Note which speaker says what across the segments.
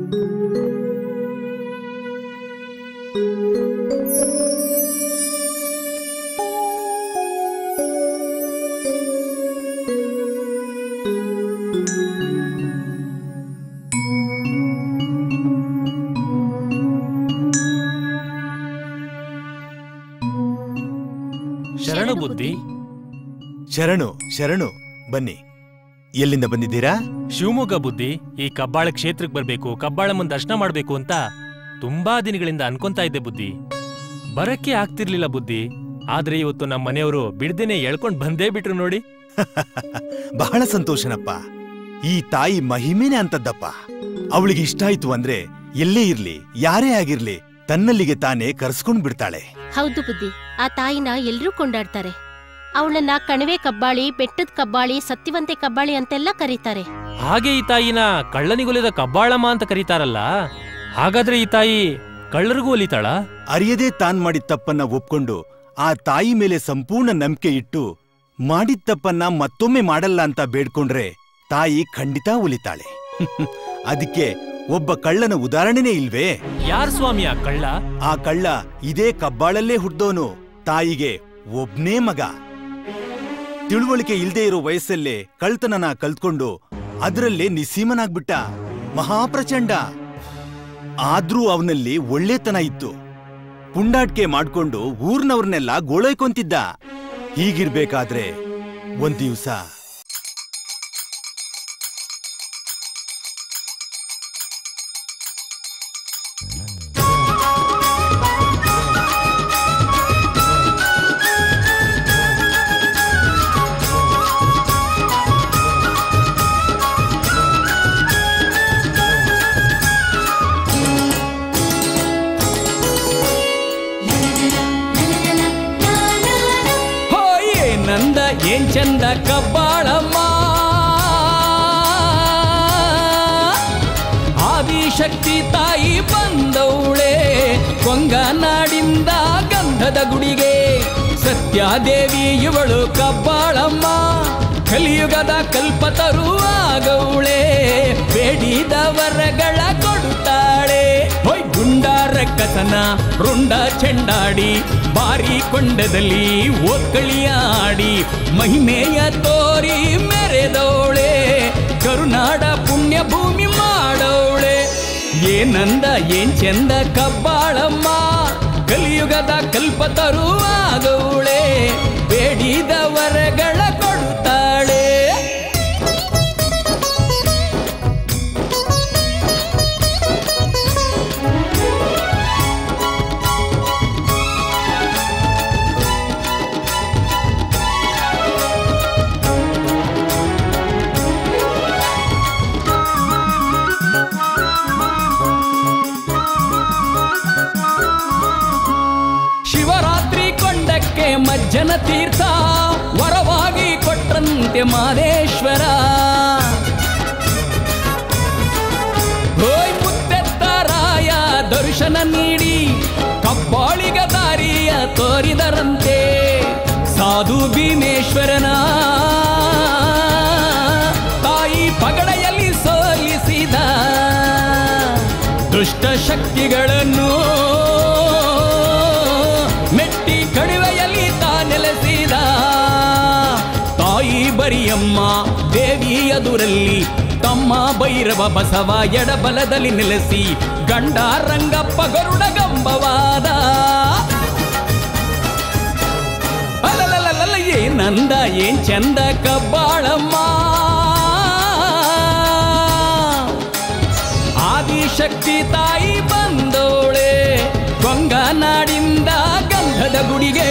Speaker 1: ಶರಣು ಬುದ್ಧಿ
Speaker 2: ಶರಣು ಶರಣು ಬನ್ನಿ ಎಲ್ಲಿಂದ ಬಂದಿದ್ದೀರಾ
Speaker 1: ಶಿವಮೊಗ್ಗ ಬುದ್ಧಿ ಈ ಕಬ್ಬಾಳ ಕ್ಷೇತ್ರಕ್ಕೆ ಬರ್ಬೇಕು ಕಬ್ಬಾಳಮ್ಮನ್ ದರ್ಶನ ಮಾಡ್ಬೇಕು ಅಂತ ತುಂಬಾ ದಿನಗಳಿಂದ ಅನ್ಕೊಂತಾ ಇದ್ದೆ ಬುದ್ಧಿ ಬರಕ್ಕೆ ಆಗ್ತಿರ್ಲಿಲ್ಲ ಬುದ್ಧಿ ಆದ್ರೆ ಇವತ್ತು ನಮ್ಮ ಮನೆಯವರು ಬಿಡ್ದೇನೆ ಎಳ್ಕೊಂಡ್ ಬಂದೇ ಬಿಟ್ರು ನೋಡಿ
Speaker 2: ಬಹಳ ಸಂತೋಷನಪ್ಪ ಈ ತಾಯಿ ಮಹಿಮೆನೆ ಅಂತದ್ದಪ್ಪ ಅವಳಿಗೆ ಇಷ್ಟ ಆಯ್ತು ಅಂದ್ರೆ ಎಲ್ಲೇ ಇರ್ಲಿ ಯಾರೇ ಆಗಿರ್ಲಿ ತನ್ನಲ್ಲಿಗೆ ತಾನೇ ಕರ್ಸ್ಕೊಂಡ್ ಬಿಡ್ತಾಳೆ
Speaker 3: ಹೌದು ಬುದ್ಧಿ ಆ ತಾಯಿನ ಎಲ್ರೂ ಕೊಂಡಾಡ್ತಾರೆ ಅವಳನ್ನ ಕಣಿವೆ ಕಬ್ಬಾಳಿ ಬೆಟ್ಟದ ಕಬ್ಬಾಳಿ ಸತ್ಯವಂತೆ ಕಬ್ಬಾಳಿ ಅಂತೆಲ್ಲ ಕರೀತಾರೆ
Speaker 1: ಹಾಗೆ ಈ ತಾಯಿನ ಕಳ್ಳನಿಗೊಲಿದ ಕಬ್ಬಾಳಮ್ಮ ಅಂತ ಕರೀತಾರಲ್ಲ ಹಾಗಾದ್ರೆ ಈ ತಾಯಿ ಕಳ್ಳರಿಗೂ ಒಲಿತಾಳ
Speaker 2: ಅರಿಯದೇ ತಾನ್ ಮಾಡಿದ ತಪ್ಪನ್ನ ಒಪ್ಕೊಂಡು ಆ ತಾಯಿ ಮೇಲೆ ಸಂಪೂರ್ಣ ನಂಬಿಕೆ ಇಟ್ಟು ಮಾಡಿದ ತಪ್ಪನ್ನ ಮತ್ತೊಮ್ಮೆ ಮಾಡಲ್ಲ ಅಂತ ಬೇಡ್ಕೊಂಡ್ರೆ ತಾಯಿ ಖಂಡಿತ ಉಲಿತಾಳೆ ಅದಕ್ಕೆ ಒಬ್ಬ ಕಳ್ಳನ ಉದಾಹರಣೆನೇ ಇಲ್ವೇ
Speaker 1: ಯಾರ್ ಸ್ವಾಮಿ ಆ ಕಳ್ಳ
Speaker 2: ಆ ಕಳ್ಳ ಇದೇ ಕಬ್ಬಾಳಲ್ಲೇ ಹುಡ್ದೋನು ತಾಯಿಗೆ ಒಬ್ನೇ ಮಗ ತಿಳುವಳಿಕೆ ಇಲ್ದೇ ಇರೋ ವಯಸ್ಸಲ್ಲೇ ಕಳ್ತನನ ಕಲ್ತ್ಕೊಂಡು ಅದರಲ್ಲೇ ನಿಸ್ಸೀಮನಾಗ್ಬಿಟ್ಟ ಮಹಾಪ್ರಚಂಡ ಆದ್ರೂ ಅವನಲ್ಲಿ ಒಳ್ಳೆತನ ಇತ್ತು ಪುಂಡಾಟ್ಕೆ ಮಾಡ್ಕೊಂಡು ಊರ್ನವ್ರನ್ನೆಲ್ಲ ಗೋಳೈಕೊಂತಿದ್ದ ಹೀಗಿರ್ಬೇಕಾದ್ರೆ ಒಂದ್ ದಿವ್ಸ
Speaker 4: ಹೋಯ್ ನಂದ ಏನ್ ಚಂದ ಕಬ್ಬಾಳಮ್ಮ ಆದಿಶಕ್ತಿ ತಾಯಿ ಬಂದವಳೆ ಕೊಂಗನಾಡಿಂದ ಗಂಧದ ಗುಡಿಗೆ ಸತ್ಯಾದೇವಿ ಇವಳು ಕಬ್ಬಾಳಮ್ಮ ಕಲಿಯುಗದ ಕಲ್ಪತರು ಆಗವಳೆ ಬೇಡಿದ ವರಗಳ ಕೊಡುತ್ತಾಳೆ ಹೊಯ್ ಗುಂಡಾರ ಕಸನ ರುಂಡ ಚೆಂಡಾಡಿ ಬಾರಿ ಕೊಂಡದಲ್ಲಿ ಒಕ್ಕಳಿಯಾಡಿ ಮಹಿಮೆಯ ತೋರಿ ಮೆರೆದವಳೆ ಕರುನಾಡ ಪುಣ್ಯ ಭೂಮಿ ಮಾಡವಳೆ ಏನಂದ ಏನ್ ಚಂದ ಕಬ್ಬಾಳಮ್ಮ ಕಲಿಯುಗದ ಕಲ್ಪತರು ಆಗವಳೆ ಬೇಡಿದ ವರಗಳ ಕೊಡುತ್ತಾಳೆ ಶಿವರಾತ್ರಿ ಕೊಂಡಕ್ಕೆ ಮಜ್ಜನ ತೀರ್ಥ ವರವಾಗಿ ಕೊಟ್ರಂತೆ ಮಾದೇಶ್ವರ ಹೋಯ್ ಮುತ್ತೆತ್ತರಾಯ ದರ್ಶನ ನೀಡಿ ಕಬ್ಬಾಳಿಗ ದಾರಿಯ ತೋರಿದರಂತೆ ಸಾಧು ಭೀಮೇಶ್ವರನ ತಾಯಿ ಪಗಡೆಯಲ್ಲಿ ಸೋಲಿಸಿದ ದುಷ್ಟ ಶಕ್ತಿಗಳನ್ನು ಮೆಟ್ಟಿ ಕಣಿವೆಯಲ್ಲಿ ತಾನೆಲೆಸಿದ ತಾಯಿ ಬರಿಯಮ್ಮ ದೇವಿ ಎದುರಲ್ಲಿ ತಮ್ಮ ಭೈರವ ಬಸವ ಎಡಬಲದಲ್ಲಿ ನೆಲೆಸಿ ಗಂಡ ರಂಗಪ್ಪ ಗರುಡ ಗಂಬವಾದ ಅಲಲಲಲಲ ಏನಂದ ಏನ್ ಚಂದ ಕಬ್ಬಾಳಮ್ಮ ಆದಿಶಕ್ತಿ ತಾಯಿ ಬಂದೋಳೆ ಕೊಂಗನಾಡಿಂದ ಗಂಧದ ಗುಡಿಗೆ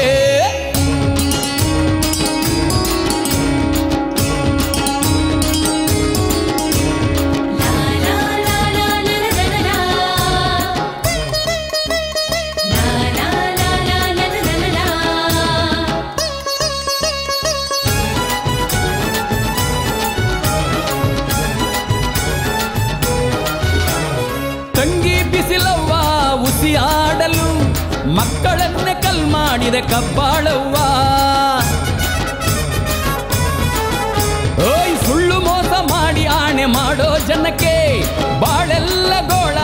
Speaker 4: ತಂಗಿ ಬಿಸಿಲವ್ವ ಉಸಿಯಾಡಲು ಮಕ್ಕಳನ್ನೇ ಕಲ್ ಮಾಡಿದ ಕಬ್ಬಾಳವ್ವ ಓಯ್ ಸುಳ್ಳು ಮೋಸ ಮಾಡಿ ಆಣೆ ಮಾಡೋ ಜನಕ್ಕೆ ಬಾಳೆಲ್ಲ ಗೋಳ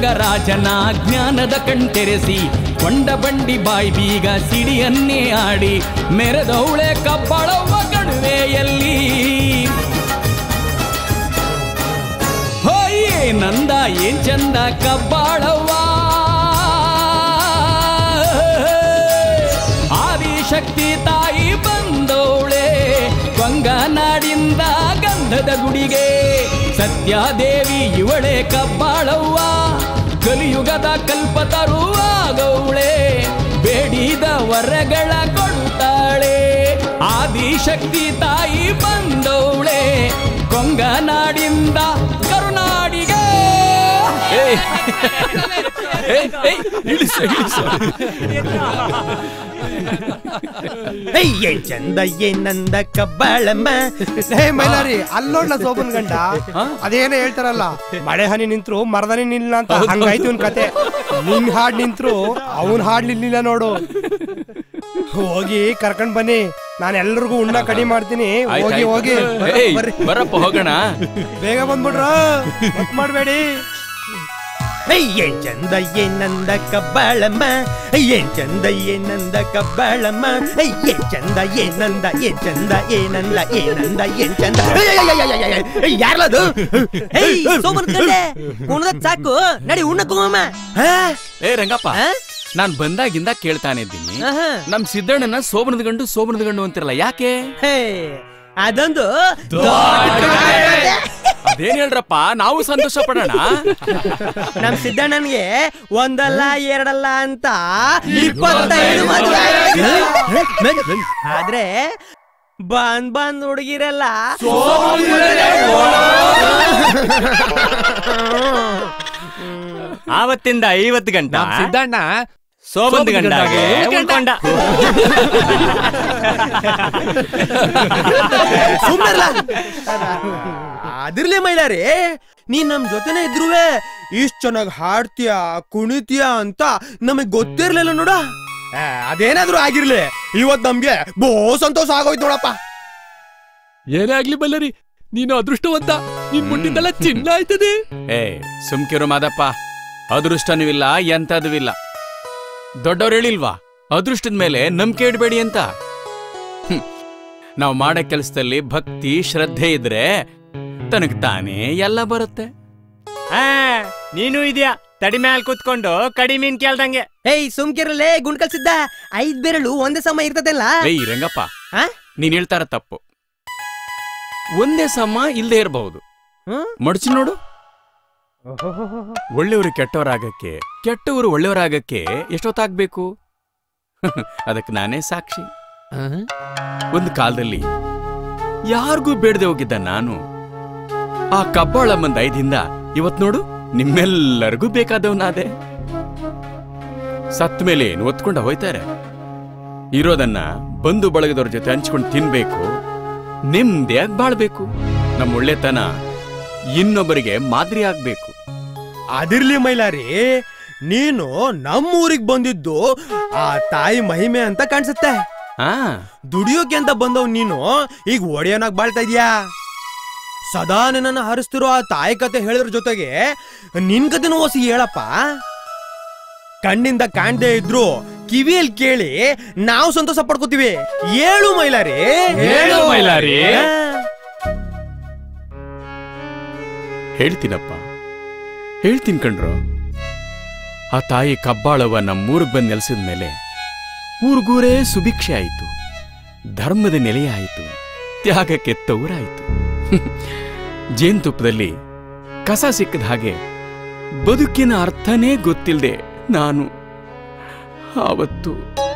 Speaker 4: ಗಂಗರಾಜನ ಜ್ಞಾನದ ಕಣ್ತೆರೆಸಿ ಕೊಂಡ ಬಂಡಿ ಬಾಯಿ ಬೀಗ ಸಿಡಿಯನ್ನೇ ಆಡಿ ಮೆರೆದವಳೆ ಕಬ್ಬಳವ್ವ ಕಣುವೆಯಲ್ಲಿ ಹೋಯ್ ನಂದ ಏನ್ ಚಂದ ಕಬ್ಬಾಳವ್ವ ಆದಿಶಕ್ತಿ ತಾಯಿ ಬಂದೋಳೆ ಕೊಂಗನಾಡಿಂದ ಗಂಧದ ಗುಡಿಗೆ ಸತ್ಯಾದೇವಿ ಇವಳೆ ಕಬ್ಬಾಳವ್ವ ಕಲಿಯುಗದ ಕಲ್ಪತರುವಾಗೌಳೆ ಬೇಡಿದ ವರಗಳ ಕೊಡುತ್ತಾಳೆ ಆದಿಶಕ್ತಿ ತಾಯಿ ಬಂದವಳೆ ಕೊಂಗನಾಡಿಂದ ಕರುನಾಡಿಗೆ ಏಯ್, ಏಯ್, ಏಯ್, ಇಳಿಸು, ಇಳಿಸು.
Speaker 5: ಏನ್ ಚಂದ ಏನಂದ ಕಬ್ಬಾಳಮ್ಮ
Speaker 6: ಹೇ ಮೈಲಾರಿ ಅಲ್ಲೋಡ್ಲ ಸೋಬನ್ ಗಂಡ ಅದೇನೋ ಹೇಳ್ತಾರಲ್ಲ ಮಳೆ ಹನಿ ನಿಂತ್ರು ಮರದನಿ ನಿಲ್ಲ ಅಂತ ಹಂಗಾಯ್ತು ಇವ್ನ್ ಕತೆ ನಿನ್ ಹಾಡ್ ನಿಂತ್ರು ಅವನ್ ಹಾಡ್ ನಿಲ್ಲಿಲ್ಲ ನೋಡು ಹೋಗಿ ಕರ್ಕೊಂಡ್ ಬನ್ನಿ ನಾನು ಎಲ್ರಿಗೂ ಉಣ್ಣ ಕಡಿಮೆ ಮಾಡ್ತೀನಿ
Speaker 4: ಆಯ್ತ್,
Speaker 6: ಹೋಗಿ
Speaker 4: ಆಯ್ತ್.
Speaker 6: ಹೋಗಿ
Speaker 4: ಏಯ್,
Speaker 6: ಬರ್ರಿ.
Speaker 4: ಬರಪ್ಪ ಹೋಗೋಣ
Speaker 6: ಬೇಗ ಬಂದ್ಬಿಡ್ರ ಮತ್ ಮಾಡ್ಬೇಡಿ
Speaker 5: ಏನ್ ಚಂದ ಏನಂದ ಕಬ್ಬಾಳಮ್ಮ ಏನ್ ಚಂದ ಏನಂದ ಕಬ್ಬಾಳಮ್ಮ ಏನ್ ಚಂದ ಏನಂದ ಏನ್ ಚಂದ ಏನಂದ ಏನಂದ ಏನ್ ಚಂದ ಯಾರ್ಲದು
Speaker 7: ಏಯ್ ಸೋಮನ್ ಕಂಡೆ ಉಣ್ದ ಸಾಕು ನಡಿ ಉಣ್ಣಕ್ ಹೋಗಮ್ಮ
Speaker 4: ಏ ರಂಗಪ್ಪ
Speaker 7: ಆ?
Speaker 4: ನಾನ್ ಬಂದಾಗಿಂದ ಕೇಳ್ತಾನೆ ಇದ್ದೀನಿ
Speaker 7: ಆಹಾ.
Speaker 4: ನಮ್ ಸಿದ್ದಣ್ಣನ ಸೋಬನದ ಗಂಡು ಸೋಬನದ ಗಂಡು ಅಂತಿರಲ್ಲ ಯಾಕೆ
Speaker 7: ಹೇ, ಅದೊಂದು
Speaker 4: ಅದೇನ್ ಹೇಳ್ರಪ್ಪ ನಾವು ಸಂತೋಷ ಪಡೋಣ
Speaker 7: ನಮ್ ಸಿದ್ದಣ್ಣನ್ಗೆ ಒಂದಲ್ಲ ಎರಡಲ್ಲ ಅಂತ ಇಪ್ಪತ್ತೈದು ಮದ್ವೆ ಆಗಿದೆ. ಆದ್ರೆ ಬಂದ್ ಬಂದ್ ಹುಡುಗಿರಲ್ಲ
Speaker 8: ಆವತ್ತಿಂದ ಐವತ್ತು ಗಂಟ
Speaker 6: ಸಿದ್ದಣ್ಣ
Speaker 8: ಸೋಬಂದ್ ಗಂಡಾಗೆ ಉಳ್ಕೊಂಡ
Speaker 5: ಸುಮ್ಮನಿರ್ಲ ಅದಿರ್ಲಿ ಮೈಲಾರಿ ನೀನ್ ನಮ್ ಜೊತೆನೆ ಇದ್ರುವೆ ಇಷ್ಟ್ ಚೆನ್ನಾಗ್ ಹಾಡ್ತೀಯ ಕುಣಿತೀಯ ಅಂತ ನಮಗ್ ಗೊತ್ತಿರ್ಲಿಲ್ಲ ನೋಡ ಆ, ಅದೇನಾದ್ರೂ ಆಗಿರ್ಲಿ ಇವತ್ ನಮ್ಗೆ ಬೋ ಸಂತೋಷ ಆಗೋಯ್ತು ನೋಡಪ್ಪ
Speaker 9: ಏನೇ ಆಗ್ಲಿ ಬಲ್ಲರಿ ನೀನು ಅದೃಷ್ಟವಂತ ನೀನ್ ಮುಟ್ಟಿದ್ದೆಲ್ಲ ಚಿನ್ನ ಆಯ್ತದೆ
Speaker 4: ಏ ಸುಮ್ಕಿರು ಮಾದಪ್ಪ ಅದೃಷ್ಟನೂ ಇಲ್ಲ ಎಂತದೂ ಇಲ್ಲ ದೊಡ್ಡವ್ರು ಹೇಳಿಲ್ವಾ ಅದೃಷ್ಟದ ಮೇಲೆ ನಂಬಿಕೆ ಇಡಬೇಡಿ ಅಂತ ಹ್ಮ್. ನಾವು ಮಾಡೋ ಕೆಲಸದಲ್ಲಿ ಭಕ್ತಿ ಶ್ರದ್ಧೆ ಇದ್ರೆ ತನಗ್ ತಾನೇ ಎಲ್ಲ ಬರುತ್ತೆ
Speaker 8: ಆ, ನೀನು ಇದೆಯಾ ತಡಿ ಮ್ಯಾಲ್ ಕೂತ್ಕೊಂಡು ಕಡಿಮೀನ್ ಕೇಳ್ದಂಗೆ
Speaker 7: ಏಯ್ ಸುಮ್ಕಿರಲೇ ಗುಂಡ್ ಕಲ್ಸಿದ್ದ ಐದ್ ಬೆರಳು ಒಂದೇ ಸಮ ಇರ್ತದಲ್ಲ
Speaker 4: ಏಯ್ ರಂಗಪ್ಪ
Speaker 7: ಆ?
Speaker 4: ನೀನ್ ಹೇಳ್ತಾರ ತಪ್ಪು ಒಂದೇ ಸಮ ಇಲ್ಲದೆ ಇರಬಹುದು
Speaker 7: ಹ್ಮ್?
Speaker 4: ಮಡಚಿ ನೋಡು ಒಳ್ಳೆಯವರು ಕೆಟ್ಟವರಾಗಕ್ಕೆ ಕೆಟ್ಟವರು ಒಳ್ಳೆಯವರಾಗಕ್ಕೆ ಎಷ್ಟೊತ್ತಾಗ್ಬೇಕು ಅದಕ್ಕೆ ನಾನೇ ಸಾಕ್ಷಿ ಒಂದು ಕಾಲದಲ್ಲಿ ಯಾರಿಗೂ ಬೇಡದೆ ಹೋಗಿದ್ದ ನಾನು ಆ ಕಬ್ಬಾಳಮ್ಮಂದ ಐದಿಂದ ಇವತ್ ನೋಡು ನಿಮ್ಮೆಲ್ಲರಿಗೂ ಬೇಕಾದವನಾದೆ ಸತ್ ಮೇಲೆ ಏನು ಒತ್ಕೊಂಡ ಹೋಯ್ತಾರೆ ಇರೋದನ್ನ ಬಂಧು ಬಳಗದವ್ರ ಜೊತೆ ಹಂಚ್ಕೊಂಡು ತಿನ್ಬೇಕು ನೆಮ್ಮದಿಯಾಗಿ ಬಾಳ್ಬೇಕು ನಮ್ಮ ಒಳ್ಳೆತನ ಇನ್ನೊಬ್ಬರಿಗೆ ಮಾದರಿ ಆಗ್ಬೇಕು
Speaker 5: ಅದಿರ್ಲಿ ಮೈಲಾರಿ ನೀನು ನಮ್ಮೂರಿಗೆ ಬಂದಿದ್ದು ಆ ತಾಯಿ ಮಹಿಮೆ ಅಂತ ಕಾಣಿಸುತ್ತೆ
Speaker 4: ಆ
Speaker 5: ದುಡಿಯೋಕೆ ಅಂತ ಬಂದವ್ ನೀನು ಈಗ ಒಡೆಯನಾಗ್ ಬಾಳ್ತಾ ಇದೀಯಾ ಸದಾ ನಿನ್ನ ಹರಿಸ್ತಿರೋ ಆ ತಾಯಿ ಕತೆ ಹೇಳಿದ್ರ ಜೊತೆಗೆ ನಿನ್ ಕತೆನೂ ಹೊಸಿ ಹೇಳಪ್ಪ ಕಣ್ಣಿಂದ ಕಾಣ್ದೇ ಇದ್ರು ಕಿವಿಯಲ್ಲಿ ಕೇಳಿ ನಾವು ಸಂತೋಷ ಪಡ್ಕೋತೀವಿ ಹೇಳು ಮೈಲಾರಿ
Speaker 4: ಹೇಳು ಮೈಲಾರಿ.
Speaker 5: ಆ.
Speaker 4: ಹೇಳ್ತೀನಪ್ಪ ಹೇಳ್ತೀನಿ ಕಣ್ರು ಆ ತಾಯಿ ಕಬ್ಬಾಳವ ನಮ್ಮೂರಿಗೆ ಬಂದು ನೆಲೆಸಿದ ಮೇಲೆ ಊರ್ಗೂರೇ ಸುಭಿಕ್ಷೆ ಆಯಿತು ಧರ್ಮದ ನೆಲೆಯ ಆಯಿತು ತ್ಯಾಗಕ್ಕೆ ತೌರಾಯಿತು ಜೇನುತುಪ್ಪದಲ್ಲಿ ಕಸ ಸಿಕ್ಕದ ಹಾಗೆ ಬದುಕಿನ ಅರ್ಥನೇ ಗೊತ್ತಿಲ್ಲದೆ ನಾನು ಆವತ್ತು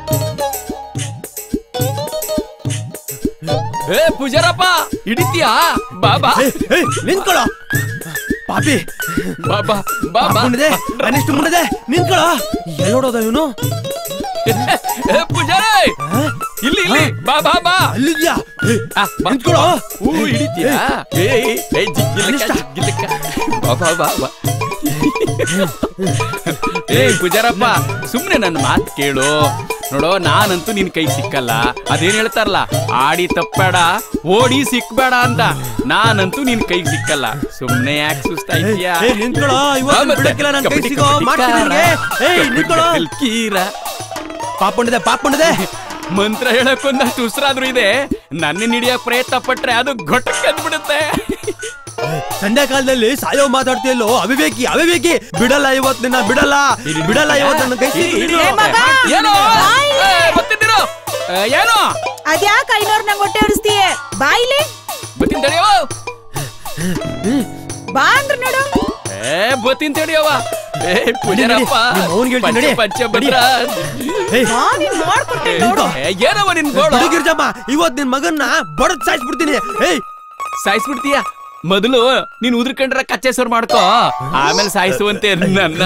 Speaker 4: ಏ ಪೂಜಾರಪ್ಪ ಹಿಡಿತೀಯಾ ಬಾಬಾ
Speaker 5: ಏ, ನಿಂತ್ಕೊಳ್ಳೋ ಪಾಪಿ
Speaker 4: ಬಾಬಾ ಬಾಬಾ
Speaker 5: ಮುಂದೆ ಅನಿಷ್ಟು ಮುಂದೆ ನಿಂತ್ಕೊಳ್ಳೋ ಎಲ್ಲೋಡೋದ ಇವನು
Speaker 4: ಏ ಪೂಜಾರೇ ಇಲ್ಲಿ ಇಲ್ಲಿ ಬಾ ಬಾ ಬಾ
Speaker 5: ಅಲ್ಲಿದ್ಯಾ ಏ,
Speaker 4: ಆ, ಬಾ.
Speaker 5: ನಿಂತ್ಕೊಳ್ಳೋ
Speaker 4: ಹೂ ಹಿಡಿತೀಯಾ ಏ ಏ, ಏ ಜಿಗ್ಗಿಲಕ್ಕ ಜಿಗ್ಗಿಲಕ್ಕ ಬಾ ಬಾ ಬಾ ಬಾ ಏ ಪೂಜಾರಪ್ಪ ಸುಮ್ನೆ ನನ್ನ ಮಾತು ಕೇಳು ನೋಡೋ ನಾನಂತೂ ನಿನ್ ಕೈ ಸಿಕ್ಕಲ್ಲ ಅದೇನ್ ಹೇಳ್ತಾರಲ್ಲ ಆಡಿ ತಪ್ಪಬೇಡ ಓಡಿ ಸಿಕ್ಬೇಡ ಅಂತ ನಾನಂತೂ ನಿನ್ ಕೈ ಸಿಕ್ಕಲ್ಲ ಸುಮ್ನೆ ಯಾಕೆ ಸುಸ್ತಾಯ್ತೀಯಾ
Speaker 5: ಏ, ನಿಂತ್ಕೊಳ್ಳೋ, ಇವತ್ತು
Speaker 4: ಹಾ, ಮತ್ತೆ
Speaker 5: ಬಿಡಕ್ಕಿಲ್ಲ, ನನ್ ಕೈ
Speaker 4: ಕಬಡ್ಡಿ,
Speaker 5: ಸಿಗೋ,
Speaker 4: ಕಬಡ್ಡಿ,
Speaker 5: ಮಾಡ್ತೀನಿ
Speaker 4: ಕಾರ.
Speaker 5: ನಿನ್ಗೆ. ಏಯ್,
Speaker 4: ಕಬಡ್ಡಿ,
Speaker 5: ನಿಂತ್ಕೊಳ್ಳೋ.
Speaker 4: ಕಬಡ್ಡಿ, ಕೀರ
Speaker 5: ಪಾಪುಂಡಿದೆ ಪಾಪುಂಡಿದೆ
Speaker 4: ಮಂತ್ರ ಹೇಳಕ್ಕೊಂದಷ್ಟು ಉಸಿರಾದ್ರೂ ಇದೆ ನನ್ನ ಹಿಡಿಯಕ್ ಪ್ರಯತ್ನ ಪಟ್ರೆ ಅದು ಗೊಟ್ಟಕ್ಕಂದ್ಬಿಡುತ್ತೆ
Speaker 5: ಸಂಧ್ಯಾ ಕಾಲದಲ್ಲಿ ಸಾಯೋ ಮಾತಾಡ್ತಿಯಲ್ಲೋ ಅವಿವೇಕಿ ಅವಿವೇಕಿ ಬಿಡಲ್ಲ ಇವತ್ತು ನಿನ್ನ ಬಿಡಲ್ಲ ಬಿಡಲ್ಲ ಇವತ್ತು ನನ್ನ ಕೈ ಸಿಗು.
Speaker 4: ಏ ಮಗ! ಏನೋ ಏ, ಬರ್ತಿದ್ದೀರೋ? ಏ, ಏನೋ
Speaker 10: ಅದ್ಯಾಕ ಐನೋರ್ ನಂಗೆ ಹೊಟ್ಟೆ ಉರಿಸ್ತೀಯ ಬಾಯಿಲಿ
Speaker 4: ಬತ್ತೀನಿ ತಡಿಯೋ
Speaker 10: ಬಾ ಅಂದ್ರ ನೋಡು
Speaker 4: ಏ ಬತ್ತೀನಿ ತಡಿಯವ ಏ ಪೂಜಾರಪ್ಪ
Speaker 5: ನಿಮ್ಮ ಅವ್ನ್ಗೆ ಹೇಳ್ತೀನಿ, ನಡಿ.
Speaker 4: ಪಂಚ ಭದ್ರ
Speaker 5: ಏಯ್,
Speaker 10: ಬಾ ನೀನ್ ಮಾಡ್ಕೊಡ್ತೀನಿ ನೋಡು
Speaker 4: ಏ, ಏನವ ನಿನ್ ಗೋಳು
Speaker 5: ಬಿಡು ಗಿರ್ಜಮ್ಮ ಇವತ್ತು ನಿನ್ ಮಗನ್ನ ಬಡದ್ ಸಾಯಿಸ್ಬಿಡ್ತೀನಿ ಏಯ್
Speaker 4: ಸಾಯಿಸ್ಬಿಡ್ತೀಯ ಮೊದಲು ನೀನ್ ಉದ್ರಕಂಡ್ರ ಕಚ್ಚೆಸರ್ ಮಾಡ್ಕೋ ಆಮೇಲೆ ಸಾಯಿಸುವಂತೆ ನನ್ನ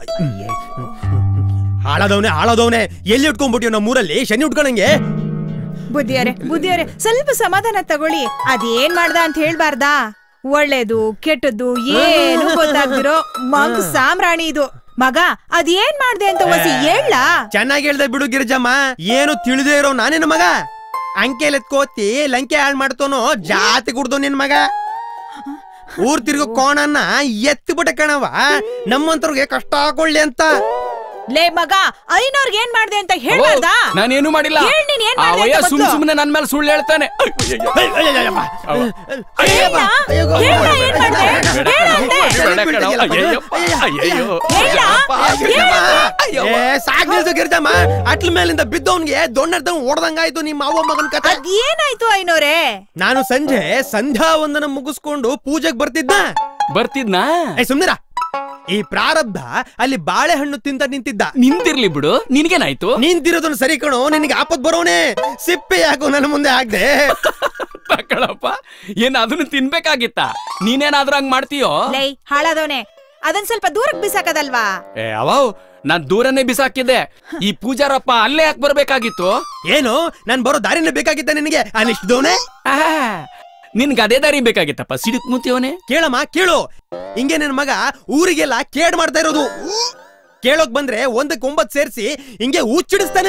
Speaker 5: ಹಾಳಾದವನೆ ಹಾಳಾದವನೆ ಎಲ್ಲಿ ಇಟ್ಕೊಂಡ್ಬಿಟ್ಟಿವ್ ನಮ್ಮ ಊರಲ್ಲಿ ಶನಿ ಉಟ್ಕೊಂಡಂಗೆ
Speaker 10: ಬುದ್ಧಿಯರೆ ಬುದ್ಧಿಯರೆ ಸ್ವಲ್ಪ ಸಮಾಧಾನ ತಗೊಳ್ಳಿ ಅದೇನ್ ಮಾಡ್ದ ಅಂತ ಹೇಳ್ಬಾರ್ದಾ ಒಳ್ಳೇದು ಕೆಟ್ಟದ್ದು ಏನು ಗೊತ್ತಾಗ್ದಿರೋ ಮಗ್ ಸಾಮ್ರಾಣಿ ಇದು ಮಗ ಅದೇನ್ ಮಾಡ್ದೆ ಅಂತ ಒಸಿ ಹೇಳ
Speaker 5: ಚೆನ್ನಾಗಿ ಹೇಳ್ದೆ ಬಿಡು ಗಿರಿಜಮ್ಮ ಏನು ತಿಳಿದೇ ಇರೋ ನಾನೇನು ಮಗ ಅಂಕೆಲ್ ಎತ್ಕೋತಿ ಲಂಕೆ ಹಾಳ್ ಮಾಡ್ತೋನೋ ಜಾತಿ ಕುಡ್ದು ನಿನ್ ಮಗ ಊರ್ ತಿರ್ಗೋ ಕೋಣನ್ನ ಎತ್ತಿ ಬಿಟ್ಟ ಕಣವ ನಮ್ಮಂತವ್ರಿಗೆ ಕಷ್ಟ ಹಾಕೊಳ್ಳಿ ಅಂತ
Speaker 10: ಲೇ ಮಗ ಐನೋರ್ಗ್ ಏನ್ ಮಾಡ್ದೆ ಅಂತ ಹೇಳ್ಬಾರ್ದಾ
Speaker 4: ನಾನೇನು ಮಾಡಿಲ್ಲ
Speaker 10: ಹೇಳ್ ನೀನ್ ಏನ್
Speaker 4: ಆ
Speaker 10: ಮಾಡ್ದೆ
Speaker 4: ವಯ್ಯ
Speaker 10: ಅಂತ
Speaker 4: ಸುಮ್
Speaker 10: ಮೊದ್ಲು.
Speaker 4: ಸುಮ್ನೆ ನನ್ ಮೇಲೆ ಸುಳ್ಳು ಹೇಳ್ತಾನೆ ಅವ.
Speaker 10: ಹೇಳ್ದ? ಹೇಳ್ದ ಏನ್ ಮಾಡ್ದೆ? ಹೇಳ ಅಂದೆ.
Speaker 4: ಬೇಡ ಕಣೋ, ಅಯ್ಯಯ್ಯಪ್ಪ, ಅಯ್ಯಯ್ಯೋ.
Speaker 10: ಹೇಳ್ದ?
Speaker 4: ಅಯ್ಯವ್ವ.
Speaker 5: ಏ ಸಾಕ್ ನಿಲ್ಸು ಗಿರಿಜಮ್ಮ ಅಟ್ಲ ಮೇಲಿಂದ ಬಿದ್ದವನ್ಗೆ ದೊಣ್ಣರ್ದ ಓಡ್ದಂಗಾಯ್ತು ನಿಮ್ಮ ಅವ್ವ ಮಗನ್ ಕತೆ
Speaker 10: ಅದೇನಾಯ್ತು ಐನೋರೆ
Speaker 5: ನಾನು ಸಂಜೆ ಸಂಧ್ಯಾ ವಂದನ ಮುಗಿಸ್ಕೊಂಡು ಪೂಜೆಗೆ ಬರ್ತಿದ್ದ
Speaker 4: ಬರ್ತಿದ್ನಾ
Speaker 5: ಏ ಸುಮ್ನಿರ ಈ ಪ್ರಾರಬ್ಧ ಅಲ್ಲಿ ಬಾಳೆಹಣ್ಣು ತಿಂತ ನಿಂತಿದ್ದ
Speaker 4: ನಿಂತಿರ್ಲಿ ಬಿಡು ನಿನ್ಗೇನಾಯ್ತು
Speaker 5: ನಿಂತಿರೋದನ್ನ ಸರಿ ಕಣೋ ನಿನಗೆ ಆಪತ್ ಬರೋನೆ ಸಿಪ್ಪೆ ಯಾಕೋ ನನ್ನ ಮುಂದೆ ಆಗ್ದೆ
Speaker 4: ತಕೊಳಪ್ಪ ಏನ್ ಅದನ್ನು ತಿನ್ಬೇಕಾಗಿತ್ತ ನೀನೇನಾದ್ರೂ ಹಂಗ್ ಮಾಡ್ತೀಯೋ
Speaker 10: ಲೈ ಹಾಳಾದವನೆ ಅದನ್ ಸ್ವಲ್ಪ ದೂರಕ್ ಬಿಸಾಕದಲ್ವಾ
Speaker 4: ಏ ಅವಾವ್ ನಾನ್ ದೂರನೇ ಬಿಸಾಕಿದ್ದೆ ಈ ಪೂಜಾರಪ್ಪ ಅಲ್ಲೇ ಯಾಕೆ ಬರ್ಬೇಕಾಗಿತ್ತು
Speaker 5: ಏನು ನಾನ್ ಬರೋ ದಾರಿನೇ ಬೇಕಾಗಿತ್ತ ನಿನಗೆ ಅಲ್ಲಿಷ್ಟದವನೇ
Speaker 4: ನಿನ್ಗೆ ಅದೇ ದಾರಿ ಬೇಕಾಗಿತ್ತಪ್ಪ ಸಿಡುಕ್ ಮುತ್ತಿಯವನೇ
Speaker 5: ಕೇಳಮ್ಮ ಕೇಳು ಹಿಂಗೆ ನಿನ್ ಮಗ ಊರಿಗೆಲ್ಲ ಕೇಡ್ ಮಾಡ್ತಾ ಇರೋದು ಕೇಳೋಕ್ ಬಂದ್ರೆ ಒಂದಕ್ಕೆ ಒಂಬತ್ ಸೇರಿಸಿ ಹಿಂಗೆ ಹುಚ್ಚಿಡಿಸ್ತಾನೆ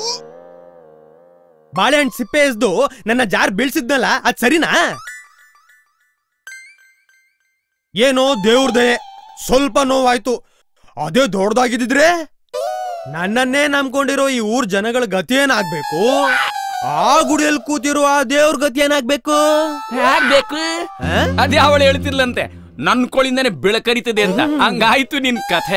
Speaker 5: ಬಾಳೆಹಣ್ಣು ಸಿಪ್ಪೆ ಎಸ್ದು ನನ್ನ ಜಾರ್ ಬೀಳ್ಸಿದ್ನಲ್ಲ ಅದ್ ಸರಿನಾ ಏನೋ ದೇವ್ರದೇ ಸ್ವಲ್ಪ ನೋವಾಯ್ತು ಅದೇ ದೊಡ್ಡದಾಗಿದ್ದಿದ್ರೆ ನನ್ನನ್ನೇ ನಂಬ್ಕೊಂಡಿರೋ ಈ ಊರ್ ಜನಗಳ ಗತಿ ಏನಾಗ್ಬೇಕು ಆ ಗುಡಿಯಲ್ಲಿ ಕೂತಿರೋ ಆ ದೇವ್ರ ಗತಿ ಏನಾಗ್ಬೇಕು
Speaker 4: ಆಗ್ಬೇಕು ಅದೇ ಅವಳು ಹೇಳ್ತಿರ್ಲಂತೆ ನನ್ ಕೋಳಿಂದಾನೆ ಬೆಳಕರಿತದೆ ಅಂತ ಹಂಗಾಯ್ತು ನಿನ್ ಕಥೆ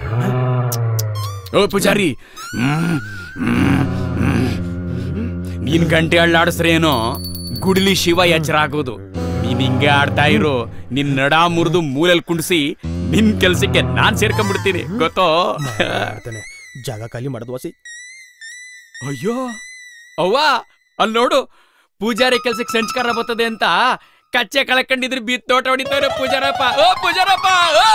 Speaker 4: ಓ ಪೂಜಾರಿ ಹ್ಮ್, ಹ್ಮ್, ಹ್ಮ್. ನೀನ್ ಗಂಟೆ ಅಳ್ಳಾಡಿಸ್ರೇನೋ ಗುಡ್ಲಿ ಶಿವ ಎಚ್ಚರ ಆಗೋದು ನೀನ್ ಹಿಂಗೆ ಆಡ್ತಾ ಇರೋ ನಿನ್ ನಡ ಮುರಿದು ಮೂಲೆಲ್ ಕುಂಡ್ಸಿ ನಿನ್ ಕೆಲ್ಸಕ್ಕೆ ನಾನ್ ಸೇರ್ಕೊಂಡ್ಬಿಡ್ತೀನಿ ಗೊತ್ತೋ
Speaker 5: ಜಾಗ ಖಾಲಿ ಮಾಡೋದು ವಾಸಿ
Speaker 4: ಅಯ್ಯೋ ಅವ್ವ ಅಲ್ಲಿ ನೋಡು ಪೂಜಾರಿ ಕೆಲ್ಸಕ್ಕೆ ಸಂಸ್ಕಾರ ಬರ್ತದೆ ಅಂತ ಕಚ್ಚೆ ಕಳ್ಕೊಂಡಿದ್ರೆ ಬಿತ್ ತೋಟ ಹೊಡಿತಾರೆ ಪೂಜಾರಪ್ಪ ಓ ಪೂಜಾರಪ್ಪ ಓ!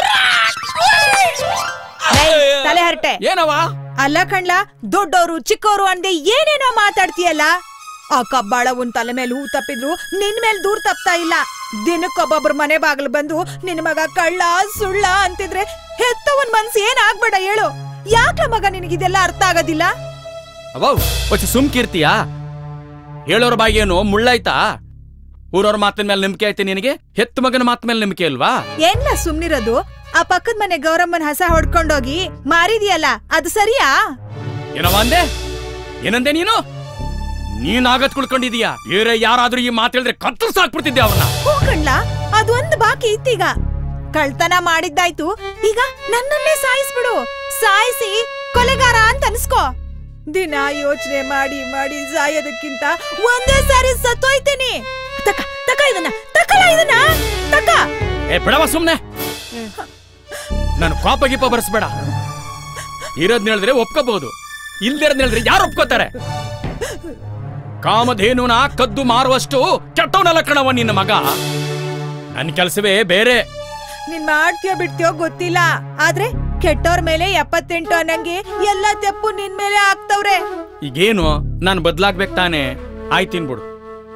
Speaker 10: ಲೈ, ತಲೆ ಹರಟೆ
Speaker 4: ಏನವ
Speaker 10: ಅಲ್ಲ ಕಣ್ಲ ದೊಡ್ಡೋರು ಚಿಕ್ಕೋರು ಅಂದೆ ಏನೇನೋ ಮಾತಾಡ್ತೀಯಲ್ಲ ಆ ಕಬ್ಬಾಳ ಒಂದ್ ತಲೆ ಮೇಲೆ ಹೂ ತಪ್ಪಿದ್ರು ನಿನ್ ಮೇಲೆ ದೂರ ತಪ್ತಾ ಇಲ್ಲ ದಿನಕ್ಕೊಬ್ಬೊಬ್ರ ಮನೆ ಬಾಗಿಲು ಬಂದು ನಿನ್ ಮಗ ಕಳ್ಳ ಸುಳ್ಳ ಅಂತಿದ್ರೆ ಹೆತ್ತವನ್ ಮನ್ಸು ಏನ್ ಆಗ್ಬೇಡ ಹೇಳು ಯಾಕ ಮಗ ನಿನಗಿದೆಲ್ಲ ಅರ್ಥ ಆಗೋದಿಲ್ಲ
Speaker 4: ಅವವ್ ಒಚ್ಚ ಸುಮ್ಕಿರ್ತೀಯಾ ಹೇಳೋರ್ ಬಾಗೇನು ಮುಳ್ಳಾಯ್ತಾ ಊರವ್ರ ಮಾತಿನ ಮೇಲೆ ನಂಬಿಕೆ ಐತೆ ನಿನಗೆ ಹೆತ್ತು ಮಗನ ಮಾತ್ ಮೇಲೆ ನಂಬಿಕೆ ಅಲ್ವಾ
Speaker 10: ಏನ್ಲ ಸುಮ್ನಿರೋದು ಆ ಪಕ್ಕದ ಮನೆ ಗೌರಮ್ಮನ್ ಹಸ ಹೊಡ್ಕೊಂಡೋಗಿ ಮಾರಿದ್ಯಲ್ಲ ಅದು ಸರಿಯಾ
Speaker 4: ಏನವ ಅಂದೆ ಏನಂದೆ ನೀನು ನೀನ್ ಆಗತ್ ಕುಳ್ಕೊಂಡಿದೀಯಾ ಬೇರೆ ಯಾರಾದ್ರೂ ಈ ಮಾತು ಹೇಳಿದ್ರೆ ಕತ್ತರ್ಸ್ ಹಾಕ್ಬಿಡ್ತಿದ್ದೆ ಅವ್ರನ್ನ
Speaker 10: ಹೋಗಣ್ಲ ಅದೊಂದು ಬಾಕಿ ಇತ್ತೀಗ ಕಳ್ತನ ಮಾಡಿದ್ದಾಯ್ತು ಈಗ ನನ್ನನ್ನೇ ಸಾಯಿಸ್ಬಿಡು ಸಾಯಿಸಿ ಕೊಲೆಗಾರ ಅಂತ ಅನ್ಸ್ಕೋ ದಿನ ಯೋಚನೆ ಮಾಡಿ ಮಾಡಿ ಸಾಯೋದಕ್ಕಿಂತ ಒಂದೇ ಸಾರಿ ಸತ್ತೋಯ್ತೀನಿ ತಕ ತಕ ಇದನ್ನ ತಕಲ ಇದನ್ನ ತಕ
Speaker 4: ಏ ಬಿಡವ ಸುಮ್ನೆ ನಾನು ಕೋಪ ಗೀಪ ಬರ್ಸ್ಬೇಡ ಇರೋದ್ನ ಹೇಳಿದ್ರೆ ಒಪ್ಕೋಬಹುದು ಇಲ್ದಿರೋದ್ನ ಹೇಳಿದ್ರೆ ಯಾರು ಒಪ್ಕೋತಾರೆ ಕಾಮಧೇನುನ ಕದ್ದು ಮಾರುವಷ್ಟು ಕೆಟ್ಟವನಲ್ಲ ಕಣವ ನಿನ್ನ ಮಗ ನನ್ನ ಕೆಲಸವೇ ಬೇರೆ
Speaker 10: ನೀನ್ ಮಾಡ್ತೀಯೋ ಬಿಡ್ತೀಯೋ ಗೊತ್ತಿಲ್ಲ ಆದ್ರೆ ಕೆಟ್ಟೋರ್ ಮೇಲೆ ಎಪ್ಪತ್ತೆಂಟು ಅನ್ನಂಗೆ ಎಲ್ಲ ತೆಪ್ಪು ನಿನ್ ಮೇಲೆ ಆಗ್ತವ್ರೆ
Speaker 4: ಈಗೇನು ನಾನು ಬದ್ಲಾಗ್ಬೇಕು ತಾನೆ ಆಯ್ತೀನಿ ಬಿಡು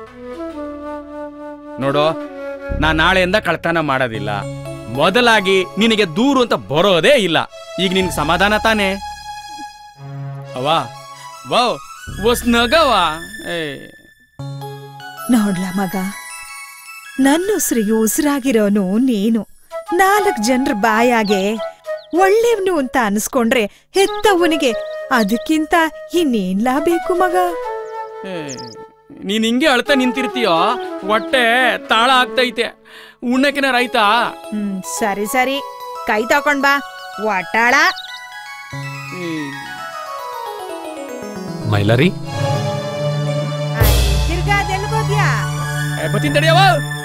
Speaker 4: ನೋಡು ನಾ ನಾಳೆಯಿಂದ ಕಳ್ತನ ಮಾಡೋದಿಲ್ಲ ಮೊದಲಾಗಿ ನಿನಗೆ ದೂರು ಅಂತ ಬರೋದೇ ಇಲ್ಲ ಈಗ ನಿನ್ಗೆ ಸಮಾಧಾನ ತಾನೆ ಅವ್ವ ವಾವ್ ವಸ್ ನಗವ ಏ
Speaker 10: ನೋಡ್ಲ ಮಗ ನನ್ನ ಉಸಿರಿಗೆ ಉಸಿರಾಗಿರೋನು ನೀನು ನಾಲ್ಕು ಜನರ ಬಾಯಾಗೆ ಒಳ್ಳೆವ್ನು ಅಂತ ಅನ್ಸ್ಕೊಂಡ್ರೆ ಹೆತ್ತವನಿಗೆ ಅದಕ್ಕಿಂತ ಇನ್ನೇನ್ಲಾ ಬೇಕು ಮಗ
Speaker 4: ಏ, ನೀನ್ ಹಿಂಗೆ ಅಳ್ತಾ ನಿಂತಿರ್ತೀಯೋ ಹೊಟ್ಟೆ ತಾಳ ಆಗ್ತೈತೆ ಉಣ್ಣಕ್ಕಿನ ಆಯ್ತಾ
Speaker 10: ಹ್ಮ್ ಸರಿ ಸರಿ ಕೈ ತಕೊಂಡ್ ಬಾ ಒಟ್ಟಾಳ
Speaker 9: ಮೈಲಾರಿ
Speaker 10: ತಿರ್ಗಾ ಅದೆಲ್ಗೋದ್ಯಾ
Speaker 4: ಬತ್ತೀನಿ ತಡಿಯವ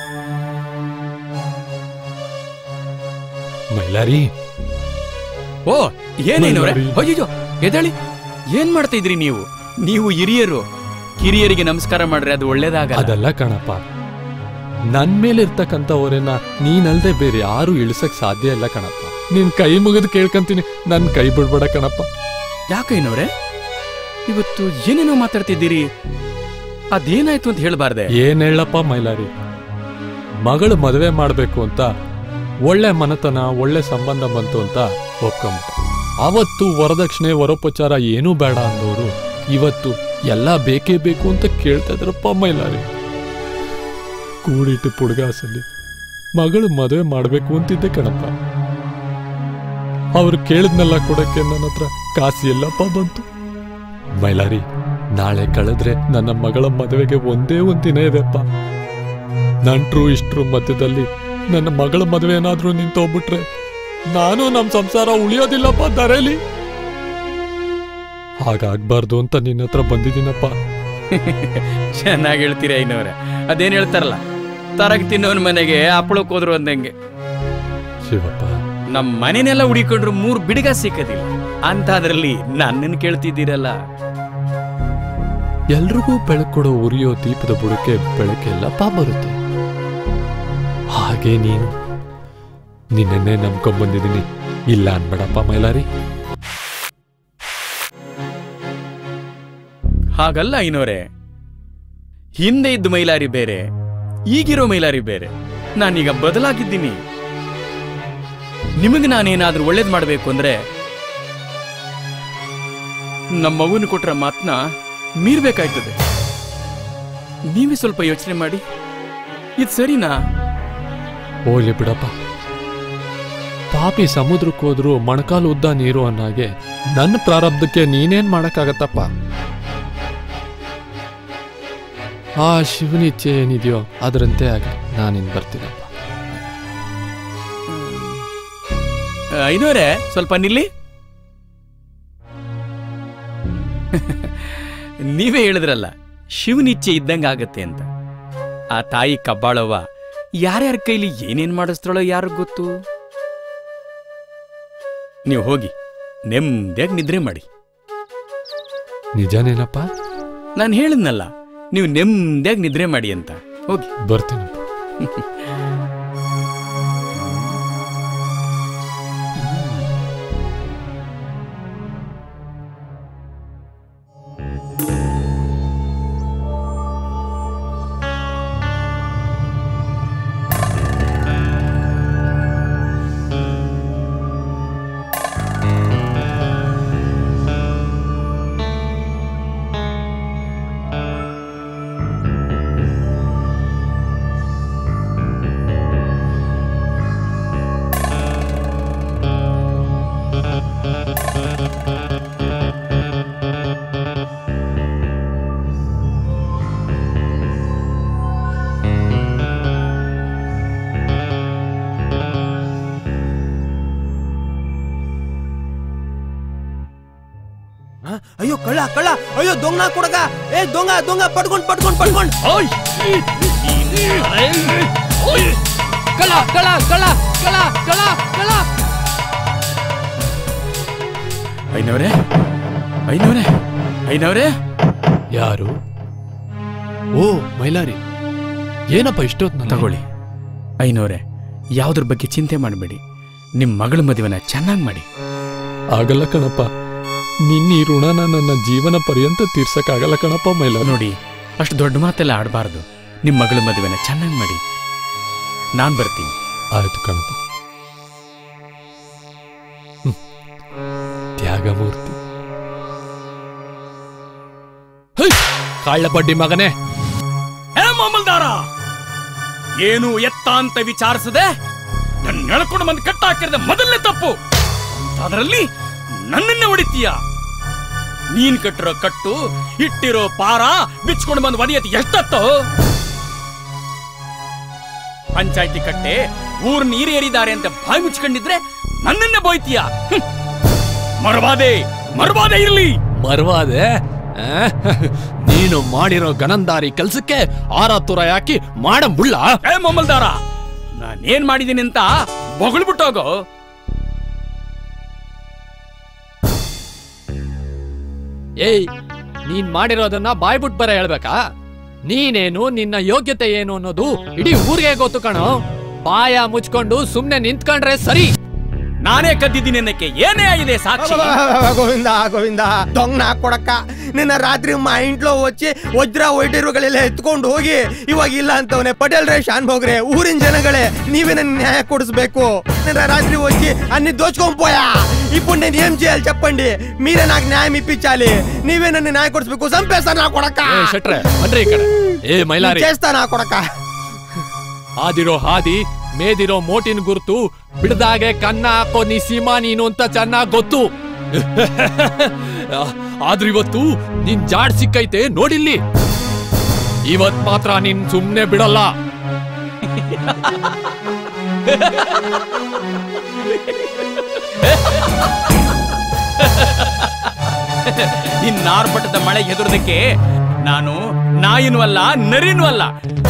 Speaker 9: ಮೈಲಾರಿ
Speaker 4: ಓ ಏನೇನವ್ರೆ
Speaker 9: ಮೈಲಾರಿ.
Speaker 4: ಅಯ್ಯೋ ಎದಳಿ ಏನ್ ಮಾಡ್ತಾ ಇದ್ರಿ ನೀವು ನೀವು ಹಿರಿಯರು ಕಿರಿಯರಿಗೆ ನಮಸ್ಕಾರ ಮಾಡ್ರೆ ಅದು ಒಳ್ಳೇದಾಗ
Speaker 9: ಅದಲ್ಲ ಕಣಪ್ಪ ನನ್ ಮೇಲೆ ಇರ್ತಕ್ಕಂಥ ಹೊರೆನ ನೀನಲ್ದೆ ಬೇರೆ ಯಾರು ಇಳಿಸಕ್ ಸಾಧ್ಯ ಇಲ್ಲ ಕಣಪ್ಪ ನಿನ್ ಕೈ ಮುಗಿದು ಕೇಳ್ಕಂತೀನಿ ನನ್ ಕೈ ಬಿಡ್ಬೇಡ ಕಣಪ್ಪ
Speaker 4: ಯಾಕೈನವ್ರೆ ಇವತ್ತು ಏನೇನೋ ಮಾತಾಡ್ತಿದ್ದೀರಿ ಅದೇನಾಯ್ತು ಅಂತ ಹೇಳ್ಬಾರ್ದೆ
Speaker 9: ಏನ್ ಹೇಳಪ್ಪ ಮೈಲಾರಿ ಮಗಳು ಮದುವೆ ಮಾಡ್ಬೇಕು ಅಂತ ಒಳ್ಳೆ ಮನತನ ಒಳ್ಳೆ ಸಂಬಂಧ ಬಂತು ಅಂತ ಒಪ್ಕೊಂಬಿಟ್ಟ ಅವತ್ತು ವರದಕ್ಷಿಣೆ ವರೋಪಚಾರ ಏನೂ ಬೇಡ ಅಂದವರು ಇವತ್ತು ಎಲ್ಲ ಬೇಕೇ ಬೇಕು ಅಂತ ಕೇಳ್ತಾ ಇದ್ರಪ್ಪ ಮೈಲಾರಿ ಕೂಡಿಟ್ಟು ಪುಡ್ಗಾಸಲ್ಲಿ ಮಗಳು ಮದುವೆ ಮಾಡ್ಬೇಕು ಅಂತಿದ್ದೆ ಕಣಪ್ಪ ಅವ್ರು ಕೇಳಿದ್ನೆಲ್ಲ ಕೊಡಕ್ಕೆ ನನ್ನ ಹತ್ರ ಕಾಸು ಎಲ್ಲಪ್ಪ ಬಂತು ಮೈಲಾರಿ ನಾಳೆ ಕಳೆದ್ರೆ ನನ್ನ ಮಗಳ ಮದುವೆಗೆ ಒಂದೇ ಒಂದ್ ದಿನ ಇದೆಪ್ಪ ನಂಟ್ರು ಇಷ್ಟ್ರು ಮಧ್ಯದಲ್ಲಿ ನನ್ನ ಮಗಳ ಮದುವೆ ಏನಾದ್ರೂ ನಿಂತೋಗ್ಬಿಟ್ರೆ ನಾನು ನಮ್ ಸಂಸಾರ ಉಳಿಯೋದಿಲ್ಲಪ್ಪ ದಾರೇಲಿ ಹಾಗಾಗ್ಬಾರ್ದು ಅಂತ ನಿನ್ನ ಹತ್ರ ಬಂದಿದ್ದೀನಪ್ಪ
Speaker 4: ಚೆನ್ನಾಗಿ ಹೇಳ್ತೀರಿ ಐನವ್ರೆ ಅದೇನ್ ಹೇಳ್ತಾರಲ್ಲ ತರಗ್ ತಿನ್ನೋನ್ ಮನೆಗೆ ಹಪ್ಪಳಕ್ ಹೋದ್ರು ಅಂದಂಗೆ
Speaker 9: ಶಿವಪ್ಪ
Speaker 4: ನಮ್ ಮನೆನೆಲ್ಲ ಹುಡಿಕೊಂಡ್ರು ಮೂರ್ ಬಿಡಿಗ ಸಿಕ್ಕದಿಲ್ಲ ಅಂತಾದ್ರಲ್ಲಿ ನನ್ನನ್ನು ಕೇಳ್ತಿದ್ದೀರಲ್ಲ
Speaker 9: ಎಲ್ರಿಗೂ ಬೆಳಕೊಡೋ ಉರಿಯೋ ದೀಪದ ಬುಡಕ್ಕೆ ಬೆಳಕೆಲ್ಲಪ್ಪ ಬರುತ್ತೆ ಹಾಗೆ ನೀನು ನಿನ್ನನ್ನೇ ನಂಬ್ಕೊಂಡ್ಬಂದಿದ್ದೀನಿ ಇಲ್ಲ ಅನ್ಬೇಡಪ್ಪ ಮೈಲಾರಿ
Speaker 4: ಹಾಗಲ್ಲ ಐನೋರೆ ಹಿಂದೆ ಇದ್ದ ಮೈಲಾರಿ ಬೇರೆ ಈಗಿರೋ ಮೈಲಾರಿ ಬೇರೆ ನಾನೀಗ ಬದಲಾಗಿದ್ದೀನಿ ನಿಮಗೆ ನಾನೇನಾದ್ರೂ ಒಳ್ಳೇದ್ ಮಾಡ್ಬೇಕು ಅಂದ್ರೆ ನಮ್ಮ ಮಗುನ ಕೊಟ್ರ ಮಾತನ್ನ ಮೀರ್ಬೇಕಾಯ್ತದೆ ನೀವೇ ಸ್ವಲ್ಪ ಯೋಚನೆ ಮಾಡಿ ಇದು ಸರಿನಾ
Speaker 9: ಹೋಗ್ಲಿ ಬಿಡಪ್ಪ ಪಾಪಿ ಸಮುದ್ರಕ್ಕೆ ಹೋದ್ರು ಮೊಣಕಾಲು ಉದ್ದ ನೀರು ಅನ್ನಾಗೆ ನನ್ನ ಪ್ರಾರಬ್ಧಕ್ಕೆ ನೀನೇನ್ ಮಾಡಕ್ಕಾಗತ್ತಪ್ಪ ಆ ಶಿವನಿಚ್ಛೆ ಏನಿದೆಯೋ ಅದರಂತೆ ಆಗಿ ನಾನಿನ್ ಬರ್ತೀನಪ್ಪ
Speaker 4: ಐನೋರೆ ಸ್ವಲ್ಪ ನಿಲ್ಲಿ ನೀವೇ ಹೇಳಿದ್ರಲ್ಲ ಶಿವನಿಚ್ಛೆ ಇದ್ದಂಗಾಗತ್ತೆ ಅಂತ ಆ ತಾಯಿ ಕಬ್ಬಾಳವ್ವ ಯಾರ್ಯಾರ ಕೈಲಿ ಏನೇನ್ ಮಾಡಿಸ್ತಾಳೋ ಯಾರಿಗ್ ಗೊತ್ತು ನೀವು ಹೋಗಿ ನೆಮ್ಮದಿಯಾಗಿ ನಿದ್ರೆ ಮಾಡಿ
Speaker 9: ನಿಜನೇನಪ್ಪ
Speaker 4: ನಾನು ಹೇಳಿದ್ನಲ್ಲ ನೀವು ನೆಮ್ಮದಿಯಾಗಿ ನಿದ್ರೆ ಮಾಡಿ ಅಂತ ಹೋಗಿ
Speaker 9: ಬರ್ತೀನಪ್ಪ
Speaker 5: ಅಯ್ಯೋ ಕಳ್ಳ ಕಳ್ಳ ಅಯ್ಯೋ ದೊಂಗ ಕೊಡಗ ಏ ದೊಂಗ ದೊಂಗ ಪಡ್ಕೊಂಡ್ ಪಡ್ಕೊಂಡ್ ಪಡ್ಕೊಂಡ್
Speaker 9: ಕಳ ಕಳ ಕಳ ಕಳ ಕಳ ಕಳ
Speaker 4: ಐನವ್ರೆ ಐನವ್ರೆ ಐನವ್ರೆ
Speaker 9: ಯಾರು ಓ ಮೈಲಾರಿ ಏನಪ್ಪ ಇಷ್ಟೊತ್ತು
Speaker 4: ತಗೊಳ್ಳಿ ಐನವ್ರೆ ಯಾವ್ದ್ರ ಬಗ್ಗೆ ಚಿಂತೆ ಮಾಡಬೇಡಿ ನಿಮ್ ಮಗಳ ಮದುವೆನ ಚೆನ್ನಾಗಿ ಮಾಡಿ
Speaker 9: ಆಗಲ್ಲ ಕಣಪ್ಪ ನಿನ್ನ ಈ ಋಣನ ನನ್ನ ಜೀವನ ಪರ್ಯಂತ ತೀರ್ಸಕ್ಕಾಗಲ್ಲ ಕಣಪ್ಪ ಮೈಲಾರಿ
Speaker 4: ನೋಡಿ ಅಷ್ಟು ದೊಡ್ಡ ಮಾತೆಲ್ಲ ಆಡಬಾರ್ದು ನಿಮ್ ಮಗಳ ಮದುವೆನ ಚೆನ್ನಾಗಿ ಮಾಡಿ ನಾನ್ ಬರ್ತೀನಿ
Speaker 9: ಆಯ್ತು ಕಣಪ್ಪ ಹ್ಮ್. ತ್ಯಾಗಮೂರ್ತಿ ಕಳ್ಳ ಬಡ್ಡಿ ಮಗನೇ
Speaker 4: ಹೇ ಮಾಮಲ್ದಾರ ಏನು ಎತ್ತ ಅಂತ ವಿಚಾರಿಸದೆ ನನ್ನ ಎಳ್ಕೊಂಡು ಬಂದು ಕಟ್ಟಾಕಿರದ ಮೊದಲನೇ ತಪ್ಪು ಅದರಲ್ಲಿ ನನ್ನನ್ನೇ ಹೊಡಿತೀಯ ನೀನ್ ಕಟ್ಟಿರೋ ಕಟ್ಟು ಇಟ್ಟಿರೋ ಪಾರ ಬಿಚ್ಕೊಂಡು ಬಂದು ಒಡೆಯತ್ ಎಷ್ಟತ್ತೋ ಪಂಚಾಯತಿ ಕಟ್ಟೆ ಊರ್ ನೀರೇರಿದ್ದಾರೆ ಅಂತ ಬಾಯಿ ಮುಚ್ಕೊಂಡಿದ್ರೆ ನನ್ನನ್ನೇ ಬೋಯ್ತೀಯ ಹ್ಮ್. ಮರವಾದೆ ಮರವಾದೆ ಇರ್ಲಿ
Speaker 9: ಮರ್ವಾದೆ ಆ? ನೀನು ಮಾಡಿರೋ ಗಣಂದಾರಿ ಕೆಲ್ಸಕ್ಕೆ ಆರ ತುರ ಹಾಕಿ ಮಾಡ ಮುಳ್ಳ
Speaker 4: ಏ ಮಮ್ಮಲ್ದಾರ ನಾನೇನ್ ಮಾಡಿದ್ದೀನಿ ಅಂತ ಬೊಗಳ್ಬಿಟ್ಟೋಗೋ
Speaker 9: ಏಯ್ ನೀನ್ ಮಾಡಿರೋದನ್ನ ಬಾಯ್ಬಿಟ್ ಬರ ಹೇಳ್ಬೇಕಾ ನೀನೇನು ನಿನ್ನ ಯೋಗ್ಯತೆ ಏನು ಅನ್ನೋದು ಇಡೀ ಊರಿಗೆ ಗೊತ್ತು ಕಣೋ ಬಾಯ ಮುಚ್ಕೊಂಡು ಸುಮ್ನೆ ನಿಂತ್ಕೊಂಡ್ರೆ ಸರಿ
Speaker 4: ನಾನೇ ಕದ್ದಿದ್ದೀನಿ ಅನ್ನಕ್ಕೆ ಏನೇ ಆಗಿದೆ ಸಾಕ್ಷಿ
Speaker 5: ಗೋವಿಂದ ಗೋವಿಂದ ದೊಂಗ್ನ ಹಾಕೊಡಕ್ಕ ನಿನ್ನ ರಾತ್ರಿ ಮಾ ಇಂಟ್ಲೋ వచ్చి ವಜ್ರ ವೈಡರುಗಳೆಲ್ಲ ಎತ್ಕೊಂಡು ಹೋಗಿ ಇವಾಗ ಇಲ್ಲ ಅಂತವನೆ ಪಟೇಲ್ ರೇ ಶಾನ್ ಭೋಗ್ರೆ ಊರಿನ ಜನಗಳೇ ನೀವೇ ನನ್ న్యాయ కొడుస్ಬೇಕು నిన్న రాత్రి వచ్చి అన్ని దోచుకొని పోయా ఇప్పుడు నేను ఏం చేయాలి చెప్పండి మీరే నాకు న్యాయం ఇప్పించాలి నీవే నన్ను న్యాయ కొడుస్ಬೇಕು చంపేస్తాను నా కొడక
Speaker 9: ಏ ಶೆಟ್ರೆ ಬನ್ರಿ ಈ ಕಡೆ ಏ ಮೈಲಾರಿ
Speaker 5: చేస్తా నా కొడక
Speaker 9: ಆದಿರೋ ಹಾದಿ ಮೇದಿರೋ ಮೋಟಿನ ಗುರುತು ಬಿಡದಾಗೆ ಕನ್ನ ಹಾಕೋ ನೀ ಸೀಮಾ ನೀನು ಅಂತ ಚೆನ್ನಾಗ್ ಗೊತ್ತು ಆದ್ರೆ ಇವತ್ತು ನಿನ್ ಜಾಡ್ ಸಿಕ್ಕೈತೆ ನೋಡಿಲ್ಲಿ ಇವತ್ ಮಾತ್ರ ನಿನ್ ಸುಮ್ನೆ ಬಿಡಲ್ಲ
Speaker 4: ಇನ್ನಾರ್ಭಟದ ಮಳೆ ಎದುರದಕ್ಕೆ ನಾನು ನಾಯಿನೂ ಅಲ್ಲ ನರಿನೂ ಅಲ್ಲ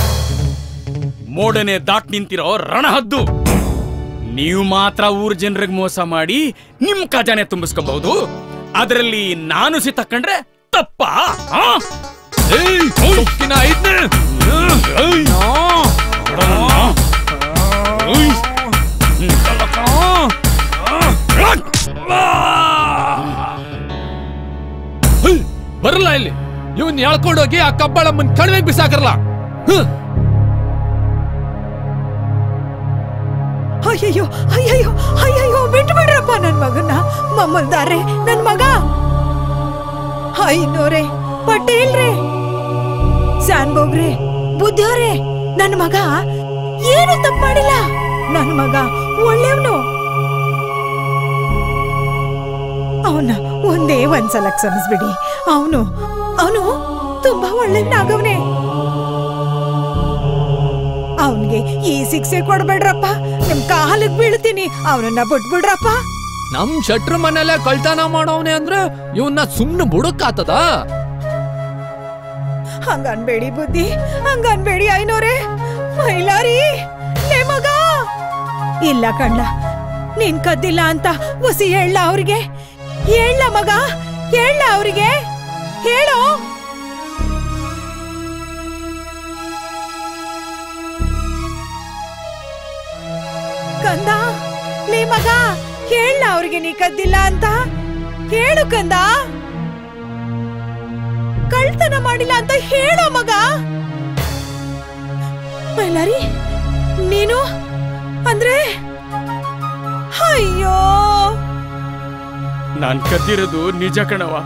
Speaker 4: ಮೋಡನೆ ದಾಟ್ ನಿಂತಿರೋ ರಣಹದ್ದು ನೀವು ಮಾತ್ರ ಊರ್ ಜನರಿಗೆ ಮೋಸ ಮಾಡಿ ನಿಮ್ ಖಜಾನೆ ತುಂಬಿಸ್ಕೋಬಹುದು ಅದರಲ್ಲಿ ನಾನು ಸಿತ್ತಕೊಂಡ್ರೆ ತಪ್ಪಾ ಆ?
Speaker 9: ಏಯ್, ಸೊಕ್ಕಿನ ಐದ್ನೆ. ಏಯ್,
Speaker 4: ಕೊಡೋಣ. ಉಯ್. ಹ್ಮ್, ಕಲ್ಲಕ್ಕ.
Speaker 9: ಹೇಯ್, ಬರಲ್ಲ ಇಲ್ಲಿ ಇವನ್ ಎಳ್ಕೊಂಡೋಗಿ ಆ ಕಬ್ಬಳಮ್ಮನ್ ಕಣಿವೆಗೆ ಬಿಸಾಕರಲ್ಲ ಹ್ಮ್
Speaker 10: ಅಯ್ಯಯ್ಯೋ ಅಯ್ಯಯ್ಯೋ ಅಯ್ಯಯ್ಯೋ ಬಿಟ್ಟು ಬಿಡ್ರಪ್ಪ ನನ್ ಮಗನ್ನ ಮಮ್ಮಲ್ದಾರೆ ನನ್ ಮಗ ಐನೋರೆ ಪಟೇಲ್ರೆ ಸ್ಯಾನ್ಬೋಗ್ರೆ ಬುದ್ಧವ್ರೆ ನನ್ ಮಗ ಏನು ತಪ್ಪು ಮಾಡಿಲ್ಲ ನನ್ ಮಗ ಒಳ್ಳೆಯವನು ಅವನ ಒಂದೇ ಒಂದ್ಸಲ ಕ್ಷಮಿಸ್ಬಿಡಿ ಅವನು ಅವನು ತುಂಬಾ ಒಳ್ಳೆಯವನಾಗವ್ನೆ ಅವನ್ಗೆ ಈ ಶಿಕ್ಷೆ ಕೊಡ್ಬೇಡ್ರಪ್ಪ ನಿಮ್ ಕಾಲಿಗೆ ಬೀಳ್ತೀನಿ ಅವನನ್ನ ಬಿಟ್ಬಿಡ್ರಪ್ಪ
Speaker 9: ನಮ್ ಶೆಟ್ರ ಮನೇಲೆ ಕಳ್ತನ ಮಾಡೋವ್ನೆ ಅಂದ್ರೆ ಇವನ್ನ ಸುಮ್ನೆ ಬುಡಕ್ಕಾತದ
Speaker 10: ಹಂಗನ್ಬೇಡಿ ಬುದ್ಧಿ ಹಂಗನ್ಬೇಡಿ ಐನೋರೆ ಮೈಲಾರಿ ಲೇ ಮಗ ಇಲ್ಲ ಕಣ್ಣ ನೀನ್ ಕದ್ದಿಲ್ಲ ಅಂತ ಒಸಿ ಹೇಳ ಅವ್ರಿಗೆ ಹೇಳ ಮಗ ಹೇಳ ಅವ್ರಿಗೆ ಹೇಳೋ ಕಂದ ಲೇ ಮಗ ಹೇಳ ಅವ್ರಿಗೆ ನೀ ಕದ್ದಿಲ್ಲ ಅಂತ ಹೇಳು ಕಂದ ಕಳ್ತನ ಮಾಡಿಲ್ಲ ಅಂತ ಹೇಳೋ ಮಗ ಮೈಲಾರಿ ನೀನು ಅಂದ್ರೆ ಅಯ್ಯೋ
Speaker 4: ನಾನ್ ಕದ್ದಿರೋದು ನಿಜ ಕಣವ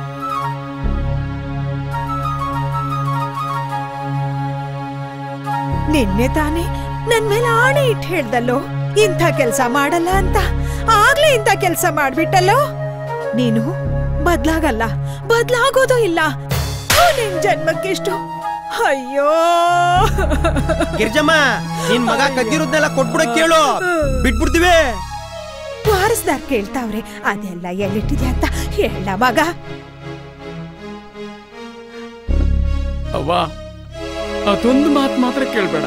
Speaker 10: ನಿನ್ನೆ ತಾನೇ ನನ್ ಮೇಲೆ ಆಣೆ ಇಟ್ಟು ಹೇಳ್ದಲ್ಲೋ ಇಂಥ ಕೆಲ್ಸ ಮಾಡಲ್ಲ ಅಂತ ಆಗ್ಲೇ ಇಂಥ ಕೆಲ್ಸ ಮಾಡ್ಬಿಟ್ಟಲ್ಲೋ ನೀನು ಬದ್ಲಾಗಲ್ಲ ಬದ್ಲಾಗೋದು ಇಲ್ಲ ಥು, ನಿನ್ ಜನ್ಮಕ್ಕೆಷ್ಟು ಅಯ್ಯೋ
Speaker 5: ಗಿರ್ಜಮ್ಮ ನಿನ್ ಮಗ ಕದ್ದಿರೋದ್ನೆಲ್ಲ ಕೊಟ್ಬಿಡಕ್ ಕೇಳು ಬಿಟ್ಬಿಡ್ತೀವಿ
Speaker 10: ವಾರಸ್ದಾರ್ ಕೇಳ್ತಾವ್ರೆ ಅದೆಲ್ಲ ಎಲ್ಲಿಟ್ಟಿದೆ ಅಂತ ಹೇಳ ಮಗ
Speaker 4: ಅವ್ವ ಅದೊಂದು ಮಾತು ಮಾತ್ರ ಕೇಳ್ಬೇಡ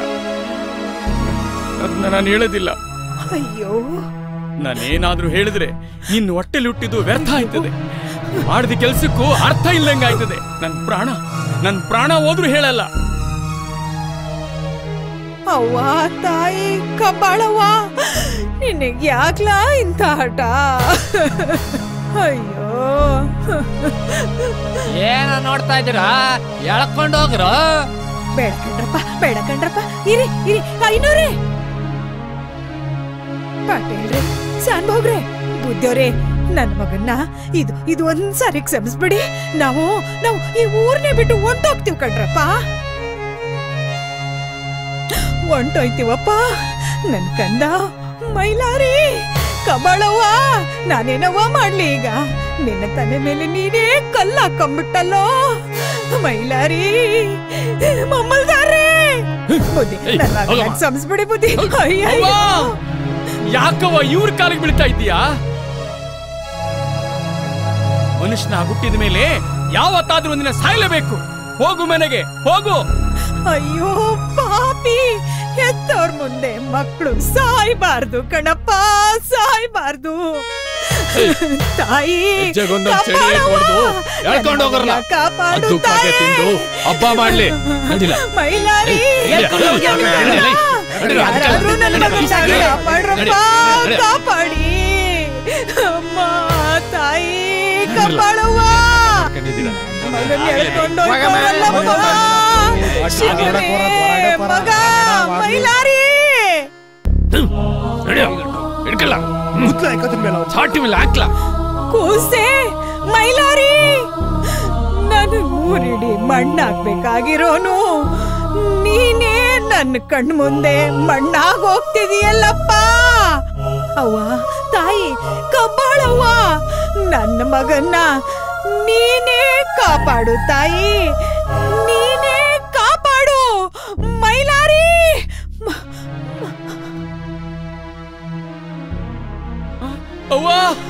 Speaker 4: ಅದನ್ನ ನಾನು ಹೇಳೋದಿಲ್ಲ
Speaker 10: ಅಯ್ಯೋ
Speaker 4: ನಾನೇನಾದ್ರೂ ಹೇಳಿದ್ರೆ ನಿನ್ನ ಹೊಟ್ಟೆಲಿ ಹುಟ್ಟಿದ್ದು ವ್ಯರ್ಥ ಆಯ್ತದೆ ಮಾಡಿದ ಕೆಲ್ಸಕ್ಕೂ ಅರ್ಥ ಇಲ್ಲಂಗ ಆಯ್ತದೆ ನನ್ ಪ್ರಾಣ ನನ್ ಪ್ರಾಣ ಹೋದ್ರೂ ಹೇಳಲ್ಲ
Speaker 10: ಅವ್ವ ತಾಯಿ ಕಬ್ಬಾಳವ್ವ ನಿನಗೆ ಯಾಕ್ಲಾ ಇಂಥ ಹಠ ಅಯ್ಯೋ
Speaker 9: ಏನ ನೋಡ್ತಾ ಇದ್ದೀರಾ ಎಳ್ಕೊಂಡ್ ಹೋಗ್ರ
Speaker 10: ಬೇಡ ಕಣ್ರಪ್ಪ ಬೇಡ ಕಣ್ರಪ್ಪ ಇರಿ ಇರಿ ಐನೂರೇ ಪಾಟೇಲ್ರೆ ಸಾನ್ಭೋಗ್ರೆ ಮುದ್ದೋರೆ ನನ್ ಮಗನ್ನ ಇದು ಇದು ಒಂದ್ಸಾರಿ ಕ್ಷಮಿಸ್ಬಿಡಿ ನಾವು ನಾವು ಈ ಊರ್ನೇ ಬಿಟ್ಟು ಹೊಂಟೋಗ್ತೀವಿ ಕಣ್ರಪ್ಪ ಹೊಂಟೋಯ್ತೀವಪ್ಪ ನನ್ ಕಂದ ಮೈಲಾರಿ ಕಬಾಳವ್ವ ನಾನೇನವ್ವ ಮಾಡ್ಲಿ ಈಗ ನಿನ್ನ ತಲೆ ಮೇಲೆ ನೀನೇ ಕಲ್ಲು ಹಾಕೊಂಬಿಟ್ಟಲ್ಲೋ ಮೈಲಾರಿ ಮಮ್ಮಲ್ದಾರೆ ಬುದ್ಧಿ ನನ್ನ ಮಗನ್ನ ಕ್ಷಮಿಸ್ಬಿಡಿ ಬುದ್ಧಿ ಅಯ್ಯಯ್ಯೋ.
Speaker 4: ಯಾಕವ್ವ ಇವ್ರ ಕಾಲಿಗೆ ಬೀಳ್ತಾ ಇದ್ದೀಯಾ ಮನುಷ್ಯನ ಹುಟ್ಟಿದ ಮೇಲೆ ಯಾವತ್ತಾದ್ರೂ ಒಂದಿನ ಸಾಯಲೇಬೇಕು ಹೋಗು ಮನೆಗೆ ಹೋಗು
Speaker 10: ಅಯ್ಯೋ ಪಾಪಿ ಹೆತ್ತವ್ರ ಮುಂದೆ ಮಕ್ಕಳು ಸಾಯ್ಬಾರ್ದು ಕಣಪ್ಪ ಸಾಯ್ಬಾರ್ದು ತಾಯಿ
Speaker 9: ಹೆಜ್ಜೆಗೊಂದೊಂದ್ ಚಡಿ ಏಟ್ ಹೊಡ್ದು ಎಳ್ಕೊಂಡ್ ಹೋಗ್ರಲ್ಲ.
Speaker 10: ಕಾಪಾಡು
Speaker 9: ಅದು ಕಾಗೆ
Speaker 10: ತಾಯಿ.
Speaker 9: ತಿಂದು ಹಬ್ಬ ಮಾಡ್ಲಿ ನಡಿಲ
Speaker 10: ಮೈಲಾರಿ
Speaker 9: ಎಳ್ಕೊಂಡ್ ಹೋಗಿ ಅವ್ನ ನಡಿ, ನಡಿ.
Speaker 10: ಯಾರಾದ್ರೂ ನನ್ನ ಮಗನ್ನ
Speaker 9: ನಡಿ.
Speaker 10: ಕಾಪಾಡ್ರಪ್ಪ
Speaker 9: ನಡಿ, ನಡಿ.
Speaker 10: ಕಾಪಾಡಿ ಅಮ್ಮ ತಾಯಿ ಕಾಪಾಡವ್ವ ಮಗನ್ ಎಳ್ಕೊಂಡು ಹೋಗ್ತಾರಲ್ಲಪ್ಪ. ಶಿವನೇ, ಮಗ ಮೈಲಾರಿ
Speaker 9: ಹಿಡ್ಕಲ್ಲ ಚಾಟಿ ಮೇಲೆ ಹಾಕ್ಲಾ
Speaker 10: ಕೂಸೆ ಮೈಲಾರಿ ನಾನು ಮೂರಿಡಿ ಮಣ್ಣಾಗ್ಬೇಕಾಗಿರೋನು ನೀನೇ ನನ್ನ ಕಣ್ ಮುಂದೆ ಮಣ್ಣಾಗ್ ಹೋಗ್ತಿದೀಯಲ್ಲಪ್ಪ ಅವ್ವ ತಾಯಿ ಕಬ್ಬಾಳವ್ವ ನನ್ನ ಮಗನ್ನ ನೀನೇ ಕಾಪಾಡು ತಾಯಿ ನೀನೇ ಕಾಪಾಡು ಮೈಲಾರಿ
Speaker 4: ಅವ್ವ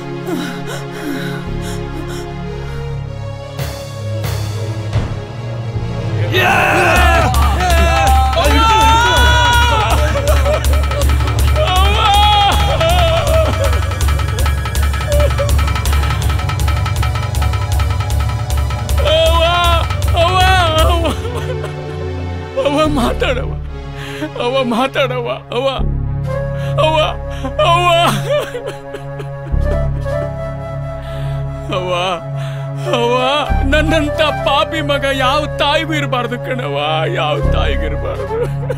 Speaker 4: ಅವ್ವ ಮಾತಾಡವ ಅವ್ವ ಮಾತಾಡವ ಅವ್ವ ಅವ್ವ ಅವ್ವ ಅವ್ವ ಅವ್ವ ನನ್ನಂತ ಪಾಪಿ ಮಗ ಯಾವ ತಾಯಿಗೂ ಇರಬಾರ್ದು ಕಣವ ಯಾವ ತಾಯಿಗೂ ಇರಬಾರ್ದು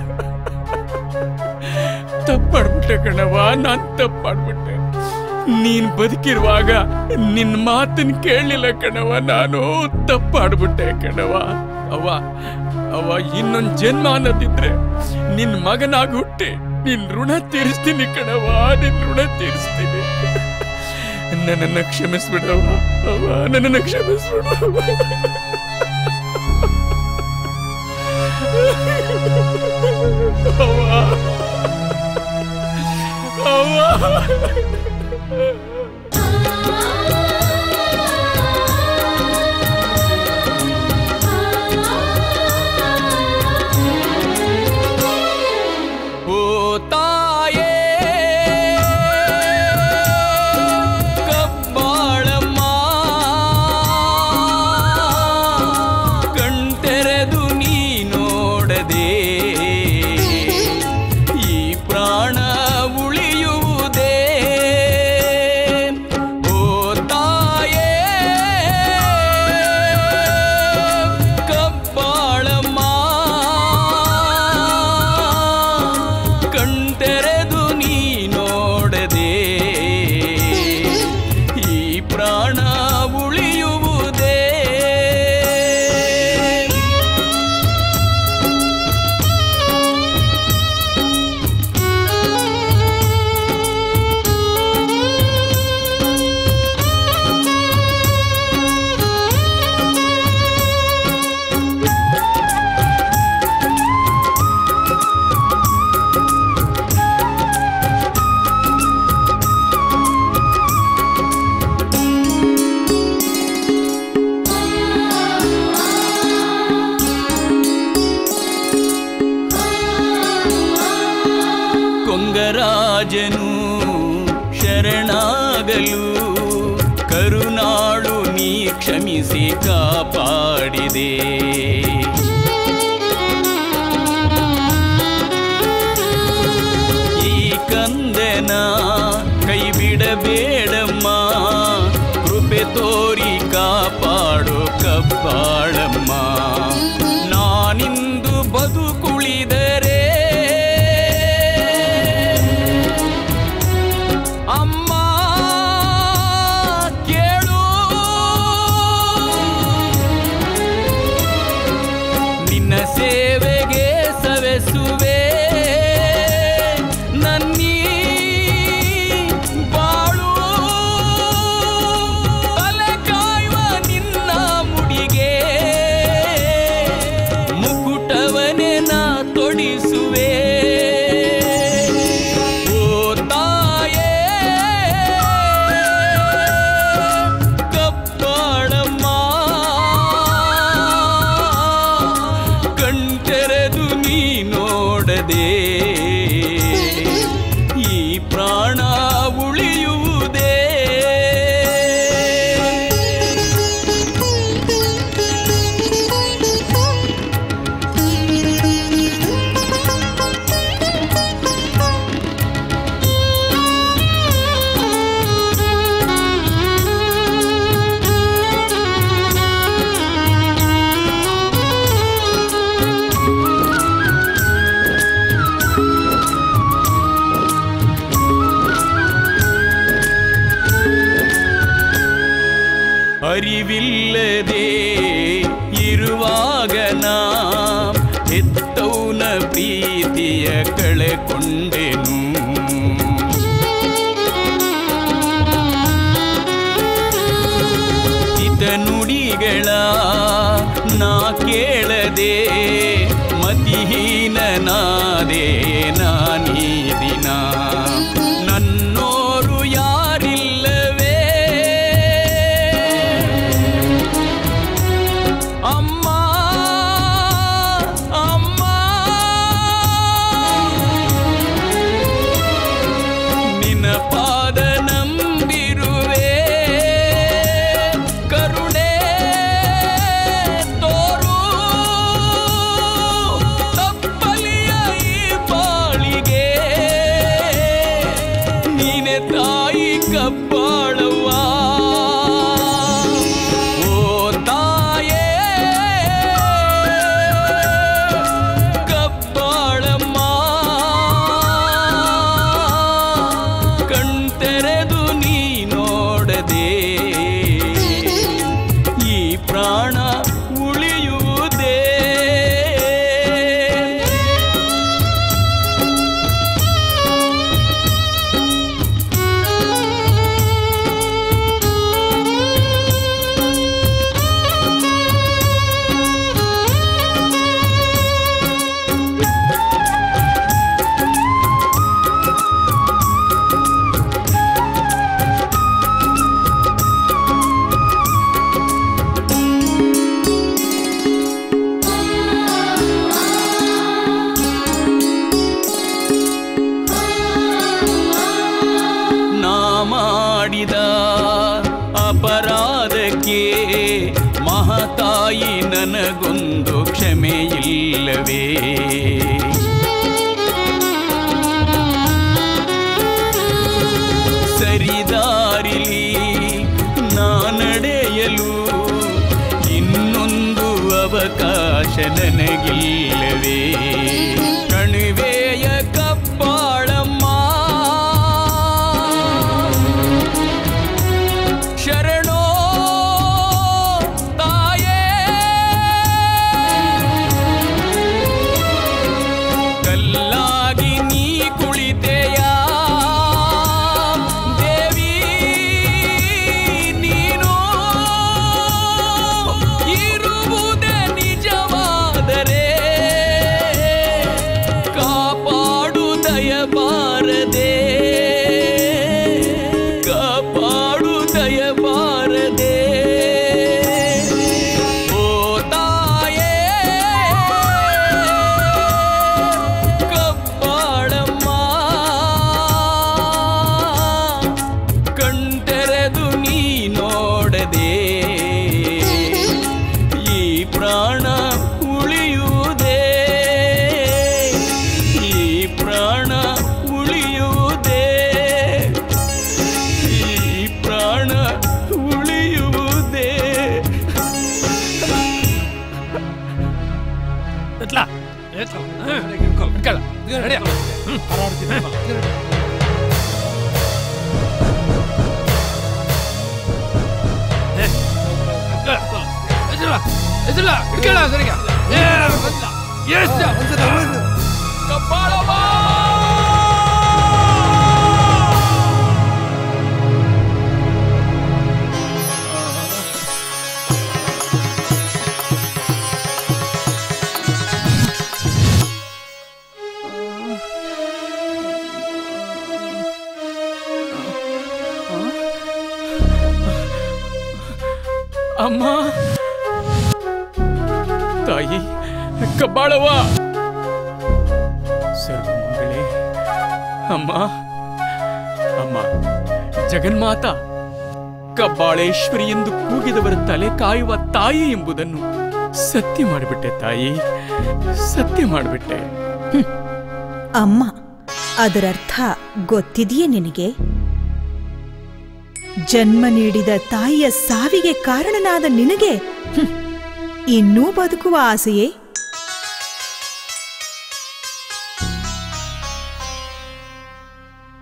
Speaker 4: ತಪ್ಪಾಡ್ಬಿಟ್ಟೆ ಕಣವ ನಾನ್ ತಪ್ಪಾಡ್ಬಿಟ್ಟೆ ನೀನ್ ಬದುಕಿರುವಾಗ ನಿನ್ ಮಾತನ್ ಕೇಳಲಿಲ್ಲ ಕಣವ ನಾನು ತಪ್ಪಾಡ್ಬಿಟ್ಟೆ ಕಣವ ಅವ್ವ ಅವ್ವ ಇನ್ನೊಂದ್ ಜನ್ಮ ಅನ್ನೋದಿದ್ರೆ ನಿನ್ ಮಗನಾಗಿ ಹುಟ್ಟಿ ನಿನ್ ಋಣ ತೀರಿಸ್ತೀನಿ ಕಣವ ನಿನ್ ಋಣ ತೀರಿಸ್ತೀನಿ ನನ್ನನ್ನ ಕ್ಷಮಿಸ್ಬಿಡವ್ವ ಅವ್ವ ನನ್ನನ್ನ ಕ್ಷಮಿಸ್ಬಿಡು ಅವ್ವ ಓ ತಾಯೇ ಕಬ್ಬಾಳಮ್ಮ ಕಣ್ತೆರೆದು ನೀ ನೋಡದೆ ಈ ಪ್ರಾಣ ಉಳಿಯುವುದೇ ಓ ತಾಯೇ ಕಬ್ಬಾಳಮ್ಮ ಕಣ್ತೆರೆದು ನೀ ನೋಡದೆ ಈ ಪ್ರಾಣ ಉಳಿಯುವುದೇ ಕೊಂಗರಾಜನು ಶರಣಾಗಲು ಕರುನಾಡು ನೀ ಕ್ಷಮಿಸಿ ಕಾಪಾಡಿದೆ ಈ ಕಂದನ ಕೈ ಬಿಡಬೇಡಮ್ಮ ಕೃಪೆ ತೋರಿ ಕಾಪಾಡು ಕಬ್ಬಾಳಮ್ಮ ನಾನಿಂದು ಬದುಕುಳಿದರೆ ಅಮ್ಮ ಅರಿವಿಲ್ಲದೆ ಇರುವಾಗ ನಾ ಹೆತ್ತೌನ ಪ್ರೀತಿಯ ಕಳೆಕೊಂಡೆನು ಹಿತ ನುಡಿಗಳ ನಾ ಕೇಳದೆ ಮತಿಹೀನನಾದೆ ನಾನೀ ದಿನ ನನ್ನೋರು ಯಾರಿಲ್ಲವೇ ಅಮ್ಮ ಅಮ್ಮ ನಿನ್ನ ಪಾದ ನಂಬಿರುವೆ ಕರುಣೆ ತೋರು ತಪ್ಪಲಿಯ ಈ ಬಾಳಿಗೆ ನೀನೆ ತಾಯಿ ಕಬ್ಬಾಳವ್ವ ಓ ತಾಯೇ ಕಬ್ಬಾಳಮ್ಮ ಕಣ್ತೆರೆದು ನೀ ನೋಡದೆ ಈ ಪ್ರಾಣ ಉಳಿಯುವುದೇ ನಾ ಮಾಡಿದ ಅಪರಾಧಕ್ಕೆ ಮಹತಾಯಿ ನನಗೊಂದು ಕ್ಷಮೆಯಿಲ್ಲವೇ ಸರಿದಾರಿಲಿ ನಾ ನಡೆಯಲು ಇನ್ನೊಂದು ಅವಕಾಶ ನನಗಿಲ್ಲವೇ ಕಣಿವೆಯ ಕಪ್ಪಾಳಮ್ಮ ಶರಣೋ ತಾಯೇ ಕಲ್ಲಾಗಿ ನೀ ಕುಳಿತೆಯ ದೇವಿ ನೀನು ಇರುವುದೇ ನಿಜವಾದರೆ ಕಾಪಾಡು ದಯಬಾರದೆ ಕಾಪಾಡು ದಯಬಾರದೆ ಓ ತಾಯೇ ಕಬ್ಬಾಳಮ್ಮ ಕಣ್ತೆರೆದು ನೀ ನೋಡದೆ ಈ ಪ್ರಾಣ ಉಳಿಯುವುದೇ ಈ ಪ್ರಾಣ ಉಳಿಯುವುದೇ ಈ ಪ್ರಾಣ ಉಳಿಯುವುದೇ
Speaker 9: ಎತ್ಲಾ ಎತ್ಲಾ ಹಿಡ್ಕೊಳ್ಳ ನಡಿಯ ಎದ್ರಲ್ಲ ಹಿಡ್ಕೊಳ್ಳ ಸರಿಗ ಎಷ್ಟು
Speaker 4: ಅಮ್ಮ ತಾಯಿ ಕಬ್ಬಾಳವ್ವ ಸರ್ವಮಂಗಳೇ ಅಮ್ಮ ಅಮ್ಮ ಜಗನ್ಮಾತ ಕಬ್ಬಾಳೇಶ್ವರಿ ಎಂದು ಕೂಗಿದವರ ತಲೆ ಕಾಯುವ ತಾಯಿ ಎಂಬುದನ್ನು ಸತ್ಯ ಮಾಡಿಬಿಟ್ಟೆ ತಾಯಿ ಸತ್ಯ ಮಾಡಿಬಿಟ್ಟೆ
Speaker 10: ಅಮ್ಮ ಅದರರ್ಥ ಗೊತ್ತಿದೆಯೇ ನಿನಗೆ ಜನ್ಮ ನೀಡಿದ ತಾಯಿಯ ಸಾವಿಗೆ ಕಾರಣನಾದ ನಿನಗೆ ಹ್ಮ್, ಇನ್ನೂ ಬದುಕುವ ಆಸೆಯೇ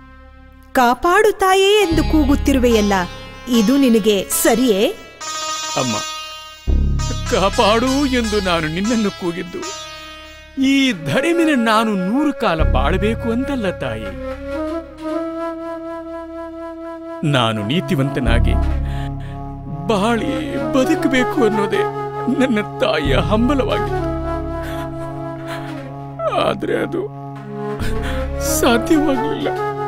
Speaker 10: ಕಾಪಾಡು ತಾಯೇ ಎಂದು ಕೂಗುತ್ತಿರುವೆಯಲ್ಲ ಇದು ನಿನಗೆ ಸರಿಯೇ
Speaker 4: ಅಮ್ಮ ಕಾಪಾಡು ಎಂದು ನಾನು ನಿನ್ನನ್ನು ಕೂಗಿದ್ದು ಈ ಧರಿಮಿನ ನಾನು ನೂರು ಕಾಲ ಬಾಳಬೇಕು ಅಂತಲ್ಲ ತಾಯಿ ನಾನು ನೀತಿವಂತನಾಗಿ ಬಾಳಿ ಬದುಕಬೇಕು ಅನ್ನೋದೇ ನನ್ನ ತಾಯಿಯ ಹಂಬಲವಾಗಿತ್ತು ಆದ್ರೆ ಅದು ಸಾಧ್ಯವಾಗಲಿಲ್ಲ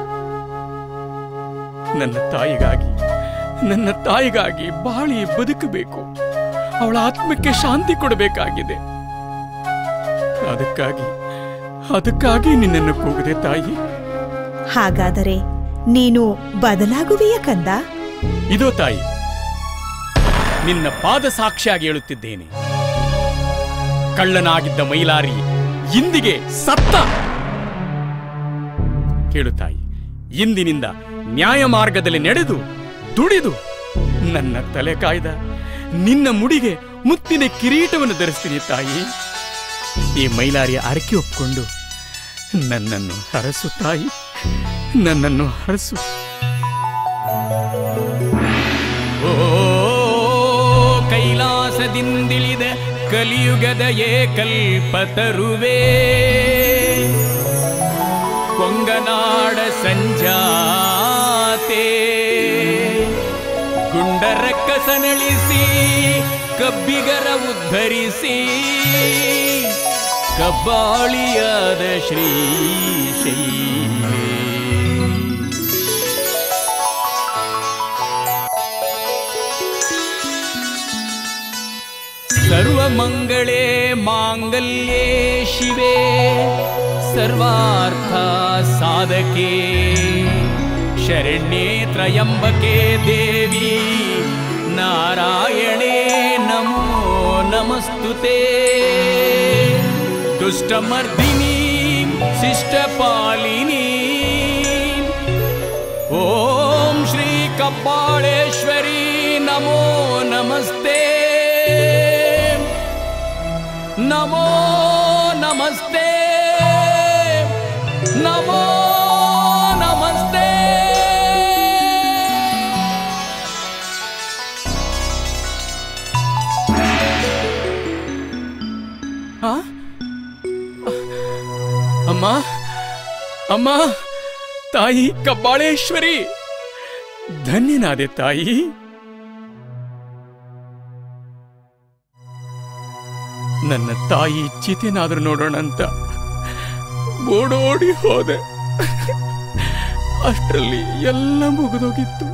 Speaker 4: ನನ್ನ ತಾಯಿಗಾಗಿ ನನ್ನ ತಾಯಿಗಾಗಿ ಬಾಳಿ ಬದುಕಬೇಕು ಅವಳ ಆತ್ಮಕ್ಕೆ ಶಾಂತಿ ಕೊಡಬೇಕಾಗಿದೆ ಅದಕ್ಕಾಗಿ ಅದಕ್ಕಾಗಿ ನಿನ್ನನ್ನು ಕೂಗದೆ ತಾಯಿ
Speaker 10: ಹಾಗಾದರೆ ನೀನು ಬದಲಾಗುವೆಯ ಕಂದ
Speaker 4: ಇದೋ ತಾಯಿ ನಿನ್ನ ಪಾದ ಸಾಕ್ಷಿಯಾಗಿ ಹೇಳುತ್ತಿದ್ದೇನೆ ಕಳ್ಳನಾಗಿದ್ದ ಮೈಲಾರಿ ಇಂದಿಗೆ ಸತ್ತ ಕೇಳು ತಾಯಿ ಇಂದಿನಿಂದ ನ್ಯಾಯ ಮಾರ್ಗದಲ್ಲಿ ನಡೆದು ದುಡಿದು ನನ್ನ ತಲೆ ಕಾಯ್ದ ನಿನ್ನ ಮುಡಿಗೆ ಮುತ್ತಿನ ಕಿರೀಟವನ್ನು ಧರಿಸ್ತೀನಿ ತಾಯಿ ಈ ಮೈಲಾರಿಯ ಅರಕೆ ಒಪ್ಕೊಂಡು ನನ್ನನ್ನು ಹರಸು ತಾಯಿ ನನ್ನನ್ನು ಹರಸು ಓ ಕೈಲಾಸದಿಂದಿಳಿದ ಕಲಿಯುಗದ ಏಕಲ್ಪತರುವೆ ಕೊಂಗನಾಡ ಸಂಜಾತೆ ಗುಂಡರ ಕಸನಳಿಸಿ ಕಬ್ಬಿಗರ ಉದ್ಧರಿಸಿ ಕಬ್ಬಾಳಿಯಾದ ಶ್ರೀ ಶೈಲೇ ಸರ್ವಮಂಗಳೇ ಮಾಂಗಲ್ಯೇ ಶಿವೆ ಸರ್ವಾರ್ಥ ಸಾಧಕೆ ಶರಣ್ಯೇ ತ್ರಯಂಬಕೆ ದೇವಿ ನಾರಾಯಣೇ ನಮೋ ನಮಸ್ತುತೆ ದುಷ್ಟಮರ್ದಿನಿ ಶಿಷ್ಟಪಾಲಿನಿ ಓಂ ಶ್ರೀ ಕಬ್ಬಾಳೇಶ್ವರಿ ನಮೋ ನಮಸ್ತೆ ನಮೋ ನಮಸ್ತೆ ನಮೋ ನಮಸ್ತೆ ಆ? ಅಮ್ಮ ಅಮ್ಮ ತಾಯಿ ಕಬ್ಬಾಳೇಶ್ವರಿ ಧನ್ಯನಾದೆ ತಾಯಿ ನನ್ನ ತಾಯಿ ಚಿತೆನಾದ್ರೂ ನೋಡೋಣ ಅಂತ ಓಡೋಡಿ ಹೋದೆ ಅಷ್ಟರಲ್ಲಿ ಎಲ್ಲ ಮುಗಿದೋಗಿತ್ತು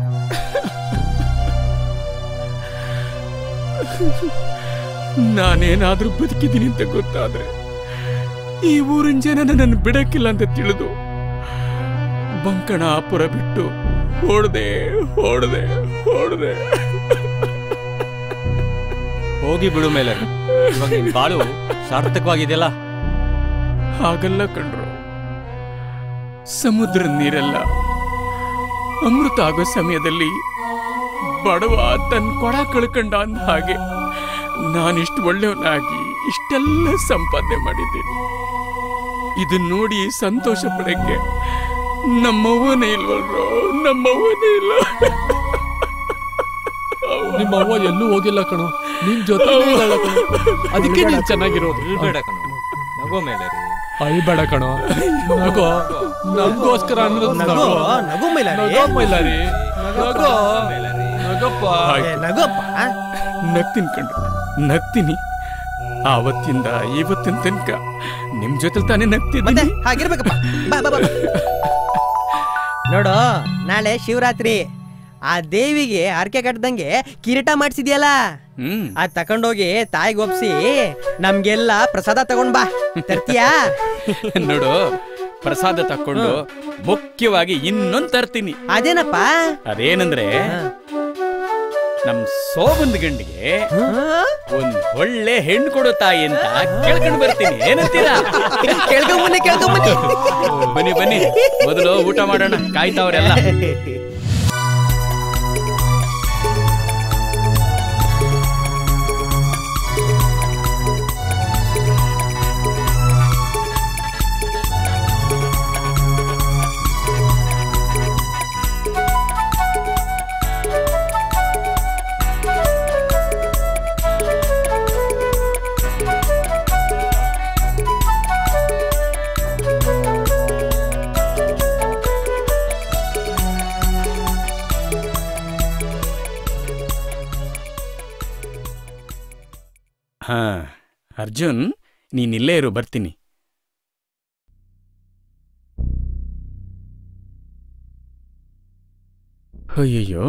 Speaker 4: ನಾನೇನಾದ್ರೂ ಬದುಕಿದ್ದೀನಿ ಅಂತ ಗೊತ್ತಾದ್ರೆ ಈ ಊರಿನ ಜನ ನನ್ನನ್ನು ಬಿಡಕ್ಕಿಲ್ಲ ಅಂತ ತಿಳಿದು ಬಂಕಣಾಪುರ ಬಿಟ್ಟು ಓಡದೆ ಓಡದೆ ಓಡದೆ
Speaker 11: ಹೋಗಿ ಬಿಡು ಮೇಲೆ ಇವಾಗ ನಿನ್ ಬಾಳು ಸಾರ್ಥಕವಾಗಿದೆಯಲ್ಲ
Speaker 4: ಹಾಗಲ್ಲ ಕಣ್ರು ಸಮುದ್ರ ನೀರೆಲ್ಲ ಅಮೃತ ಆಗೋ ಸಮಯದಲ್ಲಿ ಬಡವ ತನ್ನ ಕೊಡ ಕಳ್ಕಂಡ ಅಂದ ಹಾಗೆ ನಾನಿಷ್ಟು ಒಳ್ಳೆಯವನಾಗಿ ಇಷ್ಟೆಲ್ಲ ಸಂಪಾದನೆ ಮಾಡಿದ್ದೀನಿ ಇದನ್ನ ನೋಡಿ ಸಂತೋಷ ಪಡಕ್ಕೆ ನಮ್ಮವ್ವನೇ ಇಲ್ವಲ್ರೋ ನಮ್ಮವ್ವನೇ ಇಲ್ಲ
Speaker 9: ನಿಮ್ಮ ಅವ್ವ ಎಲ್ಲೂ ಹೋಗಿಲ್ಲ ಕಣೋ ನಿನ್ ಜೊತೆ ಅದಕ್ಕೆ ನೀನ್ ಚೆನ್ನಾಗಿರೋದು
Speaker 11: ಬೇಡ ಕಣ ನಗೋ ಮೇಲೆ ರೀ
Speaker 9: ಅಳ್ಬೇಡ ಕಣೋ ನಗೋ ನಮಗೋಸ್ಕರ ಅನ್ನೋದು
Speaker 5: ನಗೋ,
Speaker 9: ನಗೋ.
Speaker 5: ನಗು ಮೈಲಾರಿ.
Speaker 9: ನಗೋ ಮೈಲಾರಿ ನಗೋ ನಗಪ್ಪ
Speaker 5: ನಗಪ್ಪ
Speaker 4: ನಗ್ತೀನಿ ಕಣ್ರು ನಗ್ತೀನಿ ಆವತ್ತಿಂದ ಇವತ್ತಿನ ತನಕ ನಿಮ್ ಜೊತೆ ತಾನೇ ನಗ್ತಿದ್ದೀನಿ
Speaker 7: ಹಾಗಿರ್ಬೇಕಪ್ಪ ಬಾ ಬಾ ಬಾ ನೋಡು ನಾಳೆ ಶಿವರಾತ್ರಿ ಆ ದೇವಿಗೆ ಹರಕೆ ಕಟ್ಟದಂಗೆ ಕಿರೀಟ ಮಾಡಿಸಿದ್ಯಲ್ಲ ಅದ್ ತಕೊಂಡೋಗಿ ತಾಯಿಗೆ ಒಪ್ಸಿ ನಮ್ಗೆಲ್ಲ ಪ್ರಸಾದ ತಗೊಂಡ್ ಬಾ ತರ್ತೀಯಾ
Speaker 4: ನೋಡು ಪ್ರಸಾದ ತಕೊಂಡು ಮುಖ್ಯವಾಗಿ ಇನ್ನೊಂದ್ ತರ್ತೀನಿ
Speaker 7: ಅದೇನಪ್ಪ
Speaker 4: ಅದೇನಂದ್ರೆ ನಮ್ ಸೋಬಂದ್ ಗಂಡಿಗೆ ಒಂದ್ ಒಳ್ಳೆ ಹೆಣ್ಣು ಕೊಡು ತಾಯಿ ಅಂತ ಕೇಳ್ಕೊಂಡು ಬರ್ತೀನಿ ಏನಂತೀರಾ
Speaker 7: ಕೇಳ್ಕೊಂಬನ್ನಿ ಕೇಳ್ಕೊಂಬನ್ನಿ
Speaker 4: ಬನ್ನಿ ಬನ್ನಿ ಮೊದಲು ಊಟ ಮಾಡೋಣ ಕಾಯ್ತಾವ್ರೆಲ್ಲ ಅರ್ಜುನ್ ನೀನಿಲ್ಲೇ ಇರು ಬರ್ತೀನಿ ಅಯ್ಯಯ್ಯೋ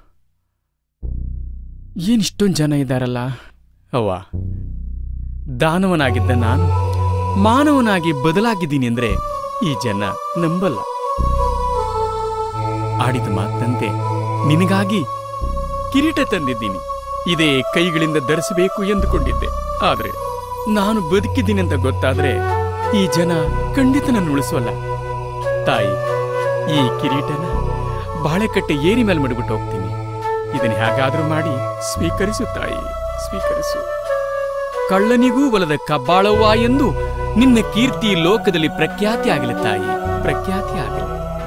Speaker 4: ಏನಿಷ್ಟೊಂದು ಜನ ಇದ್ದಾರಲ್ಲ ಅವ್ವ ದಾನವನಾಗಿದ್ದ ನಾನು ಮಾನವನಾಗಿ ಬದಲಾಗಿದ್ದೀನಿ ಅಂದ್ರೆ ಈ ಜನ ನಂಬಲ್ಲ ಆಡಿದ ಮಾತಂತೆ ನಿನಗಾಗಿ ಕಿರೀಟ ತಂದಿದ್ದೀನಿ ಇದೇ ಕೈಗಳಿಂದ ಧರಿಸಬೇಕು ಎಂದುಕೊಂಡಿದ್ದೆ ಆದ್ರೆ ನಾನು ಬದುಕಿದ್ದೀನಿ ಅಂತ ಗೊತ್ತಾದ್ರೆ ಈ ಜನ ಖಂಡಿತ ನನ್ನ ಉಳಿಸೋಲ್ಲ ತಾಯಿ ಈ ಕಿರೀಟನ ಬಾಳೆಕಟ್ಟೆ ಏರಿ ಮೇಲೆ ಮಡಬಿಟ್ಟು ಹೋಗ್ತೀನಿ ಇದನ್ನ ಹೇಗಾದ್ರೂ ಮಾಡಿ ಸ್ವೀಕರಿಸು ತಾಯಿ ಸ್ವೀಕರಿಸು ಕಳ್ಳನಿಗೂ ಒಲದ ಕಬ್ಬಾಳವ್ವ ಎಂದು ನಿನ್ನ ಕೀರ್ತಿ ಲೋಕದಲ್ಲಿ ಪ್ರಖ್ಯಾತಿ ಆಗಲಿ ತಾಯಿ ಪ್ರಖ್ಯಾತಿ ಆಗಲಿ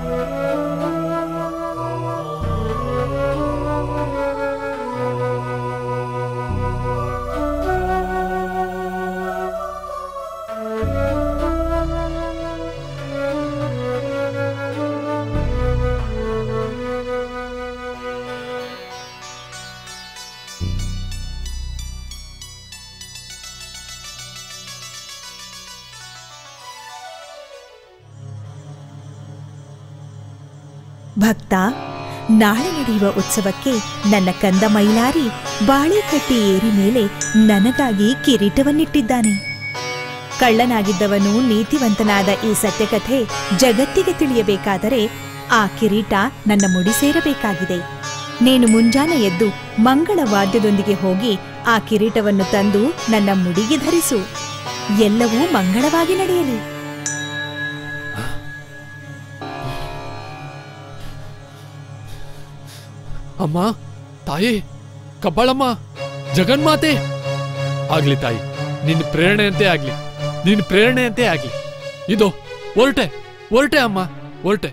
Speaker 10: ಭಕ್ತ ನಾಳೆ ನಡೆಯುವ ಉತ್ಸವಕ್ಕೆ ನನ್ನ ಕಂದ ಮೈಲಾರಿ ಬಾಳೆಕಟ್ಟಿ ಏರಿ ಮೇಲೆ ನನಗಾಗಿ ಕಿರೀಟವನ್ನಿಟ್ಟಿದ್ದಾನೆ ಕಳ್ಳನಾಗಿದ್ದವನು ನೀತಿವಂತನಾದ ಈ ಸತ್ಯಕಥೆ ಜಗತ್ತಿಗೆ ತಿಳಿಯಬೇಕಾದರೆ ಆ ಕಿರೀಟ ನನ್ನ ಮುಡಿ ಸೇರಬೇಕಾಗಿದೆ ನೀನು ಮುಂಜಾನೆ ಎದ್ದು ಮಂಗಳ ವಾದ್ಯದೊಂದಿಗೆ ಹೋಗಿ ಆ ಕಿರೀಟವನ್ನು ತಂದು ನನ್ನ ಮುಡಿಗೆ ಧರಿಸು ಎಲ್ಲವೂ ಮಂಗಳವಾಗಿ ನಡೆಯಲಿ
Speaker 9: ಅಮ್ಮ ತಾಯಿ ಕಬ್ಬಾಳಮ್ಮ ಜಗನ್ಮಾತೆ ಆಗ್ಲಿ ತಾಯಿ ನಿನ್ನ ಪ್ರೇರಣೆಯಂತೆ ಆಗ್ಲಿ ನಿನ್ನ ಪ್ರೇರಣೆಯಂತೆ ಆಗ್ಲಿ ಇದು ಹೊರಟೆ ಹೊರಟೆ ಅಮ್ಮ ಹೊರಟೆ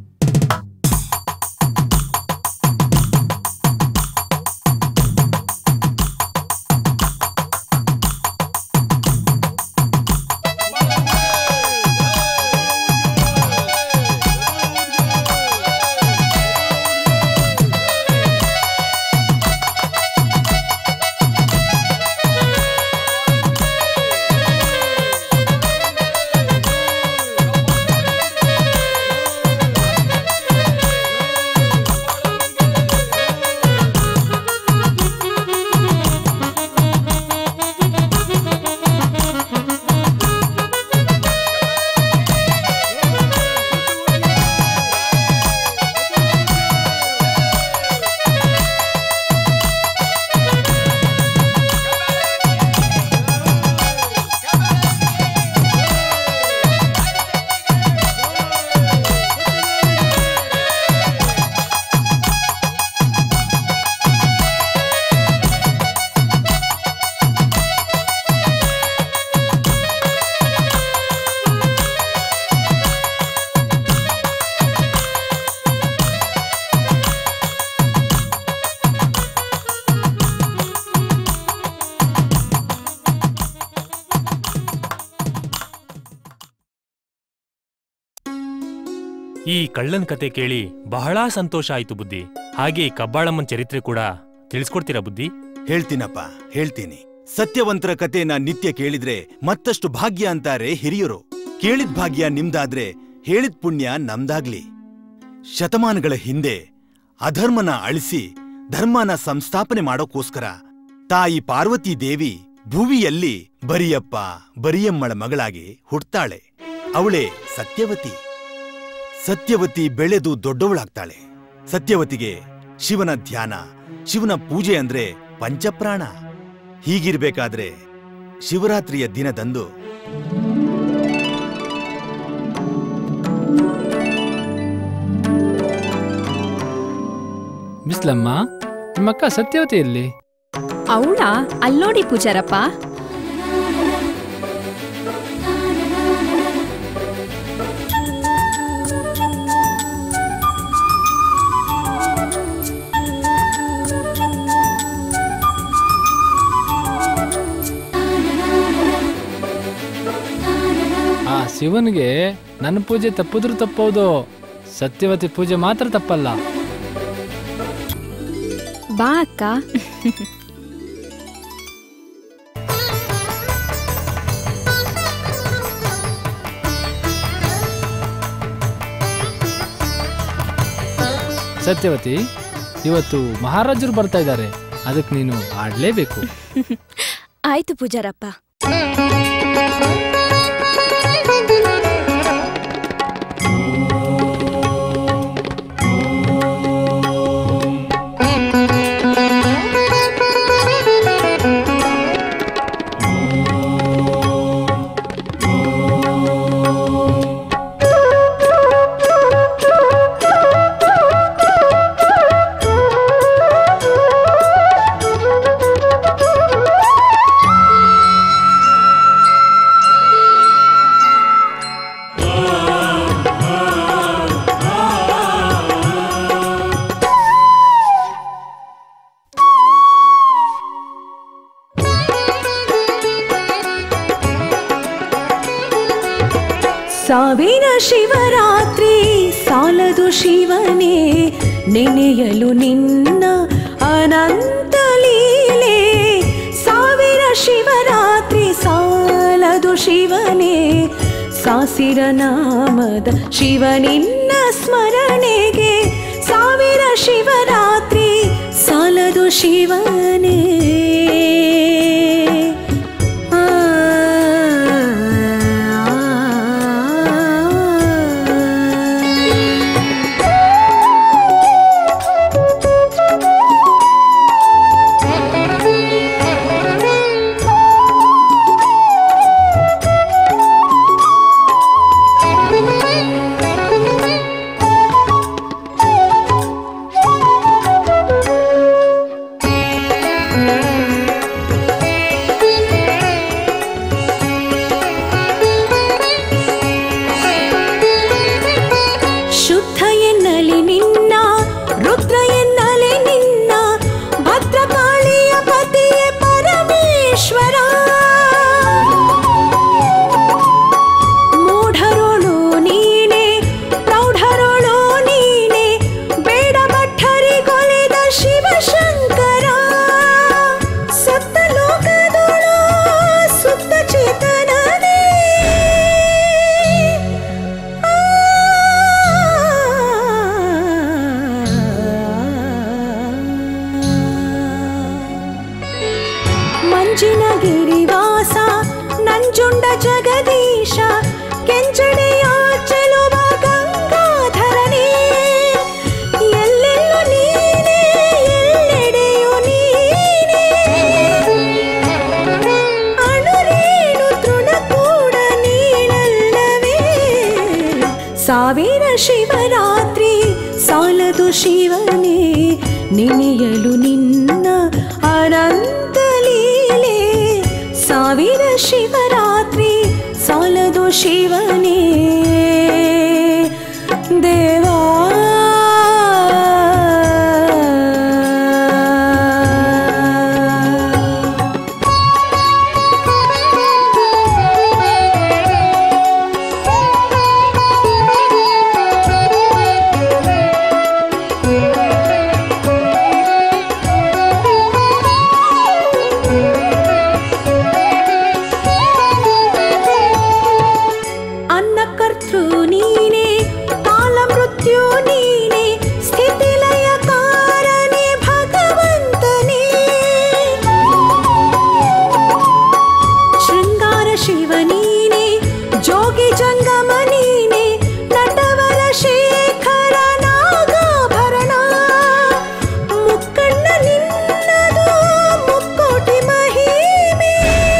Speaker 1: ಈ ಕಳ್ಳನ್ ಕತೆ ಕೇಳಿ ಬಹಳ ಸಂತೋಷ ಆಯ್ತು ಬುದ್ಧಿ ಹಾಗೆ ಈ ಕಬ್ಬಾಳಮ್ಮನ್ ಚರಿತ್ರೆ ಕೂಡ ತಿಳಿಸ್ಕೊಡ್ತೀರಾ ಬುದ್ಧಿ
Speaker 2: ಹೇಳ್ತೀನಪ್ಪ ಹೇಳ್ತೀನಿ ಸತ್ಯವಂತರ ಕಥೆನ ನಿತ್ಯ ಕೇಳಿದ್ರೆ ಮತ್ತಷ್ಟು ಭಾಗ್ಯ ಅಂತಾರೆ ಹಿರಿಯರು ಕೇಳಿದ್ ಭಾಗ್ಯ ನಿಮ್ದಾದ್ರೆ ಹೇಳಿದ್ ಪುಣ್ಯ ನಮ್ದಾಗ್ಲಿ ಶತಮಾನಗಳ ಹಿಂದೆ ಅಧರ್ಮನ ಅಳಿಸಿ ಧರ್ಮನ ಸಂಸ್ಥಾಪನೆ ಮಾಡೋಕ್ಕೋಸ್ಕರ ತಾಯಿ ಪಾರ್ವತಿ ದೇವಿ ಭುವಿಯಲ್ಲಿ ಬರಿಯಪ್ಪ ಬರಿಯಮ್ಮಳ ಮಗಳಾಗಿ ಹುಟ್ತಾಳೆ ಅವಳೇ ಸತ್ಯವತಿ ಸತ್ಯವತಿ ಬೆಳೆದು ದೊಡ್ಡವಳಾಗ್ತಾಳೆ ಸತ್ಯವತಿಗೆ ಶಿವನ ಧ್ಯಾನ ಶಿವನ ಪೂಜೆ ಅಂದ್ರೆ ಪಂಚಪ್ರಾಣ ಹೀಗಿರ್ಬೇಕಾದ್ರೆ ಶಿವರಾತ್ರಿಯ ದಿನದಂದು
Speaker 12: ಬಿಸ್ಲಮ್ಮ ನಿಮ್ಮಕ್ಕ ಸತ್ಯವತಿ ಎಲ್ಲಿ
Speaker 13: ಅವಳ ಅಲ್ಲೋಡಿ ಪೂಜಾರಪ್ಪ
Speaker 12: ಆ ಶಿವನಿಗೆ ನನ್ನ ಪೂಜೆ ತಪ್ಪಿದ್ರು ತಪ್ಪೋದು ಸತ್ಯವತಿ ಪೂಜೆ ಮಾತ್ರ ತಪ್ಪಲ್ಲ
Speaker 13: ಬಾ ಅಕ್ಕ
Speaker 12: ಸತ್ಯವತಿ ಇವತ್ತು ಮಹಾರಾಜರು ಬರ್ತಾ ಇದ್ದಾರೆ ಅದಕ್ಕೆ ನೀನು ಆಡ್ಲೇಬೇಕು
Speaker 13: ಆಯ್ತು ಪೂಜಾರಪ್ಪ
Speaker 14: ಸಾವಿರ ಶಿವರಾತ್ರಿ ಸಾಲದು ಶಿವನೇ ನೆನೆಯಲು ನಿನ್ನ ಅನಂತ ಲೀಲೆ ಸಾವಿರ ಶಿವರಾತ್ರಿ ಸಾಲದು ಶಿವನೇ ಸಾಸಿರ ನಾಮದ ಶಿವನಿನ್ನ ಸ್ಮರಣೆಗೆ ಸಾವಿರ ಶಿವರಾತ್ರಿ ಸಾಲದು ಶಿವನೇ ಶುದ್ಧ ಎನ್ನಲಿ ನಿನ್ನ ರುದ್ರ ಎನ್ನಲಿ ನಿನ್ನ ಭದ್ರಕಾಳಿಯ ಪತಿಯೇ ಪರಮೇಶ್ವರ ಮೂಢರೋಳು ನೀನೆ ಪ್ರೌಢರೋಳು ನೀನೆ ಬೇಡ ಭಟ್ಟರಿಗೊಲಿದ ಶಿವಶಂಕರ ಸತ್ತ ಲೋಕದೋಳು ಸುತ್ತ ಚೇತನನೇ ಮಂಜಿನ ಗಿರಿವಾಸ ನಂಜುಂಡ ಜಗದೀಶ ಕೆಂಚಡೆಯ ಚೆಲುವ ಗಂಗಾಧರನೇ ಎಲ್ಲೆಲ್ಲೂ ನೀನೇ ಎಲ್ಲೆಡೆಯೂ ನೀನೇ ಅಣುರೇಣು ತೃಣ ಕೂಡ ನೀನಲ್ಲವೇ ಸಾವಿರ ಶಿವರಾತ್ರಿ ಸಾಲದು ಶಿವನೇ ನೆನೆಯಲು ನಿನ್ನ ಅನಂತ ಲೀಲೆ ಸಾವಿರ ಶಿವರಾತ್ರಿ ಸಾಲದು ಶಿವನೇ ದೇವಾ ಅನ್ನಕರ್ತೃ ನೀನೆ ಕಾಲ ಮೃತ್ಯು ನೀನೆ ಸ್ಥಿತಿಲಯ ಕಾರನೆ ಭಗವಂತನೇ ಶೃಂಗಾರ ಶಿವ ನೀನೆ ಜೋಗಿ ಜಂಗಮ ನೀನೆ ನಟವರ ಶೇಖರ ನಾಗಾಭರಣ ಮುಕ್ಕಣ್ಣ ನಿನ್ನದು ಮುಕ್ಕೋಟಿ ಮಹಿಮೆ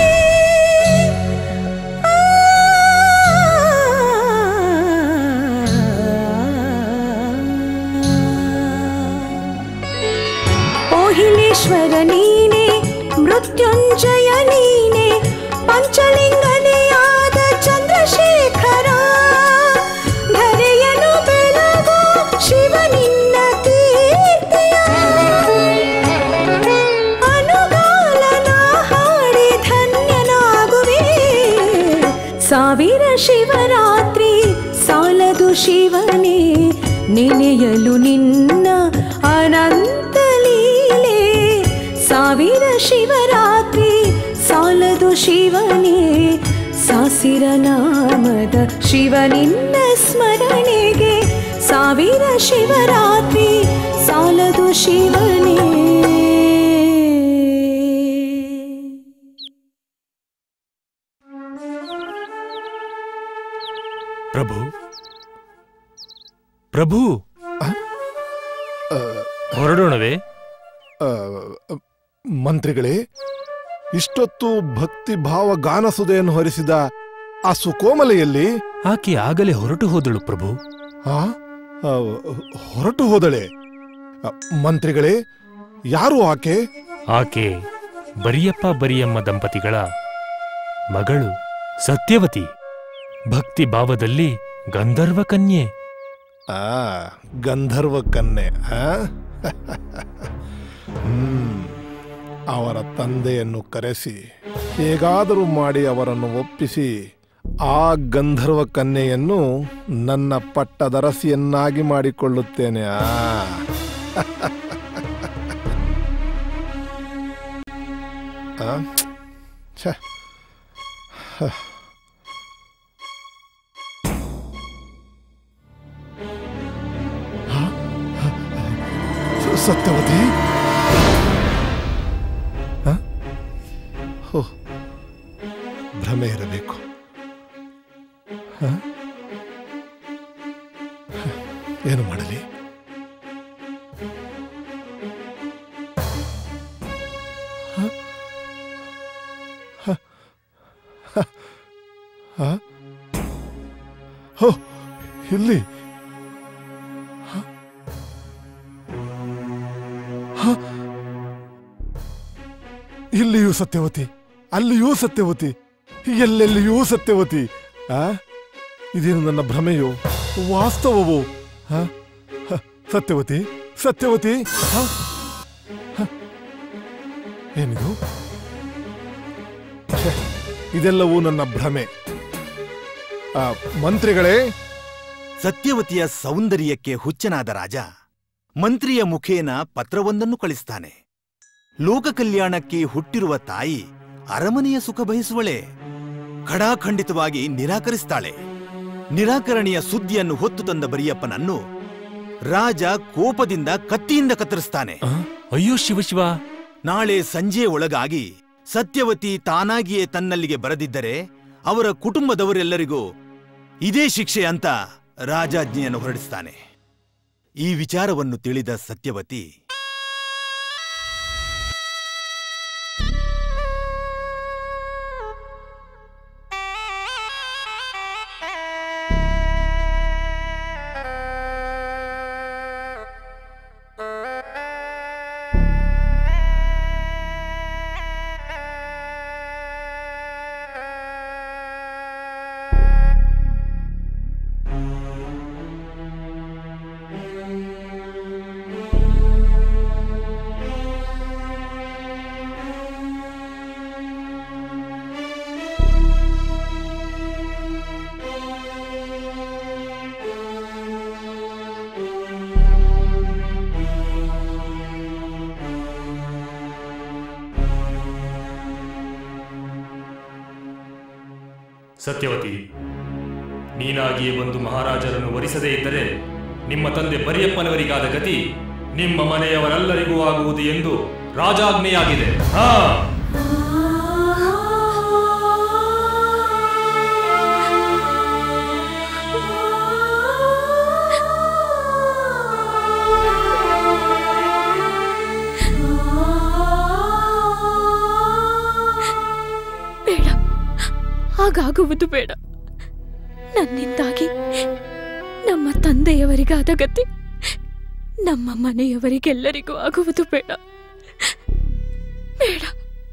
Speaker 14: ಓಹಿಲೇಶ್ವರ ನೀನೆ ಮೃತ್ಯುಂಜಯ ನೀನೆ ಪಂಚಲಿಂಗನೆಯಾದ ಚಂದ್ರಶೇಖರ ಧರೆಯನು ಬೆಳಗು ಶಿವ ನಿನ್ನ ಕೀರ್ತಿಯ ಅನುಗಾಲನ ಹಾಡಿ ಧನ್ಯನಾಗುವೆ ಸಾವಿರ ಶಿವರಾತ್ರಿ ಸಾಲದು ಶಿವನೇ ನೆನೆಯಲು ನಿನ್ನ ಅನಂತ ಲೀಲೆ ಸಾವಿರ ಶಿವರಾತ್ರಿ ಸಾಲದು ಶಿವನೇ ಸಾಸಿರ ನಾಮದ ಶಿವನಿನ್ನ ಸ್ಮರಣೆಗೆ ಸಾವಿರ ಶಿವರಾತ್ರಿ ಸಾಲದು ಶಿವನೇ
Speaker 1: ಪ್ರಭು ಪ್ರಭು ಹೊರಡೋಣವೇ
Speaker 15: ಆ, ಮಂತ್ರಿಗಳೇ ಇಷ್ಟೊತ್ತು ಭಕ್ತಿ ಭಾವ ಗಾನಸುದೆಯನ್ನು ಹೊರಿಸಿದ ಆ ಸುಕೋಮಲೆಯಲ್ಲಿ
Speaker 1: ಆಕೆ ಆಗಲೇ ಹೊರಟು ಹೋದಳು ಪ್ರಭು
Speaker 15: ಆ ಆ, ಹೊರಟು ಹೋದಳೆ ಆ, ಮಂತ್ರಿಗಳೇ ಯಾರು ಆಕೆ
Speaker 1: ಆಕೆ ಬರಿಯಪ್ಪ ಬರಿಯಮ್ಮ ದಂಪತಿಗಳ ಮಗಳು ಸತ್ಯವತಿ ಭಕ್ತಿ ಭಾವದಲ್ಲಿ ಗಂಧರ್ವ ಕನ್ಯೆ
Speaker 15: ಆ ಗಂಧರ್ವ ಕನ್ನೆ ಆ? ಹ್ಮ್ ಅವರ ತಂದೆಯನ್ನು ಕರೆಸಿ ಹೇಗಾದರೂ ಮಾಡಿ ಅವರನ್ನು ಒಪ್ಪಿಸಿ ಆ ಗಂಧರ್ವ ಕನ್ಯೆಯನ್ನು ನನ್ನ ಪಟ್ಟದರಸಿಯನ್ನಾಗಿ ಮಾಡಿಕೊಳ್ಳುತ್ತೇನೆ ಆ ಆ? ಛೆ. ಹ. ಸ- ಸತ್ಯವತಿ ಹ? ಹೋ ಭ್ರಮೆ ಇರಬೇಕು ಹ? ಏನು ಮಾಡಲಿ ಹ? ಹ? ಹ? ಹ? ಹೋ ಇಲ್ಲಿ ಹ? ಹ? ಇಲ್ಲಿಯೂ ಸತ್ಯವತಿ ಅಲ್ಲಿಯೂ ಸತ್ಯವತಿ ಎಲ್ಲೆಲ್ಲಿಯೂ ಸತ್ಯವತಿ ಆ ಇದೇನು ನನ್ನ ಭ್ರಮೆಯೋ ವಾಸ್ತವವೋ ಹ? ಹ, ಸತ್ಯವತಿ ಸತ್ಯವತಿ ಹ? ಹ? ಏನಿದು ಛೆ, ಇದೆಲ್ಲವೂ ನನ್ನ ಭ್ರಮೆ ಆ, ಮಂತ್ರಿಗಳೇ
Speaker 2: ಸತ್ಯವತಿಯ ಸೌಂದರ್ಯಕ್ಕೆ ಹುಚ್ಚನಾದ ರಾಜ ಮಂತ್ರಿಯ ಮುಖೇನ ಪತ್ರವೊಂದನ್ನು ಕಳಿಸ್ತಾನೆ ಲೋಕ ಕಲ್ಯಾಣಕ್ಕೆ ಹುಟ್ಟಿರುವ ತಾಯಿ ಅರಮನೆಯ ಸುಖ ಬಯಸುವಳೆ ಖಡಾಖಂಡಿತವಾಗಿ ನಿರಾಕರಿಸ್ತಾಳೆ ನಿರಾಕರಣೆಯ ಸುದ್ದಿಯನ್ನು ಹೊತ್ತು ತಂದ ಬರಿಯಪ್ಪನನ್ನು ರಾಜ ಕೋಪದಿಂದ ಕತ್ತಿಯಿಂದ ಕತ್ತರಿಸ್ತಾನೆ
Speaker 1: ಅಯ್ಯೋ ಶಿವಶಿವ
Speaker 2: ನಾಳೆ ಸಂಜೆ ಒಳಗಾಗಿ ಸತ್ಯವತಿ ತಾನಾಗಿಯೇ ತನ್ನಲ್ಲಿಗೆ ಬರದಿದ್ದರೆ ಅವರ ಕುಟುಂಬದವರೆಲ್ಲರಿಗೂ ಇದೇ ಶಿಕ್ಷೆ ಅಂತ ರಾಜಾಜ್ಞೆಯನ್ನು ಹೊರಡಿಸ್ತಾನೆ ಈ ವಿಚಾರವನ್ನು ತಿಳಿದ ಸತ್ಯವತಿ
Speaker 1: ಸತ್ಯವತಿ ನೀನಾಗಿಯೇ ಬಂದು ಮಹಾರಾಜರನ್ನು ವರಿಸದೇ ಇದ್ದರೆ ನಿಮ್ಮ ತಂದೆ ಬರಿಯಪ್ಪನವರಿಗಾದ ಗತಿ ನಿಮ್ಮ ಮನೆಯವರೆಲ್ಲರಿಗೂ ಆಗುವುದು ಎಂದು ರಾಜಾಜ್ಞೆಯಾಗಿದೆ ಹಾ
Speaker 13: ಬೇಡ ಹಾಗಾಗುವುದು ಬೇಡ ನನ್ನಿಂದಾಗಿ ನಮ್ಮ ತಂದೆಯವರಿಗಾದ ಗತಿ ನಮ್ಮ ಮನೆಯವರಿಗೆಲ್ಲರಿಗೂ ಆಗುವುದು ಬೇಡ ಬೇಡ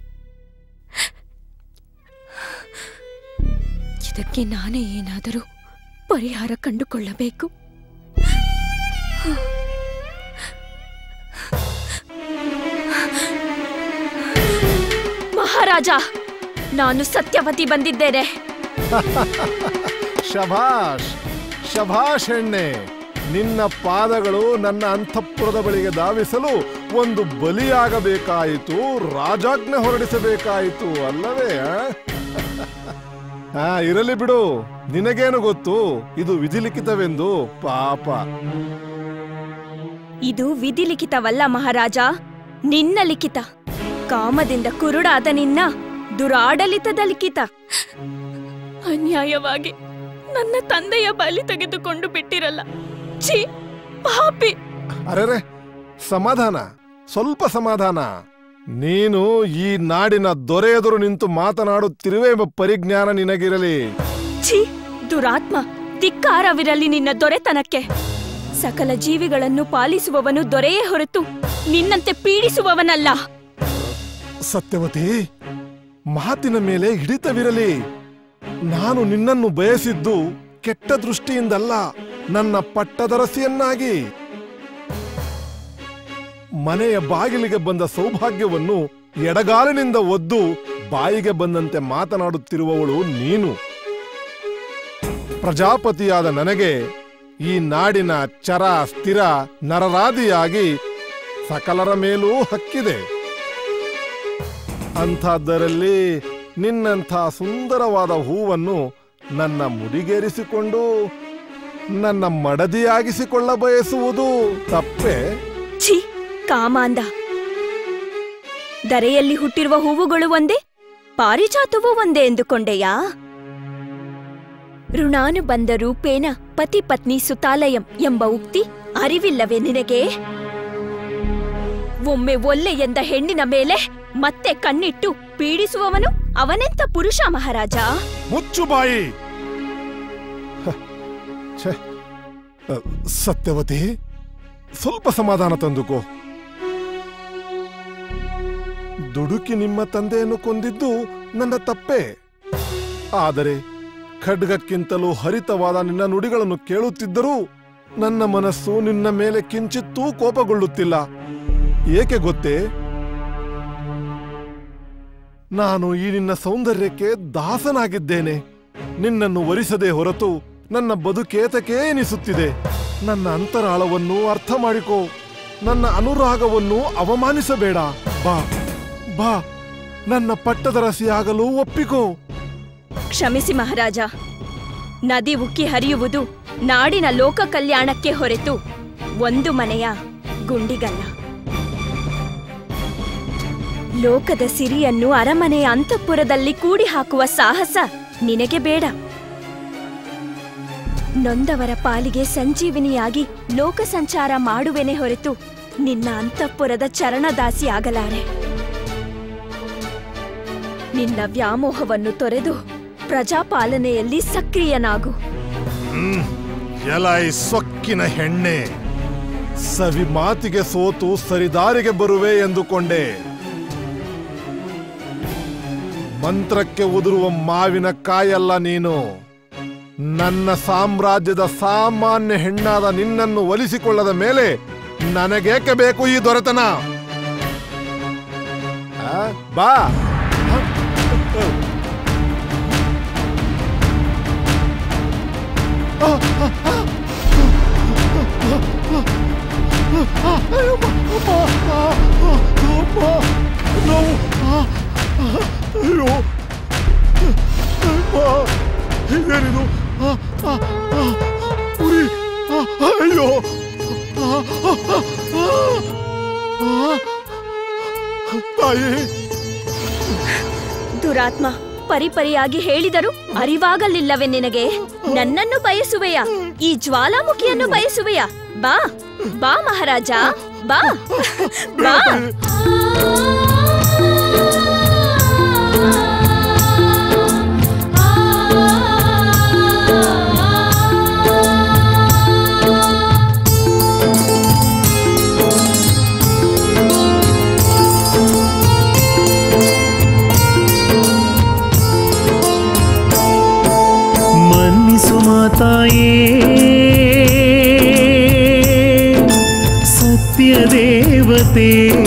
Speaker 13: ಇದಕ್ಕೆ ನಾನೇ ಏನಾದರೂ ಪರಿಹಾರ ಕಂಡುಕೊಳ್ಳಬೇಕು ಮಹಾರಾಜ ನಾನು ಸತ್ಯವತಿ ಬಂದಿದ್ದೇನೆ
Speaker 15: ಶಭಾಷ್ ಶಭಾಷ್ ಹೆಣ್ಣೆ ನಿನ್ನ ಪಾದಗಳು ನನ್ನ ಅಂತಃಪುರದ ಬಳಿಗೆ ಧಾವಿಸಲು ಒಂದು ಬಲಿಯಾಗಬೇಕಾಯಿತು ರಾಜಾಜ್ಞೆ ಹೊರಡಿಸಬೇಕಾಯಿತು ಅಲ್ಲವೇ ಆ? ಆ ಇರಲಿ ಬಿಡು ನಿನಗೇನು ಗೊತ್ತು ಇದು ವಿಧಿಲಿಖಿತವೆಂದು ಪಾಪ
Speaker 13: ಇದು ವಿಧಿ ಲಿಖಿತವಲ್ಲ ಮಹಾರಾಜ ನಿನ್ನ ಲಿಖಿತ ಕಾಮದಿಂದ ಕುರುಡಾದ ನಿನ್ನ ದುರಾಡಳಿತದ ಲಿಖಿತ ಅನ್ಯಾಯವಾಗಿ ನನ್ನ ತಂದೆಯ ಬಲಿ ತೆಗೆದುಕೊಂಡು ಬಿಟ್ಟಿರಲ್ಲ ಛೀ ಪಾಪಿ
Speaker 15: ಅರೆರೆ ಸಮಾಧಾನ ಸ್ವಲ್ಪ ಸಮಾಧಾನ ನೀನು ಈ ನಾಡಿನ ದೊರೆ ಎದುರು ನಿಂತು ಮಾತನಾಡುತ್ತಿರುವೆ ಎಂಬ ಪರಿಜ್ಞಾನ ನಿನಗಿರಲಿ
Speaker 13: ಛೀ ದುರಾತ್ಮ ಧಿಕ್ಕಾರವಿರಲಿ ನಿನ್ನ ದೊರೆತನಕ್ಕೆ ಸಕಲ ಜೀವಿಗಳನ್ನು ಪಾಲಿಸುವವನು ದೊರೆಯೇ ಹೊರತು ನಿನ್ನಂತೆ ಪೀಡಿಸುವವನಲ್ಲ
Speaker 15: ಸತ್ಯವತಿ ಮಾತಿನ ಮೇಲೆ ಹಿಡಿತವಿರಲಿ ನಾನು ನಿನ್ನನ್ನು ಬಯಸಿದ್ದು ಕೆಟ್ಟ ದೃಷ್ಟಿಯಿಂದಲ್ಲ ನನ್ನ ಪಟ್ಟದರಸಿಯನ್ನಾಗಿ ಮನೆಯ ಬಾಗಿಲಿಗೆ ಬಂದ ಸೌಭಾಗ್ಯವನ್ನು ಎಡಗಾಲಿನಿಂದ ಒದ್ದು ಬಾಯಿಗೆ ಬಂದಂತೆ ಮಾತನಾಡುತ್ತಿರುವವಳು ನೀನು ಪ್ರಜಾಪತಿಯಾದ ನನಗೆ ಈ ನಾಡಿನ ಚರ ಸ್ಥಿರ ನರರಾದಿಯಾಗಿ ಸಕಲರ ಮೇಲೂ ಹಕ್ಕಿದೆ ಅಂಥದ್ದರಲ್ಲಿ ನಿನ್ನಂಥ ಸುಂದರವಾದ ಹೂವನ್ನು ನನ್ನ ಮುಡಿಗೇರಿಸಿಕೊಂಡು ನನ್ನ ಮಡದಿಯಾಗಿಸಿಕೊಳ್ಳ ಬಯಸುವುದು ತಪ್ಪೆ
Speaker 13: ಛೀ ಕಾಮಾಂದ ದರೆಯಲ್ಲಿ ಹುಟ್ಟಿರುವ ಹೂವುಗಳು ಒಂದೇ ಪಾರಿಜಾತವೂ ಒಂದೇ ಎಂದುಕೊಂಡೆಯಾ ಋಣಾನುಬಂಧ ರೂಪೇಣ ಪತಿ ಪತ್ನಿ ಸುತಾಲಯಂ ಎಂಬ ಉಕ್ತಿ ಅರಿವಿಲ್ಲವೇ ನಿನಗೆ ಒಮ್ಮೆ ಒಲ್ಲೆ ಎಂದ ಹೆಣ್ಣಿನ ಮೇಲೆ ಮತ್ತೆ ಕಣ್ಣಿಟ್ಟು ಪೀಡಿಸುವವನು ಅವನೆಂತ ಪುರುಷ ಮಹಾರಾಜ
Speaker 15: ಮುಚ್ಚು ಬಾಯಿ ಹ, ಛೆ. ಅ, ಸತ್ಯವತಿ ಸ್ವಲ್ಪ ಸಮಾಧಾನ ತಂದುಕೋ ದುಡುಕಿ ನಿಮ್ಮ ತಂದೆಯನ್ನು ಕೊಂದಿದ್ದು ನನ್ನ ತಪ್ಪೇ ಆದರೆ ಖಡ್ಗಕ್ಕಿಂತಲೂ ಹರಿತವಾದ ನಿನ್ನ ನುಡಿಗಳನ್ನು ಕೇಳುತ್ತಿದ್ದರೂ ನನ್ನ ಮನಸ್ಸು ನಿನ್ನ ಮೇಲೆ ಕಿಂಚಿತ್ತೂ ಕೋಪಗೊಳ್ಳುತ್ತಿಲ್ಲ ಏಕೆ ಗೊತ್ತೇ ನಾನು ಈ ನಿನ್ನ ಸೌಂದರ್ಯಕ್ಕೆ ದಾಸನಾಗಿದ್ದೇನೆ ನಿನ್ನನ್ನು ವರಿಸದೆ ಹೊರತು ನನ್ನ ಬದುಕೇತಕೇ ಎನಿಸುತ್ತಿದೆ ನನ್ನ ಅಂತರಾಳವನ್ನು ಅರ್ಥ ಮಾಡಿಕೋ ನನ್ನ ಅನುರಾಗವನ್ನು ಅವಮಾನಿಸಬೇಡ ಬಾ ಬಾ ನನ್ನ ಪಟ್ಟದರಸಿಯಾಗಲು ಒಪ್ಪಿಕೋ
Speaker 13: ಕ್ಷಮಿಸಿ ಮಹಾರಾಜ ನದಿ ಉಕ್ಕಿ ಹರಿಯುವುದು ನಾಡಿನ ಲೋಕ ಕಲ್ಯಾಣಕ್ಕೆ ಹೊರತು ಒಂದು ಮನೆಯ ಗುಂಡಿಗಲ್ಲ ಲೋಕದ ಸಿರಿಯನ್ನು ಅರಮನೆಯ ಅಂತಃಪುರದಲ್ಲಿ ಕೂಡಿ ಹಾಕುವ ಸಾಹಸ ನಿನಗೆ ಬೇಡ ನೊಂದವರ ಪಾಲಿಗೆ ಸಂಜೀವಿನಿಯಾಗಿ ಲೋಕ ಸಂಚಾರ ಮಾಡುವೆನೆ ಹೊರತು ನಿನ್ನ ಅಂತಃಪುರದ ಚರಣದಾಸಿ ಆಗಲಾರೆ ನಿನ್ನ ವ್ಯಾಮೋಹವನ್ನು ತೊರೆದು ಪ್ರಜಾಪಾಲನೆಯಲ್ಲಿ ಸಕ್ರಿಯನಾಗು
Speaker 15: ಹ್ಮ್ ಎಲೈ ಸೊಕ್ಕಿನ ಹೆಣ್ಣೆ ಸವಿ ಮಾತಿಗೆ ಸೋತು ಸರಿದಾರಿಗೆ ಬರುವೆ ಎಂದುಕೊಂಡೆ ಮಂತ್ರಕ್ಕೆ ಉದುರುವ ಮಾವಿನ ಕಾಯಲ್ಲ ನೀನು ನನ್ನ ಸಾಮ್ರಾಜ್ಯದ ಸಾಮಾನ್ಯ ಹೆಣ್ಣಾದ ನಿನ್ನನ್ನು ಒಲಿಸಿಕೊಳ್ಳದ ಮೇಲೆ ನನಗೇಕೆ ಬೇಕು ಈ ದೊರೆತನ ಆ, ಬಾ ಅಯ್ಯೋ ಇದೇನಿದು ಉರಿ ಅಯ್ಯೋ ತಾಯಿ
Speaker 13: ದುರಾತ್ಮ ಪರಿಪರಿಯಾಗಿ ಹೇಳಿದರು ಅರಿವಾಗಲಿಲ್ಲವೇ ನಿನಗೆ ನನ್ನನ್ನು ಬಯಸುವೆಯಾ ಈ ಜ್ವಾಲಾಮುಖಿಯನ್ನು ಬಯಸುವೆಯಾ ಬಾ ಬಾ ಮಹಾರಾಜ ಬಾ ಬಾ
Speaker 16: ಮನ್ನಿಸು ಮಾತಾಯೇ ಸತ್ಯ ದೇವತೆ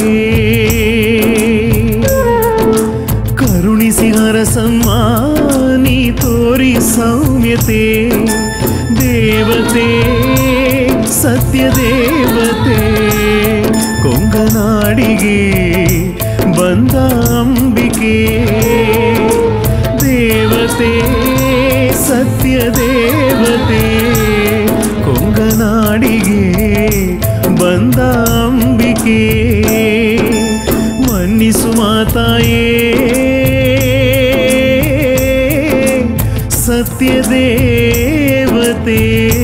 Speaker 16: ಕರುಣಿಸಿ ಹರಸಮ್ಮ ನೀ ತೋರಿ ಸೌಮ್ಯತೆ ದೇವತೆ ಸತ್ಯ ದೇವತೆ ಕೊಂಗನಾಡಿಗೆ ಬಂದ ಅಂಬಿಕೆ ದೇವತೆ ಸತ್ಯ ದೇವತೆ ಕೊಂಗನಾಡಿಗೆ ಬಂದ ಬಂದ ಅಂಬಿಕೆ ಮನ್ನಿಸು ಮಾತಾಯೇ ಸತ್ಯದೇವತೆ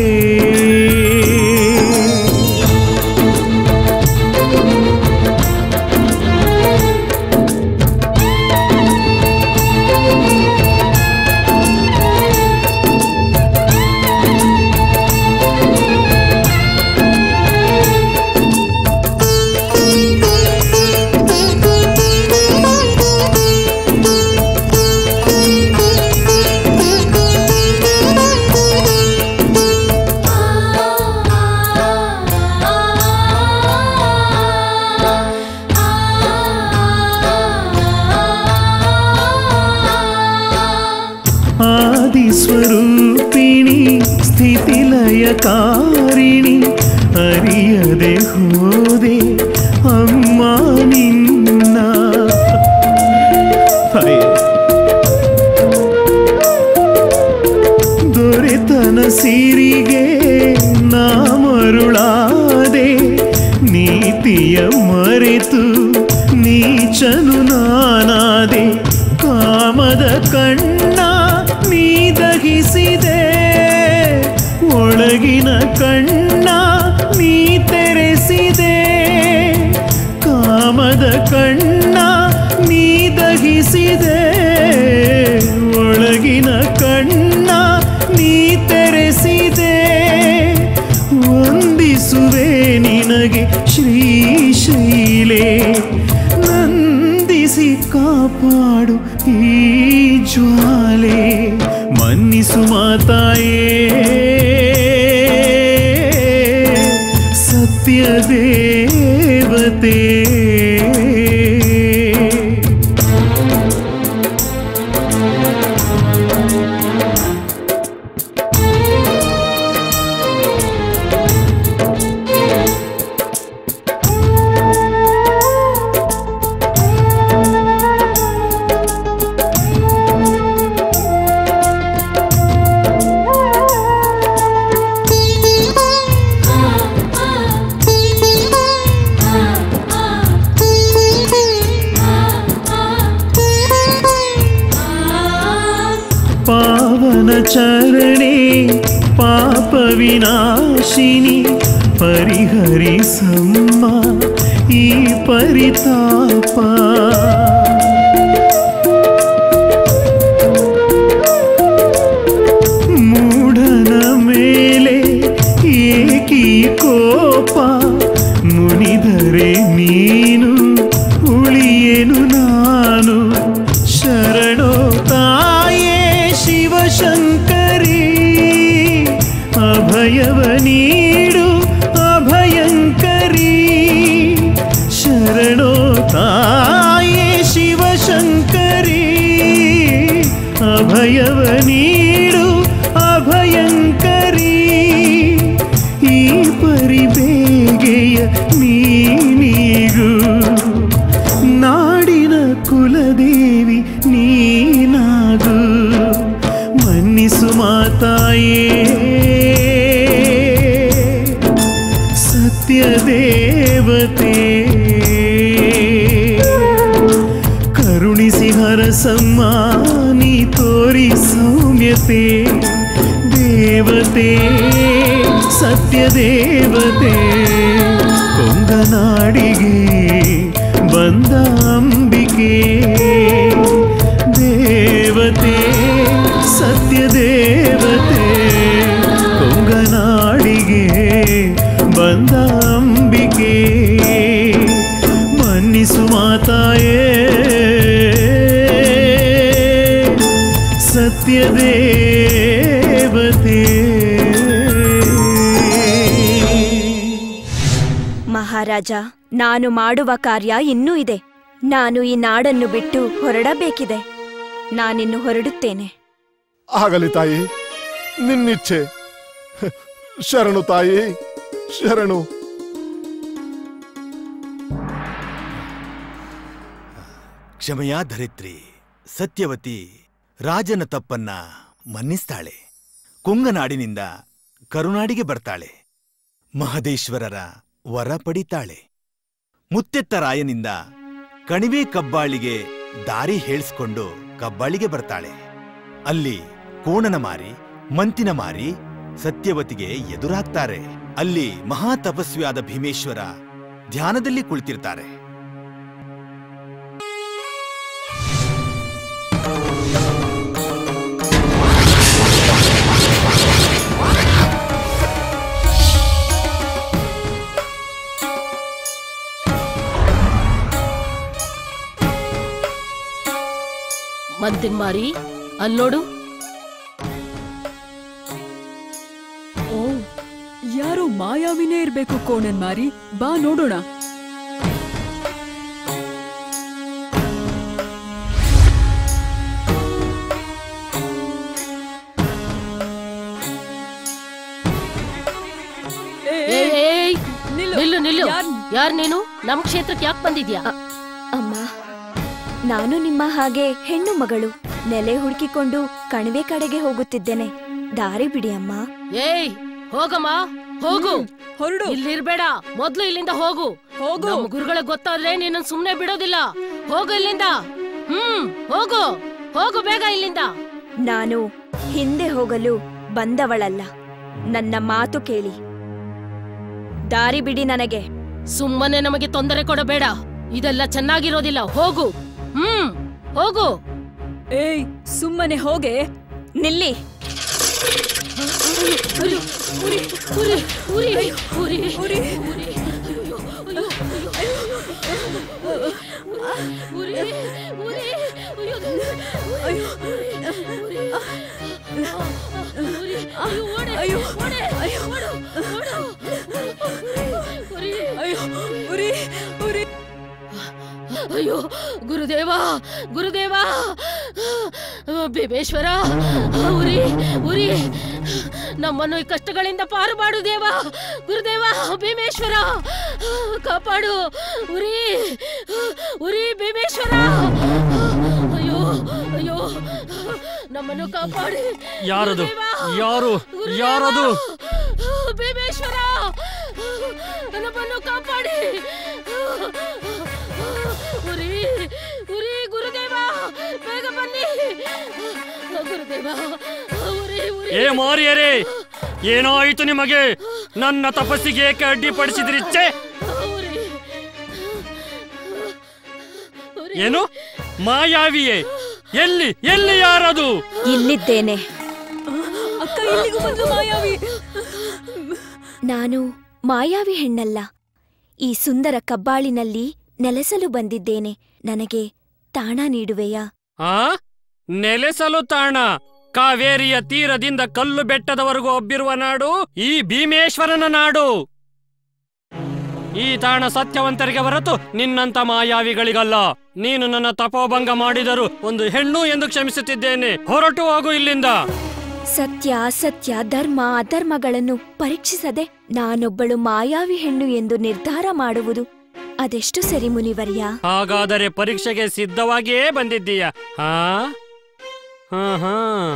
Speaker 16: ಆದಿಸ್ವರೂಪಿಣಿ ಸ್ಥಿತಿಲಯಕಾರಿಣಿ ಅರಿಯದೆ ಹೋದೆ ಅಮ್ಮ ನಿನ್ನ ತಾಯಿ ದೊರೆತನ ಸಿರಿಗೆ ನಾ ಮರುಳಾದೆ ನೀತಿಯ ಮರೆತು ನೀಚನು ನಾನಾದೆ ಕಾಮದ ಕಣ್ಣ ನೀ ದಹಿಸಿದೆ ಒಳಗಿನ ಕಣ್ಣ ನೀ ತೆರೆಸಿದೆ ಕಾಮದ ಕಣ್ಣ ನೀ ದಹಿಸಿದೆ ಒಳಗಿನ ಕಣ್ಣ ನೀ ತೆರೆಸಿದೆ ವಂದಿಸುವೆ ನಿನಗೆ ಶ್ರೀಶೈಲೆ ನಂದಿಸಿ ಕಾಪಾಡು ಈ ಜ್ವಾಲೆ ಮನ್ನಿಸು ಮಾತಾಯೇ ಸತ್ಯ ದೇವತೆ ಪಾವನ ಚರಣೆ ಪಾಪ ವಿನಾಶಿನಿ ಪರಿಹರಿಸಮ್ಮ ಈ ಪರಿತಾಪ ಮೂಢನ ಮೇಲೆ ಏಕಿ ಕೋಪ ಮುನಿದರೆ ನೀನು ಉಳಿಯೇನು ನಾನು ಶರಣೋ ತಾಯೇ ಶಿವಶಂಕರಿ ಅಭಯವ ನೀಡು ಅಭಯಂಕರಿ ಶರಣೋ ತಾಯೇ ಶಿವಶಂಕರಿ ಅಭಯವ ನೀಡು ಅಭಯಂಕರಿ ಈ ಪರಿಬೇಗೆಯ ನೀನೀಗು ನಾಡಿನ ಕುಲದೇವಿ ನೀನಾಗು ಮನ್ನಿಸು ಮಾತಾಯೇ ಸತ್ಯ ದೇವತೆ ಕರುಣಿಸಿ ಹರಸಮ್ಮ ನೀ ತೋರಿ ಸೌಮ್ಯತೆ ದೇವತೆ ಸತ್ಯ ದೇವತೆ ಕೊಂಗನಾಡಿಗೆ ಬಂದ ಅಂಬಿಕೆ ದೇವತೆ ಸತ್ಯ ದೇವತೆ ಕೊಂಗನಾಡಿಗೆ ಬಂದ ಅಂಬಿಕೆ ಮನ್ನಿಸು ಮಾತಾಯೇ ಸತ್ಯ ದೇವತೆ
Speaker 13: ಮಹಾರಾಜ ನಾನು ಮಾಡುವ ಕಾರ್ಯ ಇನ್ನೂ ಇದೆ ನಾನು ಈ ನಾಡನ್ನು ಬಿಟ್ಟು ಹೊರಡಬೇಕಿದೆ ನಾನಿನ್ನು ಹೊರಡುತ್ತೇನೆ
Speaker 15: ಆಗಲಿ ತಾಯಿ ನಿನ್ನಿಚ್ಛೆ ಶರಣು ತಾಯಿ ಶರಣು
Speaker 2: ಕ್ಷಮೆಯ ಧರಿತ್ರಿ ಸತ್ಯವತಿ ರಾಜನ ತಪ್ಪನ್ನ ಮನ್ನಿಸ್ತಾಳೆ ಕೊಂಗನಾಡಿನಿಂದ ಕರುನಾಡಿಗೆ ಬರ್ತಾಳೆ ಮಹದೇಶ್ವರರ ವರ ಪಡಿತಾಳೆ ಮುತ್ತೆತ್ತ ರಾಯನಿಂದ ಕಣಿವೆ ಕಬ್ಬಾಳಿಗೆ ದಾರಿ ಹೇಳಿಸ್ಕೊಂಡು ಕಬ್ಬಾಳಿಗೆ ಬರ್ತಾಳೆ ಅಲ್ಲಿ ಕೋಣನ ಮಾರಿ ಮಂತಿನ ಮಾರಿ ಸತ್ಯವತಿಗೆ ಎದುರಾಗ್ತಾರೆ ಅಲ್ಲಿ ಮಹಾ ತಪಸ್ವಿಯಾದ ಭೀಮೇಶ್ವರ ಧ್ಯಾನದಲ್ಲಿ ಕುಳಿತಿರ್ತಾರೆ
Speaker 3: ಮಂತಿನ್ ಮಾರಿ ಅಲ್ನೋಡು
Speaker 17: ಓ ಯಾರೋ ಮಾಯಾವಿನೇ ಇರ್ಬೇಕು ಕೋಣನ್ ಮಾರಿ ಬಾ ನೋಡೋಣ
Speaker 3: ಏಯ್, ಏಯ್, ನಿಲ್ಲು ನಿಲ್ಲು ಯಾರ್ ನೀನು ನಮ್ ಕ್ಷೇತ್ರಕ್ಕೆ ಯಾಕೆ ಬಂದಿದ್ಯಾ
Speaker 13: ಅಮ್ಮ ನಾನು ನಿಮ್ಮ ಹಾಗೆ ಹೆಣ್ಣು ಮಗಳು ನೆಲೆ ಹುಡುಕಿಕೊಂಡು ಕಣಿವೆ ಕಡೆಗೆ ಹೋಗುತ್ತಿದ್ದೇನೆ ದಾರಿ ಬಿಡಿ ಅಮ್ಮ
Speaker 3: ಏಯ್ ಹೋಗಮ್ಮ ಹೋಗು ಹೊರಡು ಇಲ್ಲಿರ್ಬೇಡ ಮೊದ್ಲು ಇಲ್ಲಿಂದ ಹೋಗು ಹೋಗು ನಮ್ ಗುರುಗಳಿಗೆ ಗೊತ್ತಾದ್ರೆ ನಿನ್ನ ಸುಮ್ನೆ ಬಿಡೋದಿಲ್ಲ ಹೋಗು ಇಲ್ಲಿಂದ ಹ್ಮ್ ಹೋಗು ಹೋಗು ಬೇಗ ಇಲ್ಲಿಂದ
Speaker 13: ನಾನು ಹಿಂದೆ ಹೋಗಲು ಬಂದವಳಲ್ಲ ನನ್ನ ಮಾತು ಕೇಳಿ ದಾರಿ ಬಿಡಿ ನನಗೆ
Speaker 3: ಸುಮ್ಮನೆ ನಮಗೆ ತೊಂದರೆ ಕೊಡಬೇಡ ಇದೆಲ್ಲ ಚೆನ್ನಾಗಿರೋದಿಲ್ಲ ಹೋಗು ಹ್ಮ್ ಹೋಗು
Speaker 17: ಏಯ್ ಸುಮ್ಮನೆ ಹೋಗೆ
Speaker 13: ನಿಲ್ಲಿ
Speaker 3: ಉರಿ ಉರಿ ಉರಿ ಉರಿ ಉರಿ ಅಯ್ಯೋ ಗುರುದೇವ ಗುರುದೇವ ಭೀಮೇಶ್ವರ ಉರಿ ಉರಿ ನಮ್ಮನ್ನು ಈ ಕಷ್ಟಗಳಿಂದ ಪಾರು ಮಾಡು ದೇವ ಗುರುದೇವ ಭೀಮೇಶ್ವರ ಕಾಪಾಡು ಉರಿ ಉರಿ ಭೀಮೇಶ್ವರ ಅಯ್ಯೋ ಅಯ್ಯೋ ನಮ್ಮನ್ನು ಕಾಪಾಡಿ
Speaker 11: ಯಾರದು
Speaker 3: ಗುರುದೇವ!
Speaker 11: ಯಾರು
Speaker 3: ಗುರುದೇವ!
Speaker 11: ಯಾರದು
Speaker 3: ಭೀಮೇಶ್ವರ ನಮ್ಮನ್ನು ಕಾಪಾಡಿ ಉರಿ ಉರಿ ಗುರುದೇವ ಬೇಗ ಬನ್ನಿ ಗುರುದೇವ ಉರಿ ಉರಿ
Speaker 11: ಏ ಮಾರಿಯರೇ ಏನಾಯಿತು ನಿಮಗೆ ನನ್ನ ತಪಸ್ಸಿಗೆ ಏಕೆ ಅಡ್ಡಿಪಡಿಸಿದ್ರಿ ಛೆ! ಏನು ಮಾಯಾವಿಯೇ ಎಲ್ಲಿ ಎಲ್ಲಿ ಯಾರದು
Speaker 13: ಇಲ್ಲಿದ್ದೇನೆ
Speaker 17: ಅಕ್ಕ ಇಲ್ಲಿಗೂ ಬಂದ್ಲು ಮಾಯಾವಿ
Speaker 13: ನಾನು ಮಾಯಾವಿ ಹೆಣ್ಣಲ್ಲ ಈ ಸುಂದರ ಕಬ್ಬಾಳಿನಲ್ಲಿ ನೆಲೆಸಲು ಬಂದಿದ್ದೇನೆ ನನಗೆ ತಾಣ ನೀಡುವೆಯಾ
Speaker 11: ಆ ನೆಲೆಸಲು ತಾಣ ಕಾವೇರಿಯ ತೀರದಿಂದ ಕಲ್ಲು ಬೆಟ್ಟದವರೆಗೂ ಒಬ್ಬಿರುವ ನಾಡು ಈ ಭೀಮೇಶ್ವರನ ನಾಡು ಈ ತಾಣ ಸತ್ಯವಂತರಿಗೆ ಹೊರತು ನಿನ್ನಂತ ಮಾಯಾವಿಗಳಿಗಲ್ಲ ನೀನು ನನ್ನ ತಪೋಭಂಗ ಮಾಡಿದರೂ ಒಂದು ಹೆಣ್ಣು ಎಂದು ಕ್ಷಮಿಸುತ್ತಿದ್ದೇನೆ ಹೊರಟು ಹೋಗು ಇಲ್ಲಿಂದ
Speaker 13: ಸತ್ಯ ಅಸತ್ಯ ಧರ್ಮ ಅಧರ್ಮಗಳನ್ನು ಪರೀಕ್ಷಿಸದೆ ನಾನೊಬ್ಬಳು ಮಾಯಾವಿ ಹೆಣ್ಣು ಎಂದು ನಿರ್ಧಾರ ಮಾಡುವುದು ಅದೆಷ್ಟು ಸರಿ ಮುನಿವರ್ಯ
Speaker 11: ಹಾಗಾದರೆ ಪರೀಕ್ಷೆಗೆ ಸಿದ್ಧವಾಗಿಯೇ ಬಂದಿದ್ದೀಯ ಹಾ ಹಾ ಹಾ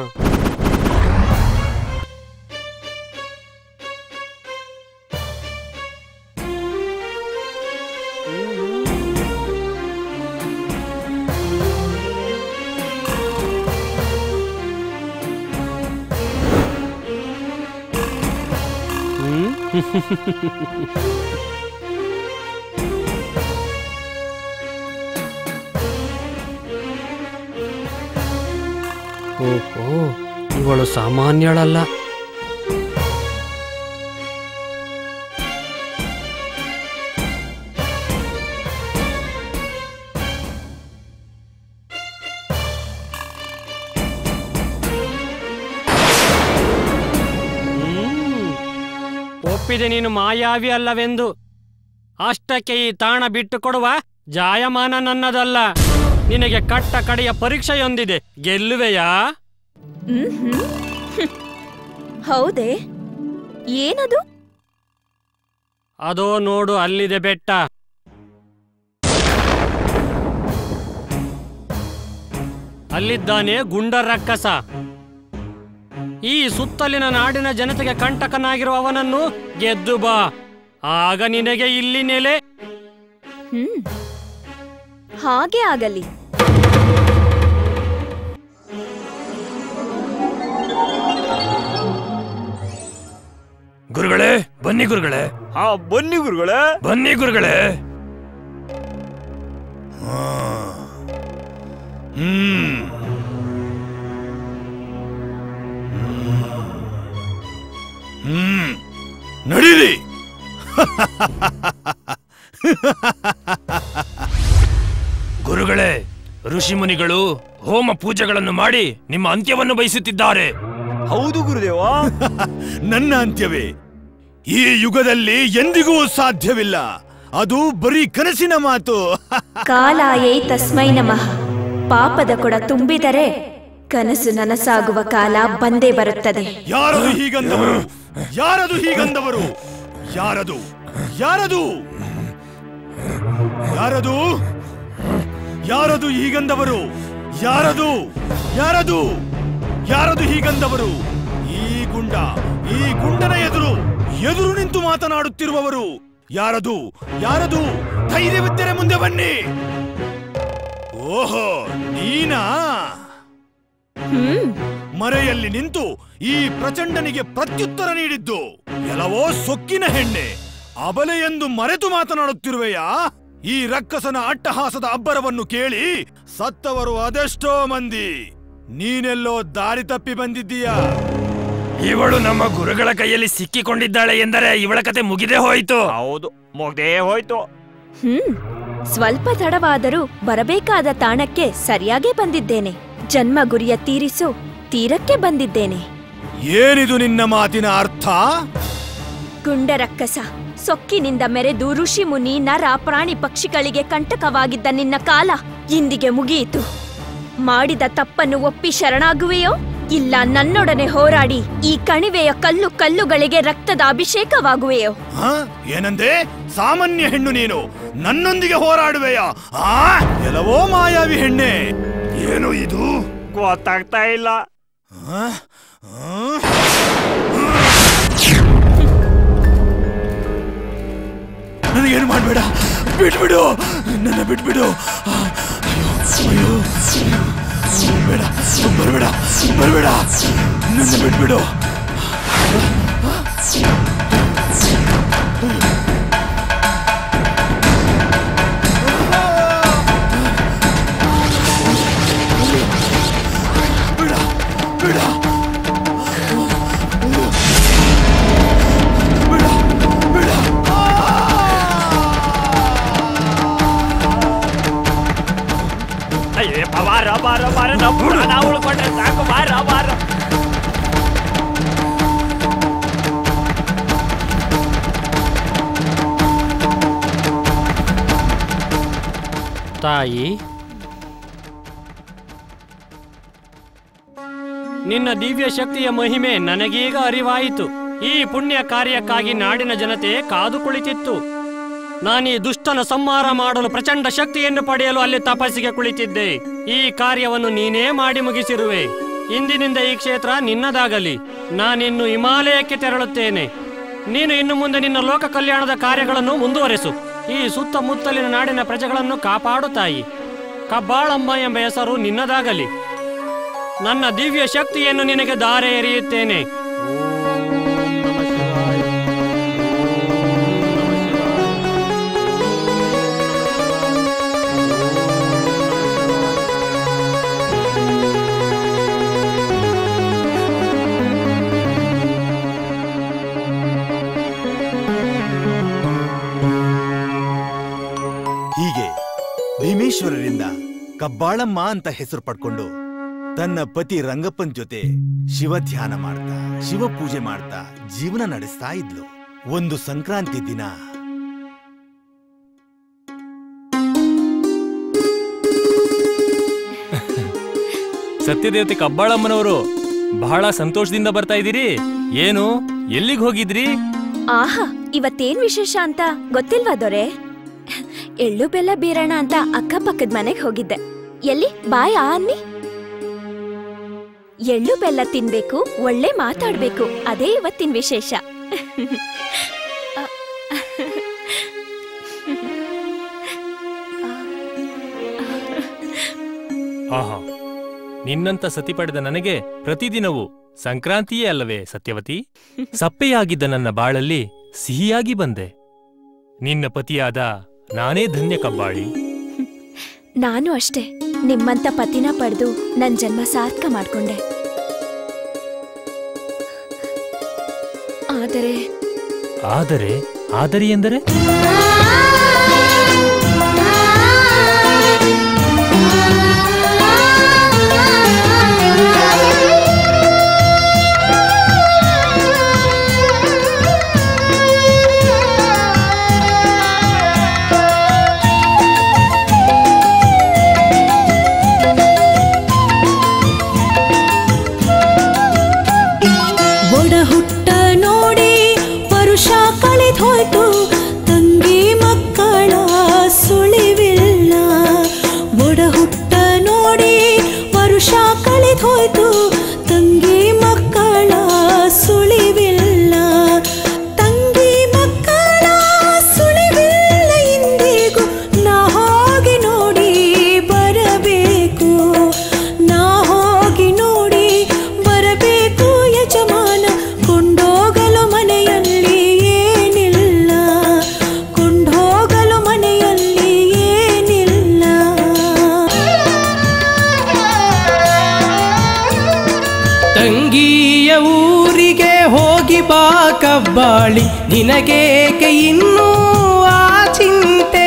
Speaker 11: ಓಹೋ ಇವಳು ಸಾಮಾನ್ಯಳಲ್ಲ ಹ್ಮ್. ಒಪ್ಪಿದೆ ನೀನು ಮಾಯಾವಿ ಅಲ್ಲವೆಂದು ಅಷ್ಟಕ್ಕೆ ಈ ತಾಣ ಬಿಟ್ಟು ಕೊಡುವ ಜಾಯಮಾನ ನನ್ನದಲ್ಲ ನಿನಗೆ ಕಟ್ಟ ಕಡೆಯ ಪರೀಕ್ಷೆಯೊಂದಿದೆ ಗೆಲ್ಲುವೆಯಾ
Speaker 13: ಮ್ಹ್ಮ್. ಹ್ಮ್. ಹೌದೇ ಏನದು
Speaker 11: ಅದೋ ನೋಡು ಅಲ್ಲಿದೆ ಬೆಟ್ಟ ಅಲ್ಲಿದ್ದಾನೆ ಗುಂಡ ರಕ್ಕಸ ಈ ಸುತ್ತಲಿನ ನಾಡಿನ ಜನತೆಗೆ ಕಂಟಕನಾಗಿರುವ ಅವನನ್ನು ಗೆದ್ದು ಬಾ ಆಗ ನಿನಗೆ ಇಲ್ಲಿ ನೆಲೆ
Speaker 13: ಹ್ಮ್ ಹಾಗೆ ಆಗಲಿ
Speaker 1: ಗುರುಗಳೇ ಬನ್ನಿ ಗುರುಗಳೇ
Speaker 8: ಹಾ ಬನ್ನಿ ಗುರುಗಳೇ
Speaker 1: ಬನ್ನಿ ಗುರುಗಳೇ
Speaker 2: ಹ್ಮ್ ಹ್ಮ್ ನಡೀರಿ
Speaker 1: ಗುರುಗಳೇ ಋಷಿ ಮುನಿಗಳು ಹೋಮ ಪೂಜೆಗಳನ್ನು ಮಾಡಿ ನಿಮ್ಮ ಅಂತ್ಯವನ್ನು ಬಯಸುತ್ತಿದ್ದಾರೆ
Speaker 2: ಹೌದು ಗುರುದೇವ ನನ್ನ ಅಂತ್ಯವೇ ಈ ಯುಗದಲ್ಲಿ ಎಂದಿಗೂ ಸಾಧ್ಯವಿಲ್ಲ ಅದು ಬರೀ ಕನಸಿನ ಮಾತು
Speaker 13: ಕಾಲಾಯೈ ತಸ್ಮೈ ನಮಃ ಪಾಪದ ಕೊಡ ತುಂಬಿದರೆ ಕನಸು ನನಸಾಗುವ ಕಾಲ ಬಂದೇ ಬರುತ್ತದೆ
Speaker 2: ಯಾರದು ಹೀಗಂದವರು ಯಾರದು ಹೀಗಂದವರು ಯಾರದು ಯಾರದು ಯಾರದು ಯಾರದು ಹೀಗಂದವರು ಯಾರದು ಯಾರದು ಯಾರದು ಹೀಗಂದವರು ಈ ಗುಂಡ ಈ ಗುಂಡನ ಎದುರು ಎದುರು ನಿಂತು ಮಾತನಾಡುತ್ತಿರುವವರು ಯಾರದು ಯಾರದು ಧೈರ್ಯವಿದ್ದರೆ ಮುಂದೆ ಬನ್ನಿ ಓಹೋ ನೀನಾ ಮರೆಯಲ್ಲಿ ನಿಂತು ಈ ಪ್ರಚಂಡನಿಗೆ ಪ್ರತ್ಯುತ್ತರ ನೀಡಿದ್ದು ಎಲ್ಲವೋ ಸೊಕ್ಕಿನ ಹೆಣ್ಣೆ ಅಬಲೆ ಎಂದು ಮರೆತು ಮಾತನಾಡುತ್ತಿರುವೆಯಾ ಈ ರಕ್ಕಸನ ಅಟ್ಟಹಾಸದ ಅಬ್ಬರವನ್ನು ಕೇಳಿ ಸತ್ತವರು ಅದೆಷ್ಟೋ ಮಂದಿ ನೀನೆಲ್ಲೋ ದಾರಿ ತಪ್ಪಿ ಬಂದಿದ್ದೀಯಾ
Speaker 1: ಇವಳು ನಮ್ಮ ಗುರುಗಳ ಕೈಯಲ್ಲಿ ಸಿಕ್ಕಿಕೊಂಡಿದ್ದಾಳೆ ಎಂದರೆ ಇವಳ ಕತೆ ಮುಗಿದೇ ಹೋಯಿತು
Speaker 8: ಹೌದು ಮುಗ್ದೇ ಹೋಯ್ತು
Speaker 13: ಹ್ಮ್ ಸ್ವಲ್ಪ ತಡವಾದರೂ ಬರಬೇಕಾದ ತಾಣಕ್ಕೆ ಸರಿಯಾಗೇ ಬಂದಿದ್ದೇನೆ ಜನ್ಮ ಗುರಿಯ ತೀರಿಸು ತೀರಕ್ಕೆ ಬಂದಿದ್ದೇನೆ
Speaker 2: ಏನಿದು ನಿನ್ನ ಮಾತಿನ ಅರ್ಥ
Speaker 13: ಗುಂಡರಕ್ಕಸ ಸೊಕ್ಕಿನಿಂದ ಮೆರೆದು ಋಷಿ ಮುನಿ ನರ ಪ್ರಾಣಿ ಪಕ್ಷಿಗಳಿಗೆ ಕಂಟಕವಾಗಿದ್ದ ನಿನ್ನ ಕಾಲ ಇಂದಿಗೆ ಮುಗಿಯಿತು ಮಾಡಿದ ತಪ್ಪನ್ನು ಒಪ್ಪಿ ಶರಣಾಗುವೆಯೋ ಇಲ್ಲ ನನ್ನೊಡನೆ ಹೋರಾಡಿ ಈ ಕಣಿವೆಯ ಕಲ್ಲು ಕಲ್ಲುಗಳಿಗೆ ರಕ್ತದ ಅಭಿಷೇಕವಾಗುವೆಯೋ
Speaker 2: ಹ? ಏನಂದೆ ಸಾಮಾನ್ಯ ಹೆಣ್ಣು ನೀನು ನನ್ನೊಂದಿಗೆ ಹೋರಾಡುವೆಯಾ ಆ ಎಲ್ಲವೋ ಮಾಯಾವಿ ಹೆಣ್ಣೆ ಏನು ಇದು
Speaker 8: ಗೊತ್ತಾಗ್ತಾ ಇಲ್ಲ
Speaker 2: ನನಗೇನು ಮಾಡಬೇಡ ಬಿಟ್ಬಿಡು ನನ್ನ ಬಿಟ್ಬಿಡು ಅಯ್ಯೋ ಅಯ್ಯೋ ಬೇಡ ಬರಬೇಡ ಬರಬೇಡ ನನ್ನ ಬಿಟ್ಬಿಡು
Speaker 8: ಅಯ್ಯಪ್ಪ ಬಾರ ಬಾರ ಬಾರ ನಾವು ನಾವು ಉಳ್ಕೊಂಡ್ರೆ ಸಾಕು ಬಾರ ಬಾರ
Speaker 11: ತಾಯಿ ನಿನ್ನ ದಿವ್ಯ ಶಕ್ತಿಯ ಮಹಿಮೆ ನನಗೀಗ ಅರಿವಾಯಿತು ಈ ಪುಣ್ಯ ಕಾರ್ಯಕ್ಕಾಗಿ ನಾಡಿನ ಜನತೆ ಕಾದು ಕುಳಿತಿತ್ತು ನಾನೀ ದುಷ್ಟನ ಸಂಹಾರ ಮಾಡಲು ಪ್ರಚಂಡ ಶಕ್ತಿಯನ್ನು ಪಡೆಯಲು ಅಲ್ಲಿ ತಪಸ್ಸಿಗೆ ಕುಳಿತಿದ್ದೆ ಈ ಕಾರ್ಯವನ್ನು ನೀನೇ ಮಾಡಿ ಮುಗಿಸಿರುವೆ ಇಂದಿನಿಂದ ಈ ಕ್ಷೇತ್ರ ನಿನ್ನದಾಗಲಿ ನಾನಿನ್ನು ಹಿಮಾಲಯಕ್ಕೆ ತೆರಳುತ್ತೇನೆ ನೀನು ಇನ್ನು ಮುಂದೆ ನಿನ್ನ ಲೋಕ ಕಲ್ಯಾಣದ ಕಾರ್ಯಗಳನ್ನು ಮುಂದುವರೆಸು ಈ ಸುತ್ತಮುತ್ತಲಿನ ನಾಡಿನ ಪ್ರಜೆಗಳನ್ನು ಕಾಪಾಡು ತಾಯಿ ಕಬ್ಬಾಳಮ್ಮ ಎಂಬ ಹೆಸರು ನಿನ್ನದಾಗಲಿ ನನ್ನ ದಿವ್ಯ ಶಕ್ತಿಯನ್ನು ನಿನಗೆ ದಾರೆ ಎರೆಯುತ್ತೇನೆ
Speaker 2: ಹೀಗೆ ಭೀಮೇಶ್ವರರಿಂದ ಕಬ್ಬಾಳಮ್ಮ ಅಂತ ಹೆಸರು ಪಡ್ಕೊಂಡು ತನ್ನ ಪತಿ ರಂಗಪ್ಪನ್ ಜೊತೆ ಶಿವ ಧ್ಯಾನ ಮಾಡ್ತಾ ಶಿವ ಪೂಜೆ ಮಾಡ್ತಾ ಜೀವನ ನಡೆಸ್ತಾ ಇದ್ಲು ಒಂದು ಸಂಕ್ರಾಂತಿ ದಿನ
Speaker 1: ಸತ್ಯದೇವತೆ ಕಬ್ಬಾಳಮ್ಮನವರು ಬಹಳ ಸಂತೋಷದಿಂದ ಬರ್ತಾ ಇದ್ದೀರಿ ಏನು ಎಲ್ಲಿಗೆ ಹೋಗಿದ್ರಿ
Speaker 13: ಆಹಾ ಇವತ್ತೇನ್ ವಿಶೇಷ ಅಂತ ಗೊತ್ತಿಲ್ವಾ ದೊರೆ ಎಳ್ಳು ಬೆಲ್ಲ ಬೀರಣ ಅಂತ ಅಕ್ಕಪಕ್ಕದ ಮನೆಗೆ ಹೋಗಿದ್ದೆ ಎಲ್ಲಿ ಬಾಯ್ ಆ ಅನ್ನಿ ಎಳ್ಳು ಬೆಲ್ಲ ತಿನ್ಬೇಕು ಒಳ್ಳೆ ಮಾತಾಡ್ಬೇಕು ಅದೇ ಇವತ್ತಿನ ವಿಶೇಷ
Speaker 1: ಆಹಾ ನಿನ್ನಂತ ಸತಿ ಪಡೆದ ನನಗೆ ಪ್ರತಿದಿನವೂ ಸಂಕ್ರಾಂತಿಯೇ ಅಲ್ಲವೇ ಸತ್ಯವತಿ ಸಪ್ಪೆಯಾಗಿದ್ದ ನನ್ನ ಬಾಳಲ್ಲಿ ಸಿಹಿಯಾಗಿ ಬಂದೆ ನಿನ್ನ ಪತಿಯಾದ ನಾನೇ ಧನ್ಯ ಕಬ್ಬಾಳಿ
Speaker 13: ನಾನು ಅಷ್ಟೇ ನಿಮ್ಮಂತ ಪತಿನ ಪಡೆದು ನನ್ ಜನ್ಮ ಸಾರ್ಥಕ ಮಾಡ್ಕೊಂಡೆ ಆದರೆ
Speaker 1: ಆದರೆ ಆದರೆ ಎಂದರೆ
Speaker 14: ಒಡ ಹುಟ್ಟ ನೋಡಿ ವರುಷ ಕಳೆದೋಯ್ತು ತಂಗಿ ಮಕ್ಕಳ ಸುಳಿವಿಲ್ಲ ಒಡ ಹುಟ್ಟ ನೋಡಿ ವರುಷ ಕಳೆದೋಯ್ತು ತಂಗಿ ಮಕ್ಕಳ ಸುಳಿವಿಲ್ಲ ತಂಗಿ ಮಕ್ಕಳ ಸುಳಿವಿಲ್ಲ ಇಂದಿಗೂ ನಾ ಹೋಗಿ ನೋಡಿ ಬರಬೇಕು ನಾ ಹೋಗಿ ನೋಡಿ ಬರಬೇಕು ಯಜಮಾನ ಕೊಂಡೋಗಲು ಮನೆಯಲ್ಲಿ ಏನಿಲ್ಲ ಕೊಂಡೋಗಲು ಮನೆಯಲ್ಲಿ ಏನಿಲ್ಲ
Speaker 18: ತಂಗಿಯ ಊರಿಗೆ ಹೋಗಿ ಬಾ ಕಬ್ಬಾಳಿ ನಿನಗೇಕೆ ಇನ್ನೂ ಆ ಚಿಂತೆ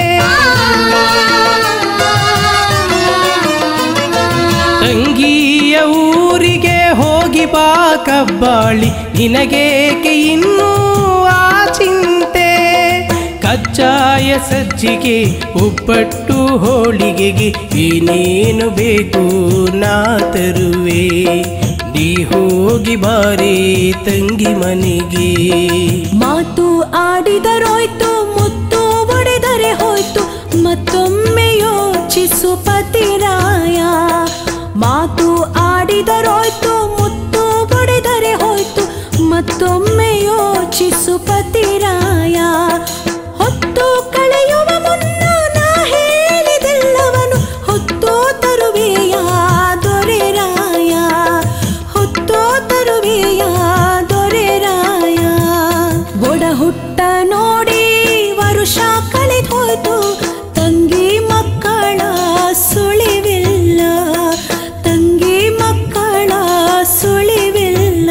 Speaker 18: ತಂಗಿಯ ಊರಿಗೆ ಹೋಗಿ ಬಾ ಕಬ್ಬಾಳಿ ನಿನಗೇಕೆ ಇನ್ನೂ ಆ ಚಿಂತೆ ಕಜ್ಜಾಯ ಸಜ್ಜಿಗೆ ಉಪ್ಪಟ್ಟು ಹೋಳಿಗೆಗೆ ಏನೇನು ಬೇಕು ನಾ ತರುವೆ ನೀ ಹೋಗಿ ಬಾರಿ ತಂಗಿ ಮನೆಗೆ
Speaker 14: ಮಾತು ಆಡಿದರೋಯ್ತು ಮುತ್ತು ಒಡೆದರೆ ಹೋಯ್ತು ಮತ್ತೊಮ್ಮೆ ಯೋಚಿಸು ಪತಿರಾಯ ಮಾತು ಆಡಿದರೋಯ್ತು ಮುತ್ತು ಒಡೆದರೆ ಹೋಯ್ತು ಮತ್ತೊಮ್ಮೆ ಯೋಚಿಸು ಪತಿರಾಯ ಹೊತ್ತು ಕಳೆಯುವ ಮುನ್ನ ನಾ ಹೇಳಿದೆಲ್ಲವನು ಹೊತ್ತು ತರುವೆಯ ದೊರೆರಾಯ ಹೊತ್ತು ತರುವೆಯ ದೊರೆರಾಯ ಒಡ ಹುಟ್ಟ ನೋಡಿ ವರುಷ ಕಳೆದೋಯ್ತು ತಂಗಿ ಮಕ್ಕಳ ಸುಳಿವಿಲ್ಲ ತಂಗಿ ಮಕ್ಕಳ ಸುಳಿವಿಲ್ಲ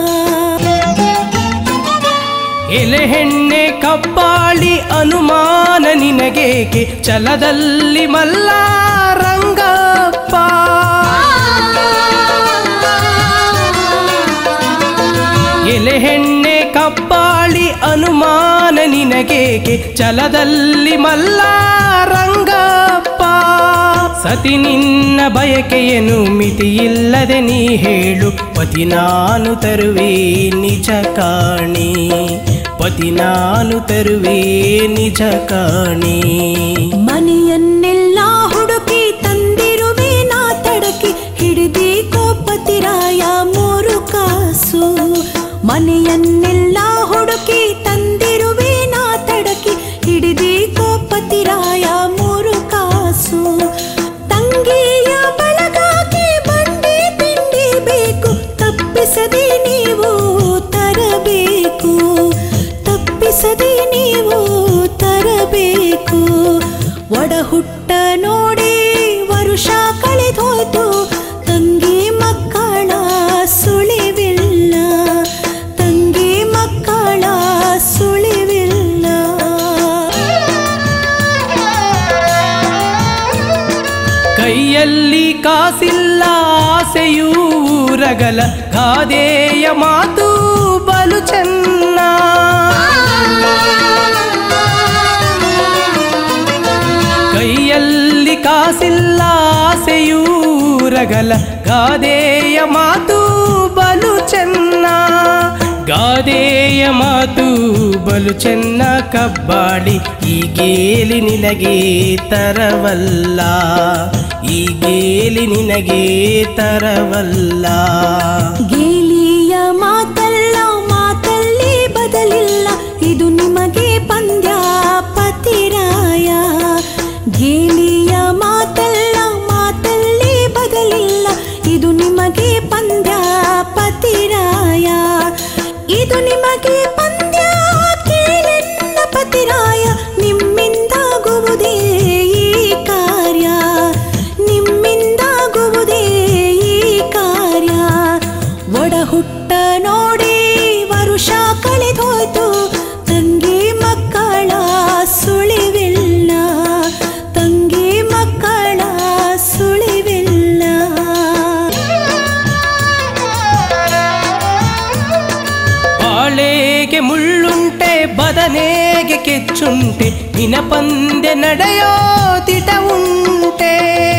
Speaker 18: ಎಲೆ ಹೆಣ್ಣೆ ಕಪ್ಪಾಳಿ ಅನುಮಾನ ನಿನಗೇಕೆ ಛಲದಲ್ಲಿ ಮಲ್ಲ ರಂಗಪ್ಪ ಎಲೆ ಹೆಣ್ಣೆ ಕಪ್ಪಾಳಿ ಅನುಮಾನ ನಿನಗೇಕೆ ಛಲದಲ್ಲಿ ಮಲ್ಲ ರಂಗಪ್ಪ ಸತಿ ನಿನ್ನ ಬಯಕೆಯನು ಮಿತಿಯಿಲ್ಲದೆ ನೀ ಹೇಳು ಪತಿ ನಾನು ತರುವೆ ನಿಜ ಕಾಣಿ ಪತಿ ನಾನು ತರುವೆ ನಿಜ ಕಾಣಿ
Speaker 14: ಮನೆಯನ್ನೆಲ್ಲ ಹುಡುಕಿ ತಂದಿರುವೆ ನಾ ತಡಕಿ ಹಿಡಿದಿ ಕೋಪತಿರಾಯ ಮೂರು ಕಾಸು ಮನೆಯನ್ನೆಲ್ಲ ಹುಡುಕಿ ತಂದಿರುವೆ ನಾ ತಡಕಿ ಹಿಡಿದಿ ಕೋಪತಿರಾಯ ಮೂರು ಕಾಸು ತಂಗಿಯ ಬಳಗಾಕಿ ಬಂಡಿ ತಿಂಡಿ ಬೇಕು ತಪ್ಪಿಸದೆ ನೀವು ತರಬೇಕು ತಪ್ಪಿಸದೆ ನೀವು ತರಬೇಕು ಒಡ ಹುಟ್ಟ ನೋಡಿ ವರುಷ ಕಳೆದೋಯ್ತು ತಂಗಿ ಮಕ್ಕಳ ಸುಳಿವಿಲ್ಲ ತಂಗಿ ಮಕ್ಕಳ ಸುಳಿವಿಲ್ಲ
Speaker 18: ಕೈಯಲ್ಲಿ ಕಾಸಿಲ್ಲ ಆಸೆಯೂ ರಗಲ ಗಾದೆಯ ಮಾತು ಬಲು ಚೆನ್ನ ಕೈಯಲ್ಲಿ ಕಾಸಿಲ್ಲ ಆಸೆಯೂ ರಗಲ ಗಾದೆಯ ಮಾತು ಬಲು ಚೆನ್ನ ಗಾದೆಯ ಮಾತು ಬಲು ಚೆನ್ನ ಕಬ್ಬಾಳಿ ಈ ಗೇಲಿ ನಿನಗೆ ತರವಲ್ಲ ಈ ಗೇಲಿ ನಿನಗೆ ತರವಲ್ಲ
Speaker 14: ಗೇಲಿಯ ಮಾತಲ್ಲ ಮಾತಲ್ಲಿ ಬದಲಿಲ್ಲ ಇದು ನಿಮಗೆ ಪಂದ್ಯ ಪತಿರಾಯ ಗೇಲಿಯ ಮಾತಲ್ಲ ಮಾತಲ್ಲಿ
Speaker 18: ದಿನಪಂದೆ ನಡೆಯೋ ತಿಟ ಉಂಟೆ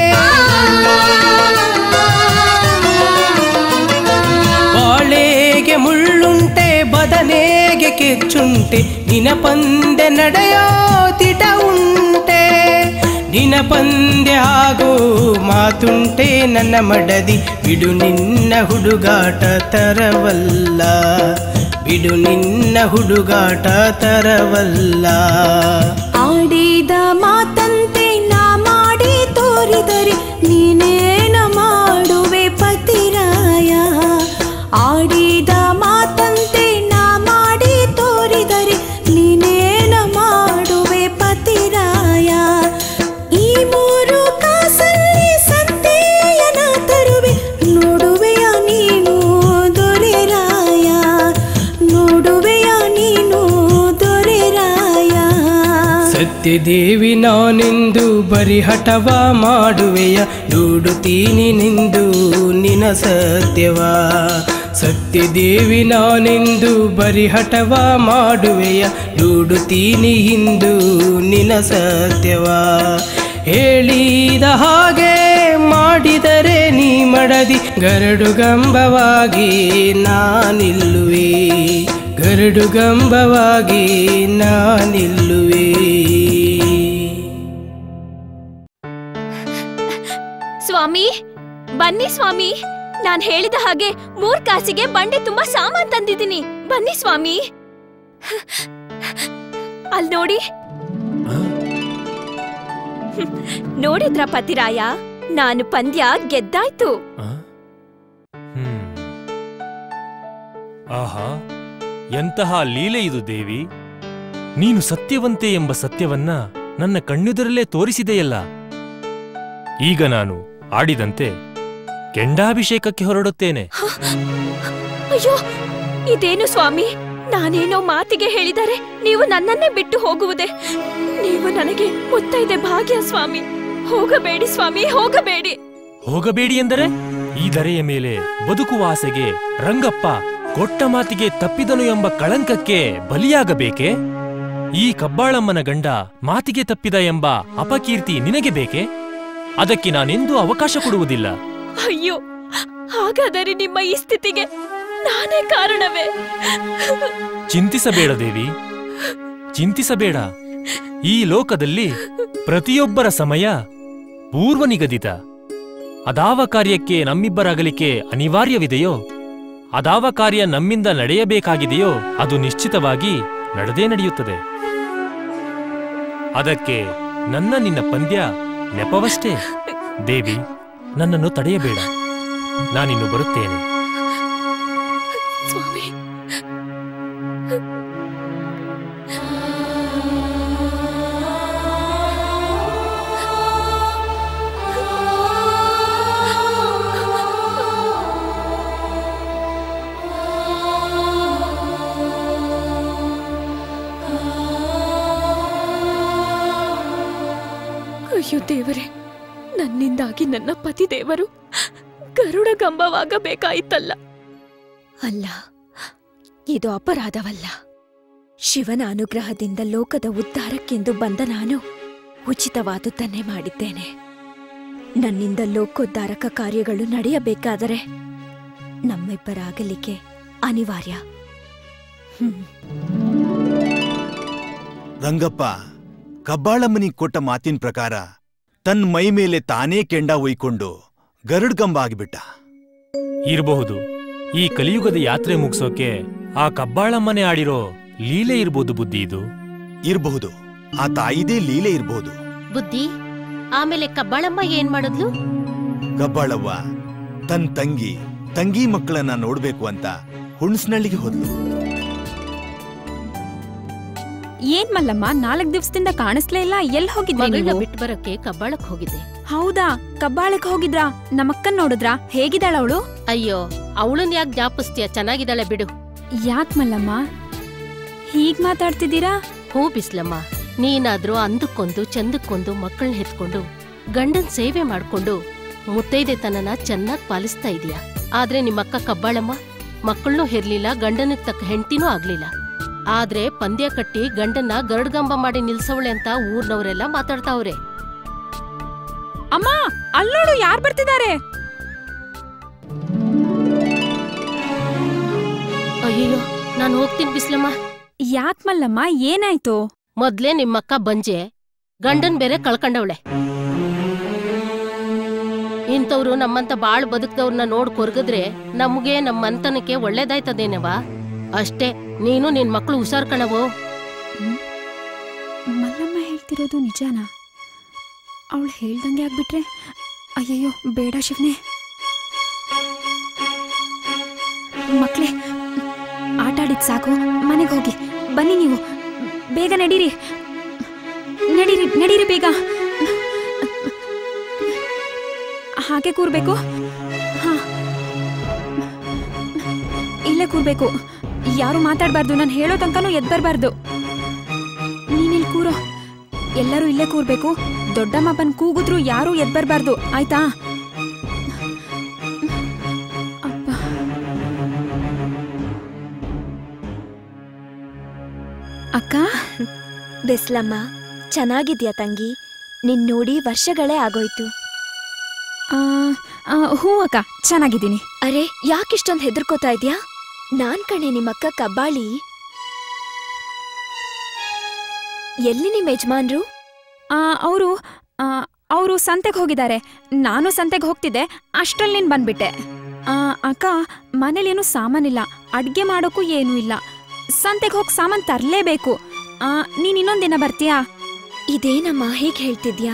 Speaker 18: ಬಾಳೆಗೆ ಮುಳ್ಳುಂಟೆ ಬದನೆಗೆ ಕೆಚ್ಚುಂಟೆ ದಿನಪಂದೆ ನಡೆಯೋ ತಿಟ ಉಂಟೆ ದಿನಪಂದೆ ಆಗೋ ಮಾತುಂಟೆ ನನ್ನ ಮಡದಿ ಬಿಡು ನಿನ್ನ ಹುಡುಗಾಟ ತರವಲ್ಲ ಬಿಡು ನಿನ್ನ ಹುಡುಗಾಟ ತರವಲ್ಲ
Speaker 14: ಆಡಿದ ಮಾತಂತೆ ನಾ ಮಾಡಿ ತೋರಿದರೆ ನೀನೇನ ಮಾಡುವೆ ಪತಿರಾಯ ಆಡಿದ ಮಾತಂತೆ ನಾ ಮಾಡಿ ತೋರಿದರೆ ನೀನೇನ ಮಾಡುವೆ ಪತಿರಾಯ ಈ ಮೂರು ಕಾಸಲ್ಲಿ ಸಂತೆಯನ ತರುವೆ ನೋಡುವೆಯ ನೀನು ದೊರೆರಾಯ ನೋಡುವೆಯ ನೀನು ದೊರೆರಾಯ
Speaker 18: ಸತ್ಯದೇವಿ ನಾನೆಂದು ಬರಿ ಹಠವ ಮಾಡುವೆಯ ನೋಡುತ್ತೀನಿ ನಿಂದು ನಿನ ಸತ್ಯವ ಸತ್ಯದೇವಿ ನಾನೆಂದು ಬರಿ ಹಠವ ಮಾಡುವೆಯ ನೋಡುತ್ತೀನಿ ಇಂದು ನಿನ ಸತ್ಯವ ಹೇಳಿದ ಹಾಗೆ ಮಾಡಿದರೆ ನೀ ಮಡದಿ ಗರಡು ಗಂಬವಾಗಿ ನಾನಿಲ್ಲುವೆ ಗರಡು ಗಂಬವಾಗಿ ನಾನಿಲ್ಲುವೆ
Speaker 13: ಸ್ವಾಮಿ ಬನ್ನಿ ಸ್ವಾಮಿ ನಾನ್ ಹೇಳಿದ ಹಾಗೆ ಮೂರ್ ಕಾಸಿಗೆ ಬಂಡೆ ತುಂಬಾ ಸಾಮಾನ್ ತಂದಿದ್ದೀನಿ ಬನ್ನಿ ಸ್ವಾಮಿ ಅಲ್ ನೋಡಿ ನೋಡಿದ್ರ ಪತಿರಾಯ ನಾನು ಪಂದ್ಯ ಗೆದ್ದಾಯ್ತು
Speaker 1: ಆಹಾ ಎಂತಹ ಲೀಲೆ ಇದು ದೇವಿ ನೀನು ಸತ್ಯವಂತೆ ಎಂಬ ಸತ್ಯವನ್ನ ನನ್ನ ಕಣ್ಣೆದುರಲ್ಲೇ ತೋರಿಸಿದೆಯಲ್ಲ ಈಗ ನಾನು ಆಡಿದಂತೆ ಕೆಂಡಾಭಿಷೇಕಕ್ಕೆ ಹೊರಡುತ್ತೇನೆ
Speaker 13: ಅಯ್ಯೋ ಇದೇನು ಸ್ವಾಮಿ ನಾನೇನೋ ಮಾತಿಗೆ ಹೇಳಿದರೆ ನೀವು ನನ್ನನ್ನೇ ಬಿಟ್ಟು ಹೋಗುವುದೇ ನೀವು ನನಗೆ ಮುತ್ತೈದೆ ಭಾಗ್ಯ ಸ್ವಾಮಿ ಹೋಗಬೇಡಿ ಸ್ವಾಮಿ ಹೋಗಬೇಡಿ
Speaker 1: ಹೋಗಬೇಡಿ ಎಂದರೆ ಈ ಧರೆಯ ಮೇಲೆ ಬದುಕುವ ಆಸೆಗೆ ರಂಗಪ್ಪ ಕೊಟ್ಟ ಮಾತಿಗೆ ತಪ್ಪಿದನು ಎಂಬ ಕಳಂಕಕ್ಕೆ ಬಲಿಯಾಗಬೇಕೆ ಈ ಕಬ್ಬಾಳಮ್ಮನ ಗಂಡ ಮಾತಿಗೆ ತಪ್ಪಿದ ಎಂಬ ಅಪಕೀರ್ತಿ ನಿನಗೆ ಬೇಕೆ ಅದಕ್ಕೆ ನಾನೆಂದೂ ಅವಕಾಶ ಕೊಡುವುದಿಲ್ಲ
Speaker 13: ಅಯ್ಯೋ ಹಾಗಾದರೆ ನಿಮ್ಮ ಈ ಸ್ಥಿತಿಗೆ ನಾನೇ ಕಾರಣವೇ
Speaker 1: ಚಿಂತಿಸಬೇಡ ದೇವಿ ಚಿಂತಿಸಬೇಡ ಈ ಲೋಕದಲ್ಲಿ ಪ್ರತಿಯೊಬ್ಬರ ಸಮಯ ಪೂರ್ವ ನಿಗದಿತ ಅದಾವ ಕಾರ್ಯಕ್ಕೆ ನಮ್ಮಿಬ್ಬರ ಅಗಲಿಕೆ ಅನಿವಾರ್ಯವಿದೆಯೋ ಅದಾವ ಕಾರ್ಯ ನಮ್ಮಿಂದ ನಡೆಯಬೇಕಾಗಿದೆಯೋ ಅದು ನಿಶ್ಚಿತವಾಗಿ ನಡೆದೇ ನಡೆಯುತ್ತದೆ ಅದಕ್ಕೆ ನನ್ನ ನಿನ್ನ ಪಂದ್ಯ ನೆಪವಷ್ಟೇ ದೇವಿ ನನ್ನನ್ನು ತಡೆಯಬೇಡ ನಾನಿನ್ನು ಬರುತ್ತೇನೆ
Speaker 13: ಸ್ವಾಮಿ ಅಯ್ಯೋ ದೇವರೇ ನನ್ನಿಂದಾಗಿ ನನ್ನ ಪತಿ ದೇವರು ಗರುಡ ಗಂಬವಾಗಬೇಕಾಯಿತಲ್ಲ ಅಲ್ಲ ಇದು ಅಪರಾಧವಲ್ಲ ಶಿವನ ಅನುಗ್ರಹದಿಂದ ಲೋಕದ ಉದ್ಧಾರಕ್ಕೆಂದು ಬಂದ ನಾನು ಉಚಿತವಾದುದನ್ನೇ ಮಾಡಿದ್ದೇನೆ ನನ್ನಿಂದ ಲೋಕೋದ್ಧಾರಕ ಕಾರ್ಯಗಳು ನಡೆಯಬೇಕಾದರೆ ನಮ್ಮಿಬ್ಬರ ಅಗಲಿಕೆ ಅನಿವಾರ್ಯ ಹ್ಮ್
Speaker 2: ರಂಗಪ್ಪ ಕಬ್ಬಾಳಮ್ಮನಿಗೆ ಕೊಟ್ಟ ಮಾತಿನ ಪ್ರಕಾರ ತನ್ ಮೈ ಮೇಲೆ ತಾನೇ ಕೆಂಡ ಒಯ್ಕೊಂಡು ಗರುಡ್ಗಂಬ ಆಗಿಬಿಟ್ಟ
Speaker 1: ಇರಬಹುದು ಈ ಕಲಿಯುಗದ ಯಾತ್ರೆ ಮುಗಿಸೋಕೆ ಆ ಕಬ್ಬಾಳಮ್ಮನೆ ಆಡಿರೋ ಲೀಲೆ ಇರ್ಬೋದು ಬುದ್ಧಿ ಇದು
Speaker 2: ಇರಬಹುದು ಆ ತಾಯಿದೇ ಲೀಲೆ ಇರಬಹುದು
Speaker 3: ಬುದ್ಧಿ ಆಮೇಲೆ ಕಬ್ಬಾಳಮ್ಮ ಏನ್ ಮಾಡಿದ್ಲು
Speaker 2: ಕಬ್ಬಾಳವ್ವ ತನ್ ತಂಗಿ ತಂಗಿ ಮಕ್ಕಳನ್ನ ನೋಡ್ಬೇಕು ಅಂತ ಹುಣ್ಸ್ನಳ್ಳಿಗೆ ಹೋದ್ಲು
Speaker 19: ಏನ್ ಮಲ್ಲಮ್ಮ ನಾಲ್ಕ್ ದಿವಸದಿಂದ ಕಾಣಿಸ್ಲೇ ಇಲ್ಲ ಎಲ್ ಹೋಗಿದ್ರಿ
Speaker 3: ಮಗಳನ್ನ
Speaker 19: ನೀವು
Speaker 3: ಬಿಟ್ಟು ಬರಕ್ಕೆ ಕಬ್ಬಾಳಕ್ ಹೋಗಿದ್ದೆ
Speaker 19: ಹೌದಾ ಕಬ್ಬಾಳಕ್ ಹೋಗಿದ್ರಾ ನಮ್ಮಕ್ಕನ್ ನೋಡಿದ್ರಾ ಹೇಗಿದ್ದಾಳ ಅವಳು
Speaker 3: ಅಯ್ಯೋ ಅವಳನ್ ಯಾಕೆ ಜ್ಞಾಪಿಸ್ತೀಯ ಚೆನ್ನಾಗಿದ್ದಾಳೆ ಬಿಡು
Speaker 19: ಯಾಕ್ ಮಲ್ಲಮ್ಮ ಹೀಗ್ ಮಾತಾಡ್ತಿದ್ದೀರಾ
Speaker 3: ಹೂ ಬಿಸ್ಲಮ್ಮ ನೀನಾದ್ರೂ ಅಂದಕ್ಕೊಂದು ಚಂದಕ್ಕೊಂದು ಮಕ್ಕಳನ್ನ ಹೆತ್ಕೊಂಡು ಗಂಡನ್ ಸೇವೆ ಮಾಡ್ಕೊಂಡು ಮುತ್ತೈದೆತನನ ಚೆನ್ನಾಗ್ ಪಾಲಿಸ್ತಾ ಇದೀಯ ಆದ್ರೆ ನಿಮ್ಮಕ್ಕ ಕಬ್ಬಾಳಮ್ಮ ಮಕ್ಕಳನ್ನೂ ಹೆರ್ಲಿಲ್ಲ ಗಂಡನಿಗ್ ತಕ್ಕ ಹೆಂಡ್ತಿನೂ ಆಗ್ಲಿಲ್ಲ ಆದ್ರೆ ಪಂದ್ಯ ಕಟ್ಟಿ ಗಂಡನ್ನ ಗರಡ್ಗಂಬ ಮಾಡಿ ನಿಲ್ಸವಳೆ ಅಂತ ಊರ್ನವರೆಲ್ಲ ಮಾತಾಡ್ತಾವ್ರೆ
Speaker 19: ಅಮ್ಮ ಅಲ್ಲೋಡು ಯಾರ್ ಬರ್ತಿದ್ದಾರೆ
Speaker 3: ಅಯ್ಯೋ ನಾನು ಹೋಗ್ತೀನಿ ಬಿಸ್ಲಮ್ಮ
Speaker 19: ಯಾಕ್ ಮಲ್ಲಮ್ಮ ಏನಾಯ್ತು
Speaker 3: ಮೊದ್ಲೇ ನಿಮ್ಮಕ್ಕ ಬಂಜೆ ಗಂಡನ್ ಬೇರೆ ಕಳ್ಕೊಂಡವಳೆ ಇಂಥವ್ರು ನಮ್ಮಂತ ಬಾಳ್ ಬದುಕ್ದವ್ರನ್ನ ನೋಡ್ ಕೊರ್ಗದ್ರೆ ನಮ್ಗೆ ನಮ್ಮ ಮಂತನಕ್ಕೆ ಒಳ್ಳೇದಾಯ್ತದೇನವಾ ಅಷ್ಟೇ ನೀನು ನಿನ್ ಮಕ್ಳು ಹುಷಾರ್ ಕಣವು
Speaker 19: ಮಲ್ಲಮ್ಮ ಹೇಳ್ತಿರೋದು ನಿಜಾನಾ ಅವಳು ಹೇಳ್ದಂಗೆ ಆಗ್ಬಿಟ್ರೆ ಅಯ್ಯಯ್ಯೋ ಬೇಡ ಶಿವನೇ ಮಕ್ಳೇ ಆಟ ಆಡಿದ್ ಸಾಕು ಮನೆಗೆ ಹೋಗಿ ಬನ್ನಿ ನೀವು ಬೇಗ ನಡೀರಿ ನಡೀರಿ ನಡೀರಿ ಬೇಗ ಹಾಗೆ ಕೂರ್ಬೇಕು ಹಾ ಇಲ್ಲೇ ಕೂರ್ಬೇಕು ಯಾರು ಮಾತಾಡಬಾರ್ದು ನಾನು ಹೇಳೋ ತನಕನೂ ಎದ್ ಬರಬಾರ್ದು ನೀನಿಲ್ಲಿ ಕೂರೋ ಎಲ್ಲರೂ ಇಲ್ಲೇ ಕೂರ್ಬೇಕು ದೊಡ್ಡಮ್ಮ ಬಂದ್ ಕೂಗಿದ್ರು ಯಾರೂ ಎದ್ ಬರಬಾರ್ದು ಆಯ್ತಾ ಅಪ್ಪ ಅಕ್ಕ
Speaker 13: ಬಿಸ್ಲಮ್ಮ ಚೆನ್ನಾಗಿದ್ಯಾ ತಂಗಿ ನಿನ್ ನೋಡಿ ವರ್ಷಗಳೇ ಆಗೋಯ್ತು
Speaker 19: ಆ, ಆ, ಹ್ಞೂ ಅಕ್ಕ ಚೆನ್ನಾಗಿದ್ದೀನಿ
Speaker 13: ಅರೆ ಯಾಕಿಷ್ಟೊಂದು ಹೆದರ್ಕೋತಾ ಇದ್ಯಾ ನಾನ್ ಕಣೆ ನಿಮ್ಮಕ್ಕ ಕಬ್ಬಾಳಿ ಎಲ್ಲಿ ನಿಮ್ ಯಜಮಾನ್ರು
Speaker 19: ಅವರು ಅವರು ಸಂತೆಗೆ ಹೋಗಿದ್ದಾರೆ ನಾನು ಸಂತೆಗೆ ಹೋಗ್ತಿದ್ದೆ ಅಷ್ಟ್ರಲ್ಲಿ ನೀನು ಬಂದ್ಬಿಟ್ಟೆ ಆ, ಅಕ್ಕ ಮನೇಲೇನು ಸಾಮಾನಿಲ್ಲ ಅಡ್ಗೆ ಮಾಡೋಕ್ಕೂ ಏನೂ ಇಲ್ಲ ಸಂತೆಗೆ ಹೋಗಿ ಸಾಮಾನು ತರಲೇಬೇಕು ನೀನು ಇನ್ನೊಂದಿನ ಬರ್ತೀಯಾ
Speaker 13: ಇದೇನಮ್ಮ ಹೀಗ್ ಹೇಳ್ತಿದ್ಯಾ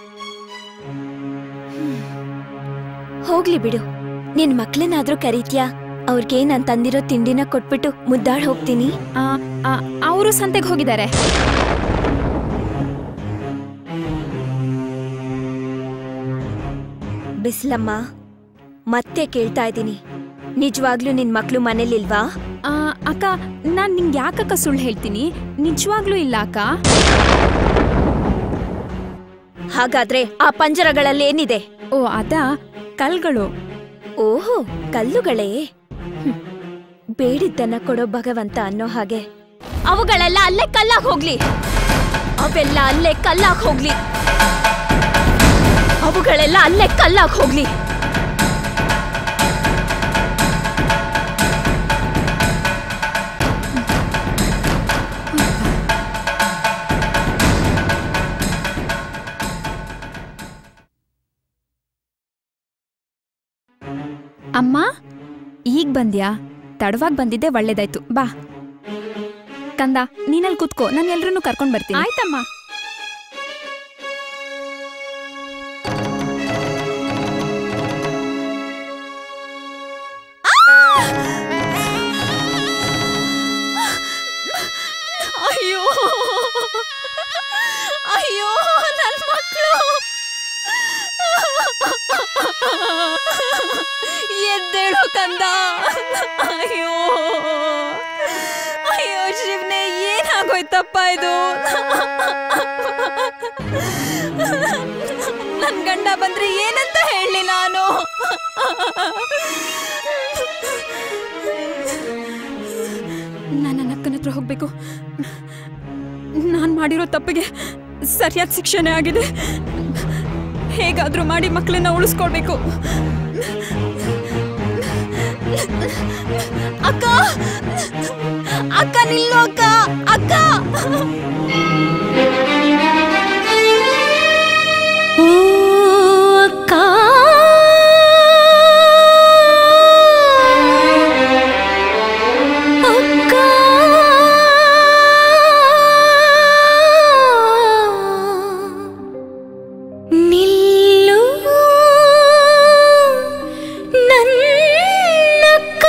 Speaker 13: ಹ್ಮ್. ಹೋಗ್ಲಿ ಬಿಡು ನಿನ್ ಮಕ್ಳನ್ನಾದ್ರೂ ಕರೀತ್ಯಾ ಅವ್ರಿಗೆ ನಾನ್ ತಂದಿರೋ ತಿಂಡಿನ ಕೊಟ್ಬಿಟ್ಟು ಮುದ್ದಾಡ್ ಹೋಗ್ತೀನಿ
Speaker 19: ಅವರು ಸಂತೆಗೆ ಹೋಗಿದ್ದಾರೆ
Speaker 13: ಬಿಸ್ಲಮ್ಮ ಮತ್ತೆ ಕೇಳ್ತಾ ಇದ್ದೀನಿ ನಿಜವಾಗ್ಲೂ ನಿನ್ ಮಕ್ಳು ಮನೇಲಿಲ್ವಾ
Speaker 19: ಆ, ಅಕ್ಕ ನಾನು ನಿಂಗೆ ಯಾಕಕ್ಕ ಸುಳ್ಳು ಹೇಳ್ತೀನಿ ನಿಜವಾಗ್ಲೂ ಇಲ್ಲ ಅಕ್ಕ
Speaker 13: ಹಾಗಾದ್ರೆ ಆ ಪಂಜರಗಳಲ್ಲಿ ಏನಿದೆ
Speaker 19: ಓ ಅದ ಕಲ್ಗಳು
Speaker 13: ಓಹೋ ಕಲ್ಲುಗಳೇ ಹ್ಮ್. ಬೇಡಿದ್ದನ್ನ ಕೊಡೋ ಭಗವಂತ ಅನ್ನೋ ಹಾಗೆ ಅವುಗಳೆಲ್ಲ ಅಲ್ಲೇ ಕಲ್ಲಾಗ್ ಹೋಗ್ಲಿ ಅವೆಲ್ಲ ಅಲ್ಲೇ ಕಲ್ಲಾಗ್ ಹೋಗ್ಲಿ ಅವುಗಳೆಲ್ಲ ಅಲ್ಲೇ ಕಲ್ಲಾಗ್ ಹೋಗ್ಲಿ
Speaker 19: ಅಮ್ಮ ಈಗ ಬಂದ್ಯಾ ತಡವಾಗಿ ಬಂದಿದ್ದೆ ಒಳ್ಳೇದಾಯ್ತು ಬಾ ಕಂದ ನೀನಲ್ಲಿ ಕೂತ್ಕೋ ನಾನು ಎಲ್ರನ್ನೂ ಕರ್ಕೊಂಡ್ ಬರ್ತೀನಿ ಆಯ್ತಮ್ಮ
Speaker 14: ಅಯ್ಯೋ ಅಯ್ಯೋ ನನ್ ಮಕ್ಕಳು ಎದ್ದೇಳು ಕಂದ ಅಯ್ಯೋ ಅಯ್ಯೋ ಶಿವನೇ ಏನಾಗೋಯ್ತಪ್ಪ ಇದು ನನ್ ಗಂಡ ಬಂದ್ರೆ ಏನಂತ ಹೇಳಿ ನಾನು
Speaker 19: ನಾನು ನನ್ನ ಅಕ್ಕನ ಹತ್ರ ಹೋಗ್ಬೇಕು ನಾನು ಮಾಡಿರೋ ತಪ್ಪಿಗೆ ಸರಿಯಾದ ಶಿಕ್ಷಣೆ ಆಗಿದೆ ಹೇಗಾದ್ರೂ ಮಾಡಿ ಮಕ್ಕಳನ್ನ ಉಳಿಸ್ಕೊಳ್ಬೇಕು
Speaker 14: ಅಕ್ಕ ಅಕ್ಕ ನಿಲ್ಲು ಅಕ್ಕ ಅಕ್ಕ
Speaker 20: ಓ ಅಕ್ಕ ಅಕ್ಕ ನಿಲ್ಲು ನನ್ನಕ್ಕ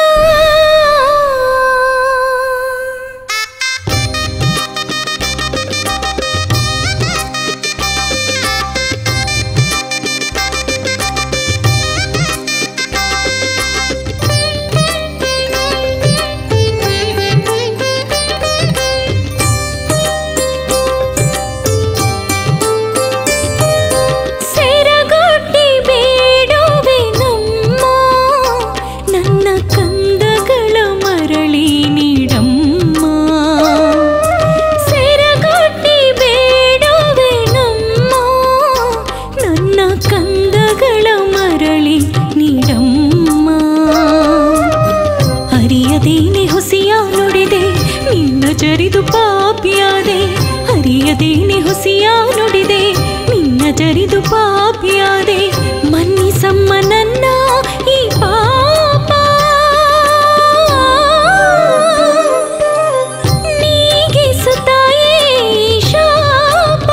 Speaker 20: ತಿಳಿಯದೇನೆ ಹುಸಿಯ ನುಡಿದೆ ನಿನ್ನ ಜರಿದು ಪಾಪಿಯಾದೆ ಮನ್ನಿಸಮ್ಮ ನನ್ನ ಈ ಪಾಪ ನೀಗಿಸುತ್ತಾಯೇ ಈ ಶಾಪ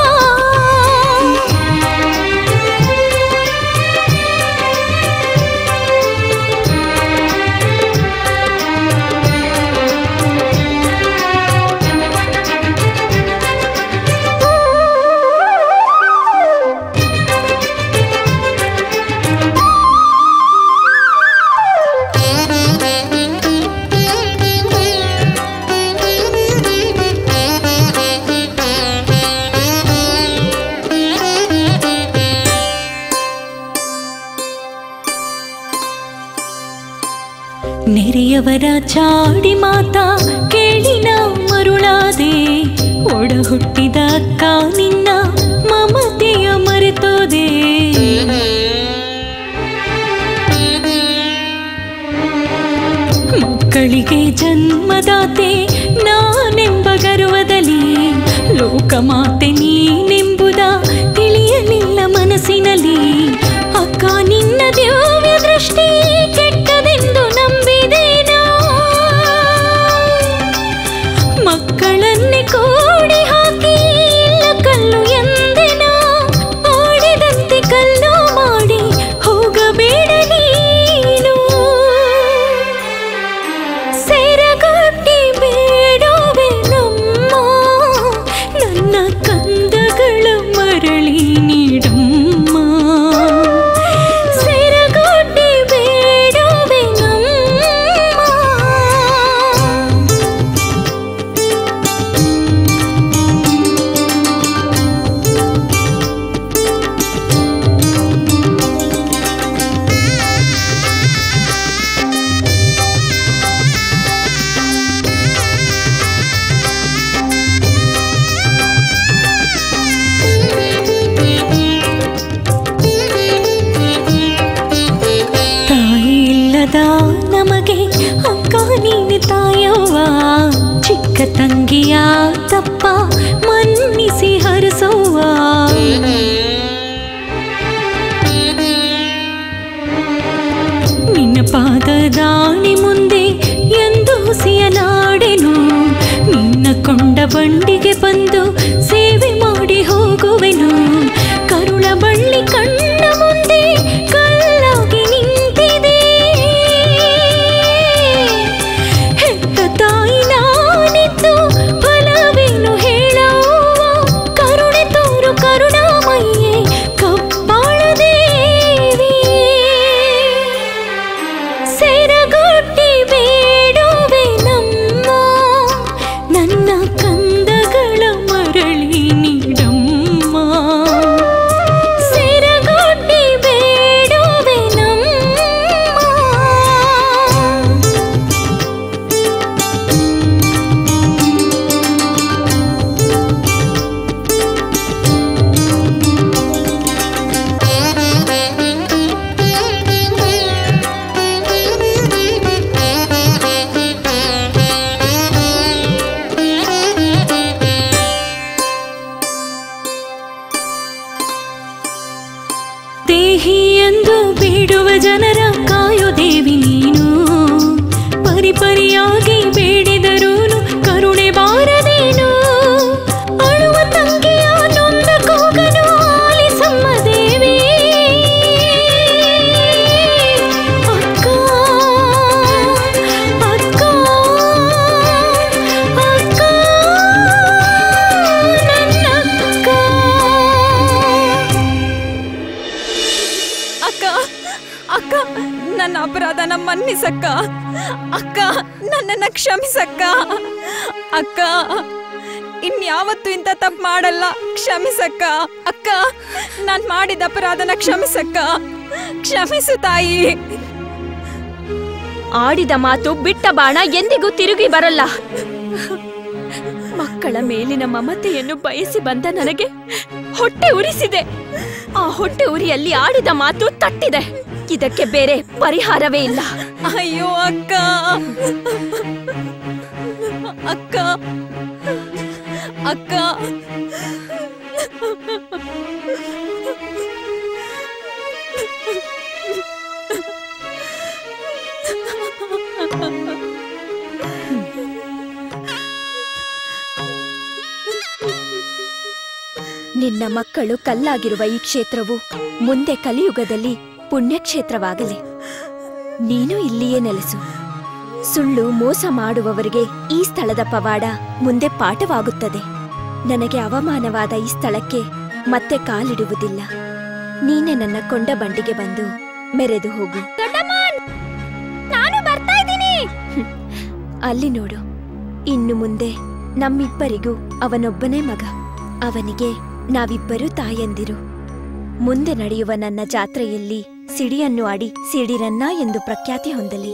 Speaker 20: ನೆರೆಯವರ ಚಾಡಿ ಮಾತಾ ಕೇಳಿ ನಾ ಮರುಳಾದೆ ಒಡ ಹುಟ್ಟಿದ ಅಕ್ಕ ನಿನ್ನ ಮಮತೆಯ ಮರೆತೋದೆ ಮಕ್ಕಳಿಗೆ ಜನ್ಮದಾತೆ ನಾನೆಂಬ ಗರ್ವದಲ್ಲಿ ಲೋಕಮಾತೆ ನೀನೆಂಬುದ ತಿಳಿಯಲಿಲ್ಲ ಮನಸ್ಸಿನಲ್ಲಿ ಅಕ್ಕ ನಿನ್ನ ದಿವ್ಯ ದೃಷ್ಟಿ ಕೆಟ್ಟದೆಂದು ನಂಬಿದೇನೋ ಮಕ್ಕಳನ್ನೇ ಕೂಡಿ ಹಾಕಿ ಇಲ್ಲ ಕಲ್ಲು ಎಂದೆನೋ ಆಡಿದಂತೆ ಕಲ್ಲು ಮಾಡಿ ಹೋಗಬೇಡ ನೀನು ಸೆರಗಟ್ಟಿ ಬೇಡವೆ ನಮ್ಮ ನನ್ನ ಕಂದಗಳ ಮರಳಿ ನೀಡಮ್ಮ ಸೆರಗಟ್ಟಿ ಬೇಡವೆ ನಮ್ಮ ತಾಯಿ ಇಲ್ಲದ ನಮಗೆ ಅಕ್ಕ ನೀನು ತಾಯವ್ವ ಚಿಕ್ಕ ತಂಗಿಯ ತಪ್ಪ ಮನ್ನಿಸಿ ಹರಿಸೋವ ನಿನ್ನ ಪಾದದಾಣಿ ಮುಂದೆ ಎಂದು ಹುಸಿಯಲಾಡೆನು ನಿನ್ನ ಕೊಂಡ ಬಂಡಿಗೆ ಬಂದು ಸೇವೆ ಮಾಡಿ ಹೋಗುವೆನು ಕರುಳ ಬಳ್ಳಿ ಕಣ್ಣ ಮುಂದೆ ಕಲ್ಲಾಗಿ ನಿಂತಿದೆ ಹೆತ್ತ ತಾಯಿ ನಾನಿದ್ದು ಫಲವೇನು ಹೇಳವ್ವ ಕರುಣೆ ತೋರು ಕರುಣಾಮಯ್ಯೆ ಕಪ್ಪಾಳ ದೇವಿ ಸೆರಗೊಟ್ಟಿ ಬೇಡುವೆ ನಮ್ಮ ನನ್ನ ಕಂದಗಳ ಮರಳಿ ನೀಡಮ್ಮ ಸೆರಗೊಟ್ಟಿ ಬೇಡುವೆ ನಮ್ಮ ದೇಹಿ ಎಂದು ಬೇಡುವ ಜನರ ಕಾಯೋ ದೇವಿ ನೀನು ಪರಿಪರಿಯಾಗಿ ಬೇಡಿದರೂನು ಕರುಣೆ ಬಾರದೇನು ಅಳುವ ತಂಗಿಯ ನೊಂದ ಕೂಗನು ಆಲಿಸಮ್ಮ ದೇವಿ ಅಕ್ಕ ಅಕ್ಕ ಅಕ್ಕ ನನ್ನಕ್ಕ
Speaker 17: ಅಕ್ಕ ಅಕ್ಕ ನನ್ನ ಅಪರಾಧನ ಮನ್ನಿಸಕ್ಕ ಅಕ್ಕ ನನ್ನನ್ನ ಕ್ಷಮಿಸಕ್ಕ ಅಕ್ಕ ಇನ್ಯಾವತ್ತೂ ಇಂಥ ತಪ್ಪು ಮಾಡಲ್ಲ ಕ್ಷಮಿಸಕ್ಕ ಅಕ್ಕ ನಾನ್ ಮಾಡಿದ ಅಪರಾಧನ ಕ್ಷಮಿಸಕ್ಕ ಕ್ಷಮಿಸು ತಾಯಿ
Speaker 13: ಆಡಿದ ಮಾತು ಬಿಟ್ಟ ಬಾಣ ಎಂದಿಗೂ ತಿರುಗಿ ಬರಲ್ಲ ಮಕ್ಕಳ ಮೇಲಿನ ಮಮತೆಯನ್ನು ಬಯಸಿ ಬಂದ ನನಗೆ ಹೊಟ್ಟೆ ಉರಿಸಿದೆ ಆ ಹೊಟ್ಟೆ ಉರಿಯಲ್ಲಿ ಆಡಿದ ಮಾತು ತಟ್ಟಿದೆ ಇದಕ್ಕೆ ಬೇರೆ ಪರಿಹಾರವೇ ಇಲ್ಲ
Speaker 17: ಅಯ್ಯೋ ಅಕ್ಕ ಅಕ್ಕ
Speaker 14: ಅಕ್ಕ
Speaker 13: ನಿನ್ನ ಮಕ್ಕಳು ಕಲ್ಲಾಗಿರುವ ಈ ಕ್ಷೇತ್ರವು ಮುಂದೆ ಕಲಿಯುಗದಲ್ಲಿ ಪುಣ್ಯಕ್ಷೇತ್ರವಾಗಲಿ ನೀನು ಇಲ್ಲಿಯೇ ನೆಲೆಸು ಸುಳ್ಳು ಮೋಸ ಮಾಡುವವರಿಗೆ ಈ ಸ್ಥಳದ ಪವಾಡ ಮುಂದೆ ಪಾಠವಾಗುತ್ತದೆ ನನಗೆ ಅವಮಾನವಾದ ಈ ಸ್ಥಳಕ್ಕೆ ಮತ್ತೆ ಕಾಲಿಡುವುದಿಲ್ಲ ನೀನೆ ನನ್ನ ಕೊಂಡ ಬಂಡಿಗೆ ಬಂದು ಮೆರೆದು ಹೋಗು
Speaker 14: ನಾನು ಬರ್ತಾ ಇದ್ದೀನಿ
Speaker 13: ಅಲ್ಲಿ ನೋಡು ಇನ್ನು ಮುಂದೆ ನಮ್ಮಿಬ್ಬರಿಗೂ ಅವನೊಬ್ಬನೇ ಮಗ ಅವನಿಗೆ ನಾವಿಬ್ಬರು ತಾಯಂದಿರು ಮುಂದೆ ನಡೆಯುವ ನನ್ನ ಜಾತ್ರೆಯಲ್ಲಿ ಸಿಡಿಯನ್ನು ಆಡಿ ಸಿಡಿರನ್ನ ಎಂದು ಪ್ರಖ್ಯಾತಿ ಹೊಂದಲಿ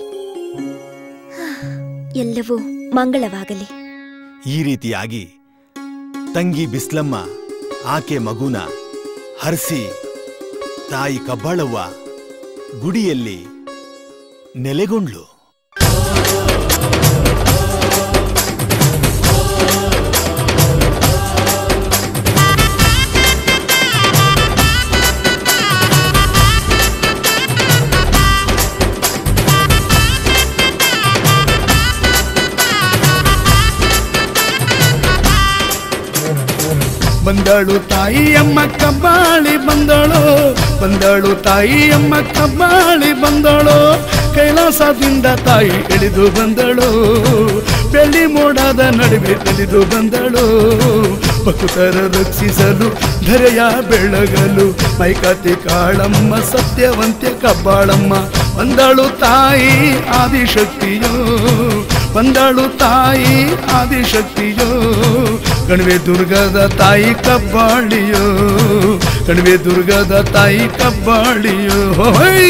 Speaker 13: ಎಲ್ಲವೂ ಮಂಗಳವಾಗಲಿ
Speaker 2: ಈ ರೀತಿಯಾಗಿ ತಂಗಿ ಬಿಸ್ಲಮ್ಮ ಆಕೆ ಮಗುನ ಹರಿಸಿ ತಾಯಿ ಕಬ್ಬಾಳವ್ವ ಗುಡಿಯಲ್ಲಿ ನೆಲೆಗೊಂಡ್ಲು
Speaker 21: ಬಂದಳು ತಾಯಿಯಮ್ಮ ಕಬ್ಬಾಳಿ ಬಂದಳು ಬಂದಳು ತಾಯಿಯಮ್ಮ ಕಬ್ಬಾಳಿ ಬಂದಳು ಕೈಲಾಸದಿಂದ ತಾಯಿ ಇಳಿದು ಬಂದಳು ಬೆಳ್ಳಿ ಮೋಡದ ನಡುವೆ ಇಳಿದು ಬಂದಳು ಭಕ್ತರ ರಕ್ಷಿಸಲು ಧರೆಯ ಬೆಳಗಲು ಮೈಕತಿ ಕಾಳಮ್ಮ ಸತ್ಯವಂತ್ಯ ಕಬ್ಬಾಳಮ್ಮ ಬಂದಳು ತಾಯಿ ಆದಿಶಕ್ತಿಯೋ ಬಂದಳು ತಾಯಿ ಆದಿಶಕ್ತಿಯೋ ಕಣಿವೆ ದುರ್ಗದ ತಾಯಿ ಕಬ್ಬಾಳಿಯೋ ಕಣಿವೆ ದುರ್ಗದ ತಾಯಿ ಕಬ್ಬಾಳಿಯೋ ಹೋಯ್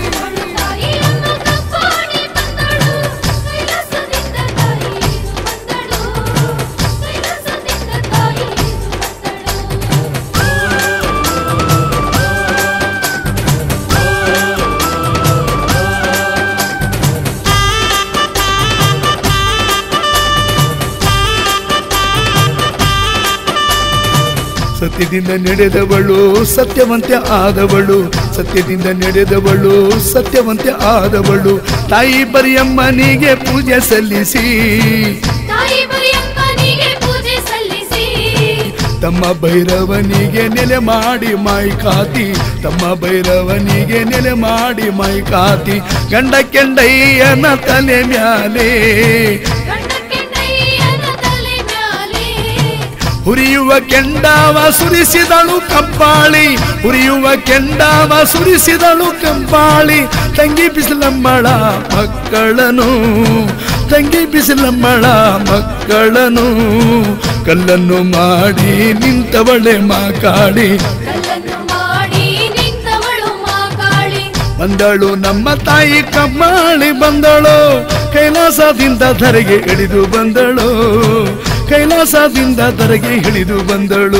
Speaker 21: ಸತ್ಯದಿಂದ ನಡೆದವಳು ಸತ್ಯವಂತೆ ಆದವಳು ಸತ್ಯದಿಂದ ನಡೆದವಳು ಸತ್ಯವಂತೆ ಆದವಳು ತಾಯಿ ಬರಿಯಮ್ಮನಿಗೆ ಪೂಜೆ ಸಲ್ಲಿಸಿ
Speaker 14: ತಾಯಿ ಬರಿಯಪ್ಪನಿಗೆ ಪೂಜೆ ಸಲ್ಲಿಸಿ
Speaker 21: ತಮ್ಮ ಭೈರವನಿಗೆ ನೆಲೆ ಮಾಡಿ ಮಾಯಿ ಕಾತಿ ತಮ್ಮ ಭೈರವನಿಗೆ ನೆಲೆ ಮಾಡಿ ಮಾಯಿ ಕಾತಿ ಗಂಡ ಕೆಂಡಯ್ಯನ ತಲೆ ಮ್ಯಾಲೆ
Speaker 14: ಗಂಡಕ್ಕೆಂಡಯ್ಯನ ತಲೆ ಮ್ಯಾಲೆ
Speaker 21: ಹುರಿಯುವ ಕೆಂಡಾವ ಸುರಿಸಿದಳು ಕಬ್ಬಾಳಿ ಹುರಿಯುವ ಕೆಂಡಾವ ಸುರಿಸಿದಳು ಕಬ್ಬಾಳಿ ತಂಗಿ ಬಿಸಿಲಮ್ಮಳ ಮಕ್ಕಳನು ತಂಗಿ ಬಿಸಿಲಮ್ಮಳ ಮಕ್ಕಳನು ಕಲ್ಲನ್ನು ಮಾಡಿ ನಿಂತವಳೆ ಮಾಕಾಳಿ
Speaker 14: ಕಲ್ಲನ್ನು ಮಾಡಿ ನಿಂತವಳು ಮಾಕಾಳಿ
Speaker 21: ಬಂದಳು ನಮ್ಮ ತಾಯಿ ಕಬ್ಬಾಳಿ ಬಂದಳು ಕೈಲಾಸದಿಂದ ಧರೆಗೆ ಇಳಿದು ಬಂದಳು ಕೈಲಾಸದಿಂದ ಧರೆಗೆ ಇಳಿದು ಬಂದಳು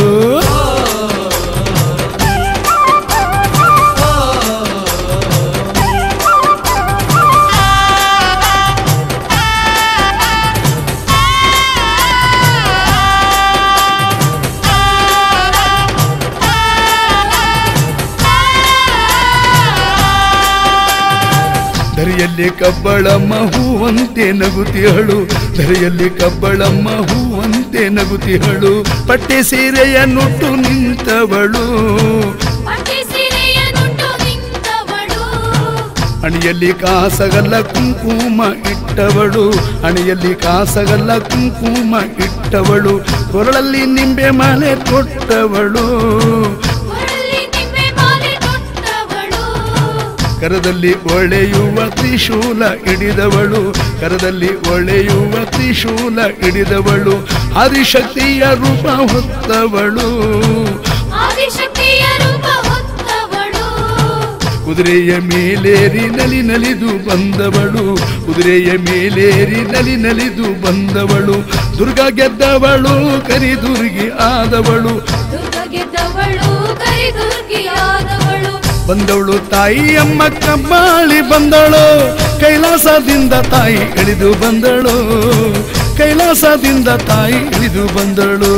Speaker 21: ಧರೆಯಲ್ಲಿ ಕಬ್ಬಳಮ್ಮ ಹೂವಂತೆ ನಗುತಿಹಳು ಧರೆಯಲ್ಲಿ ಕಬ್ಬಳಮ್ಮ ಹೂವಂತೆ ನಗುತಿಹಳು ಪಟ್ಟೆ ಸೀರೆಯ ನುಟ್ಟು ನಿಂತವಳು
Speaker 14: ಪಟ್ಟಿ ಸೀರೆಯನ್ನುಟ್ಟು ನಿಂತವಳು
Speaker 21: ಹಣೆಯಲ್ಲಿ ಕಾಸಗಲ್ಲ ಕುಂಕುಮ ಇಟ್ಟವಳು ಹಣೆಯಲ್ಲಿ ಕಾಸಗಲ್ಲ ಕುಂಕುಮ ಇಟ್ಟವಳು ಕೊರಳಲ್ಲಿ ನಿಂಬೆ ಮಾಲೆ ಕೊಟ್ಟವಳು
Speaker 14: ಕೊರಳಲ್ಲಿ ನಿಂಬೆ ಮಾಲೆ ಕೊಟ್ಟವಳು
Speaker 21: ಕರದಲ್ಲಿ ಒಳೆಯುವ ತ್ರಿಶೂಲ ಹಿಡಿದವಳು ಕರದಲ್ಲಿ ಒಳೆಯುವ ತ್ರಿಶೂಲ ಹಿಡಿದವಳು ಹರಿಶಕ್ತಿಯ ರೂಪ ಹೊತ್ತವಳು
Speaker 14: ಆದಿಶಕ್ತಿಯ ರೂಪ ಹೊತ್ತವಳು
Speaker 21: ಕುದುರೆಯ ಮೇಲೇರಿ ನಲಿ ನಲಿದು ಬಂದವಳು ಕುದುರೆಯ ಮೇಲೇರಿ ನಲಿ ನಲಿದು ಬಂದವಳು ದುರ್ಗಾ ಗೆದ್ದವಳು ಕರಿದುರ್ಗಿ ಆದವಳು
Speaker 14: ದುರ್ಗ ಗೆದ್ದವಳು ಕರಿದುರ್ಗಿಯಾದವಳು
Speaker 21: ಬಂದವಳು ತಾಯಿ ಅಮ್ಮ ಕಬ್ಬಾಳಿ ಬಂದಳು ಕೈಲಾಸದಿಂದ ತಾಯಿ ಇಳಿದು ಬಂದಳು ಕೈಲಾಸದಿಂದ ತಾಯಿ ಇಳಿದು ಬಂದಳು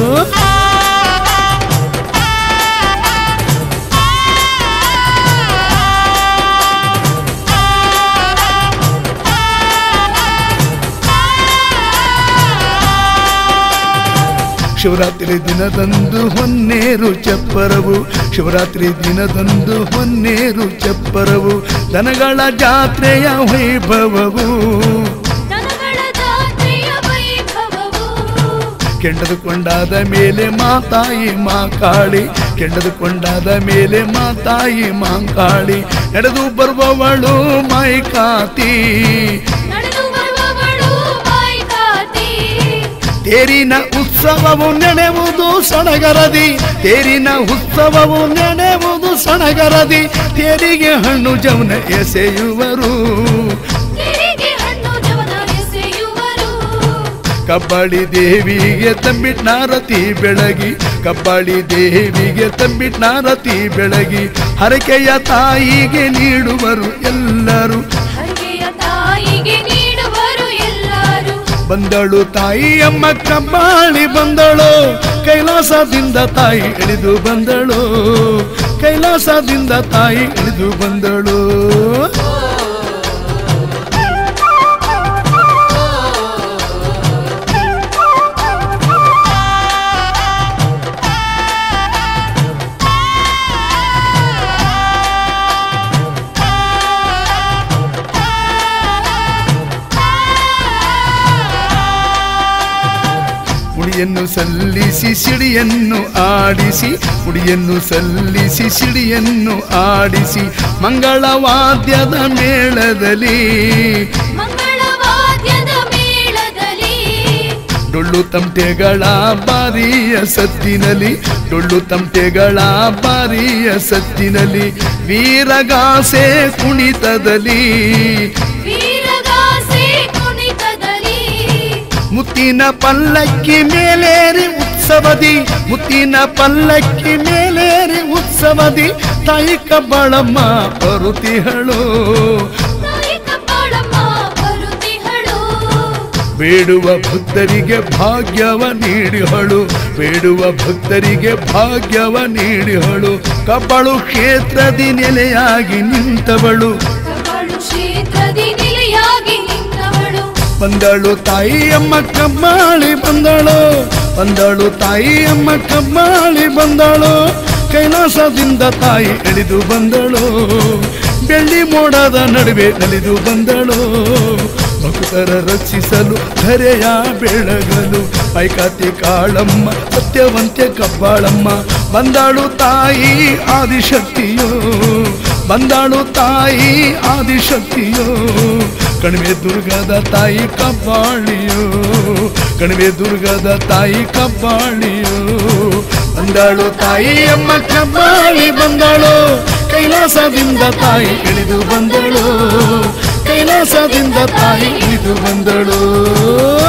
Speaker 21: ಶಿವರಾತ್ರಿ ದಿನದಂದು ಹೊನ್ನೇರು ಚಪ್ಪರವು ಶಿವರಾತ್ರಿ ದಿನದಂದು ಹೊನ್ನೇರು ಚಪ್ಪರವು ದನಗಳ ಜಾತ್ರೆಯ ವೈಭವವು
Speaker 14: ದನಗಳ ಜಾತ್ರೆಯ ವೈಭವವು
Speaker 21: ಕೆಂಡದುಕೊಂಡಾದ ಮೇಲೆ ಮಾತಾಯಿ ಮಾಕಾಳಿ ಕೆಂಡದುಕೊಂಡಾದ ಮೇಲೆ ಮಾತಾಯಿ ಮಾಕಾಳಿ ನಡೆದು ಬರುವವಳು ಮಾಯ್ಕಾತಿ
Speaker 14: ನಡೆದು ಬರುವವಳು ಮಾಯ್ಕಾತಿ
Speaker 21: ತೇರಿನ ಉತ್ಸವವು ನೆನೆವುದು ಸಡಗರದಿ ತೇರಿನ ಉತ್ಸವವು ನೆನೆವುದು ಸಡಗರದಿ ತೇರಿಗೆ ಹಣ್ಣು ಜವನ ಎಸೆಯುವರು
Speaker 14: ತೆರಿಗೆ ಹಣ್ಣು ಜವನ ಎಸೆಯುವರು
Speaker 21: ಕಬ್ಬಾಳಿ ದೇವಿಗೆ ತಂಬಿಟ್ನಾರತಿ ಬೆಳಗಿ ಕಬ್ಬಾಳಿ ದೇವಿಗೆ ತಂಬಿಟ್ನಾರತಿ ಬೆಳಗಿ ಹರಕೆಯ ತಾಯಿಗೆ ನೀಡುವರು ಎಲ್ಲರೂ
Speaker 14: ಹರಕೆಯ ತಾಯಿಗೆ ನೀಡುವರು ಎಲ್ಲರೂ
Speaker 21: ಬಂದಳು ತಾಯಿ ಅಮ್ಮ ಕಬ್ಬಾಳಿ ಬಂದಳು ಕೈಲಾಸದಿಂದ ತಾಯಿ ಇಳಿದು ಬಂದಳು ಕೈಲಾಸದಿಂದ ತಾಯಿ ಇಳಿದು ಬಂದಳು ಮುಡಿಯನ್ನು ಸಲ್ಲಿಸಿ ಸಿಡಿಯನ್ನು ಆಡಿಸಿ ಮುಡಿಯನ್ನು ಸಲ್ಲಿಸಿ ಸಿಡಿಯನ್ನು ಆಡಿಸಿ ಮಂಗಳವಾದ್ಯದ ಮೇಳದಲ್ಲಿ
Speaker 14: ಮಂಗಳವಾದ್ಯದ ಮೇಳದಲ್ಲಿ
Speaker 21: ಡೊಳ್ಳು ತಮಟೆಗಳ ಬಾರಿಯ ಸತ್ತಿನಲ್ಲಿ ಡೊಳ್ಳು ತಮಟೆಗಳ ಬಾರಿಯ ಸತ್ತಿನಲ್ಲಿ ವೀರಗಾಸೆ ಕುಣಿತದಲ್ಲಿ
Speaker 14: ವೀರಗಾಸೆ ಕುಣಿತದಲ್ಲಿ
Speaker 21: ಮುತ್ತಿನ ಪಲ್ಲಕ್ಕಿ ಮೇಲೇರಿ ಉತ್ಸವದಿ ಮುತ್ತಿನ ಪಲ್ಲಕ್ಕಿ ಮೇಲೇರಿ ಉತ್ಸವದಿ ತಾಯಿ ಕಬ್ಬಳಮ್ಮ ಬರುತಿಹಳು
Speaker 14: ತಾಯಿ ಕಬ್ಬಾಳಮ್ಮ ಬರುತ್ತಿಹಳು
Speaker 21: ಬೇಡುವ ಭಕ್ತರಿಗೆ ಭಾಗ್ಯವ ನೀಡಿಹಳು ಬೇಡುವ ಭಕ್ತರಿಗೆ ಭಾಗ್ಯವ ನೀಡಿಹಳು ಕಬ್ಬಳು ಕ್ಷೇತ್ರದಿ ನೆಲೆಯಾಗಿ ನಿಂತವಳು
Speaker 14: ಕಬ್ಬಾಳು ಕ್ಷೇತ್ರದಿ ನಿಲೆಯಾಗಿ ನಿಂತವಳು
Speaker 21: ಬಂದಳು ತಾಯಿ ಅಮ್ಮ ಕಬ್ಬಾಳಿ ಬಂದಳು ಬಂದಳು ತಾಯಿ ಅಮ್ಮ ಕಬ್ಬಾಳಿ ಬಂದಳು ಕೈಲಾಸದಿಂದ ತಾಯಿ ಇಳಿದು ಬಂದಳು ಬೆಳ್ಳಿ ಮೋಡದ ನಡುವೆ ನಲಿದು ಬಂದಳು ಭಕ್ತರ ರಕ್ಷಿಸಲು ಧರೆಯ ಬೆಳಗಲು ಪೈಕಾತಿ ಕಾಳಮ್ಮ ಸತ್ಯವಂತೆ ಕಬ್ಬಾಳಮ್ಮ ಬಂದಾಳು ತಾಯಿ ಆದಿಶಕ್ತಿಯೋ ಬಂದಾಳು ತಾಯಿ ಆದಿಶಕ್ತಿಯೋ ಕಣಿವೆ ದುರ್ಗದ ತಾಯಿ ಕಬ್ಬಾಳಿಯೋ ಕಣಿವೆ ದುರ್ಗದ ತಾಯಿ ಕಬ್ಬಾಳಿಯೋ ಬಂದಾಳು ತಾಯಿ ಅಮ್ಮ ಕಬ್ಬಾಳಿ ಬಂದಾಳು ಕೈಲಾಸದಿಂದ ತಾಯಿ ಇಳಿದು ಬಂದಳು ಕೈಲಾಸದಿಂದ ತಾಯಿ ಇಳಿದು ಬಂದಳು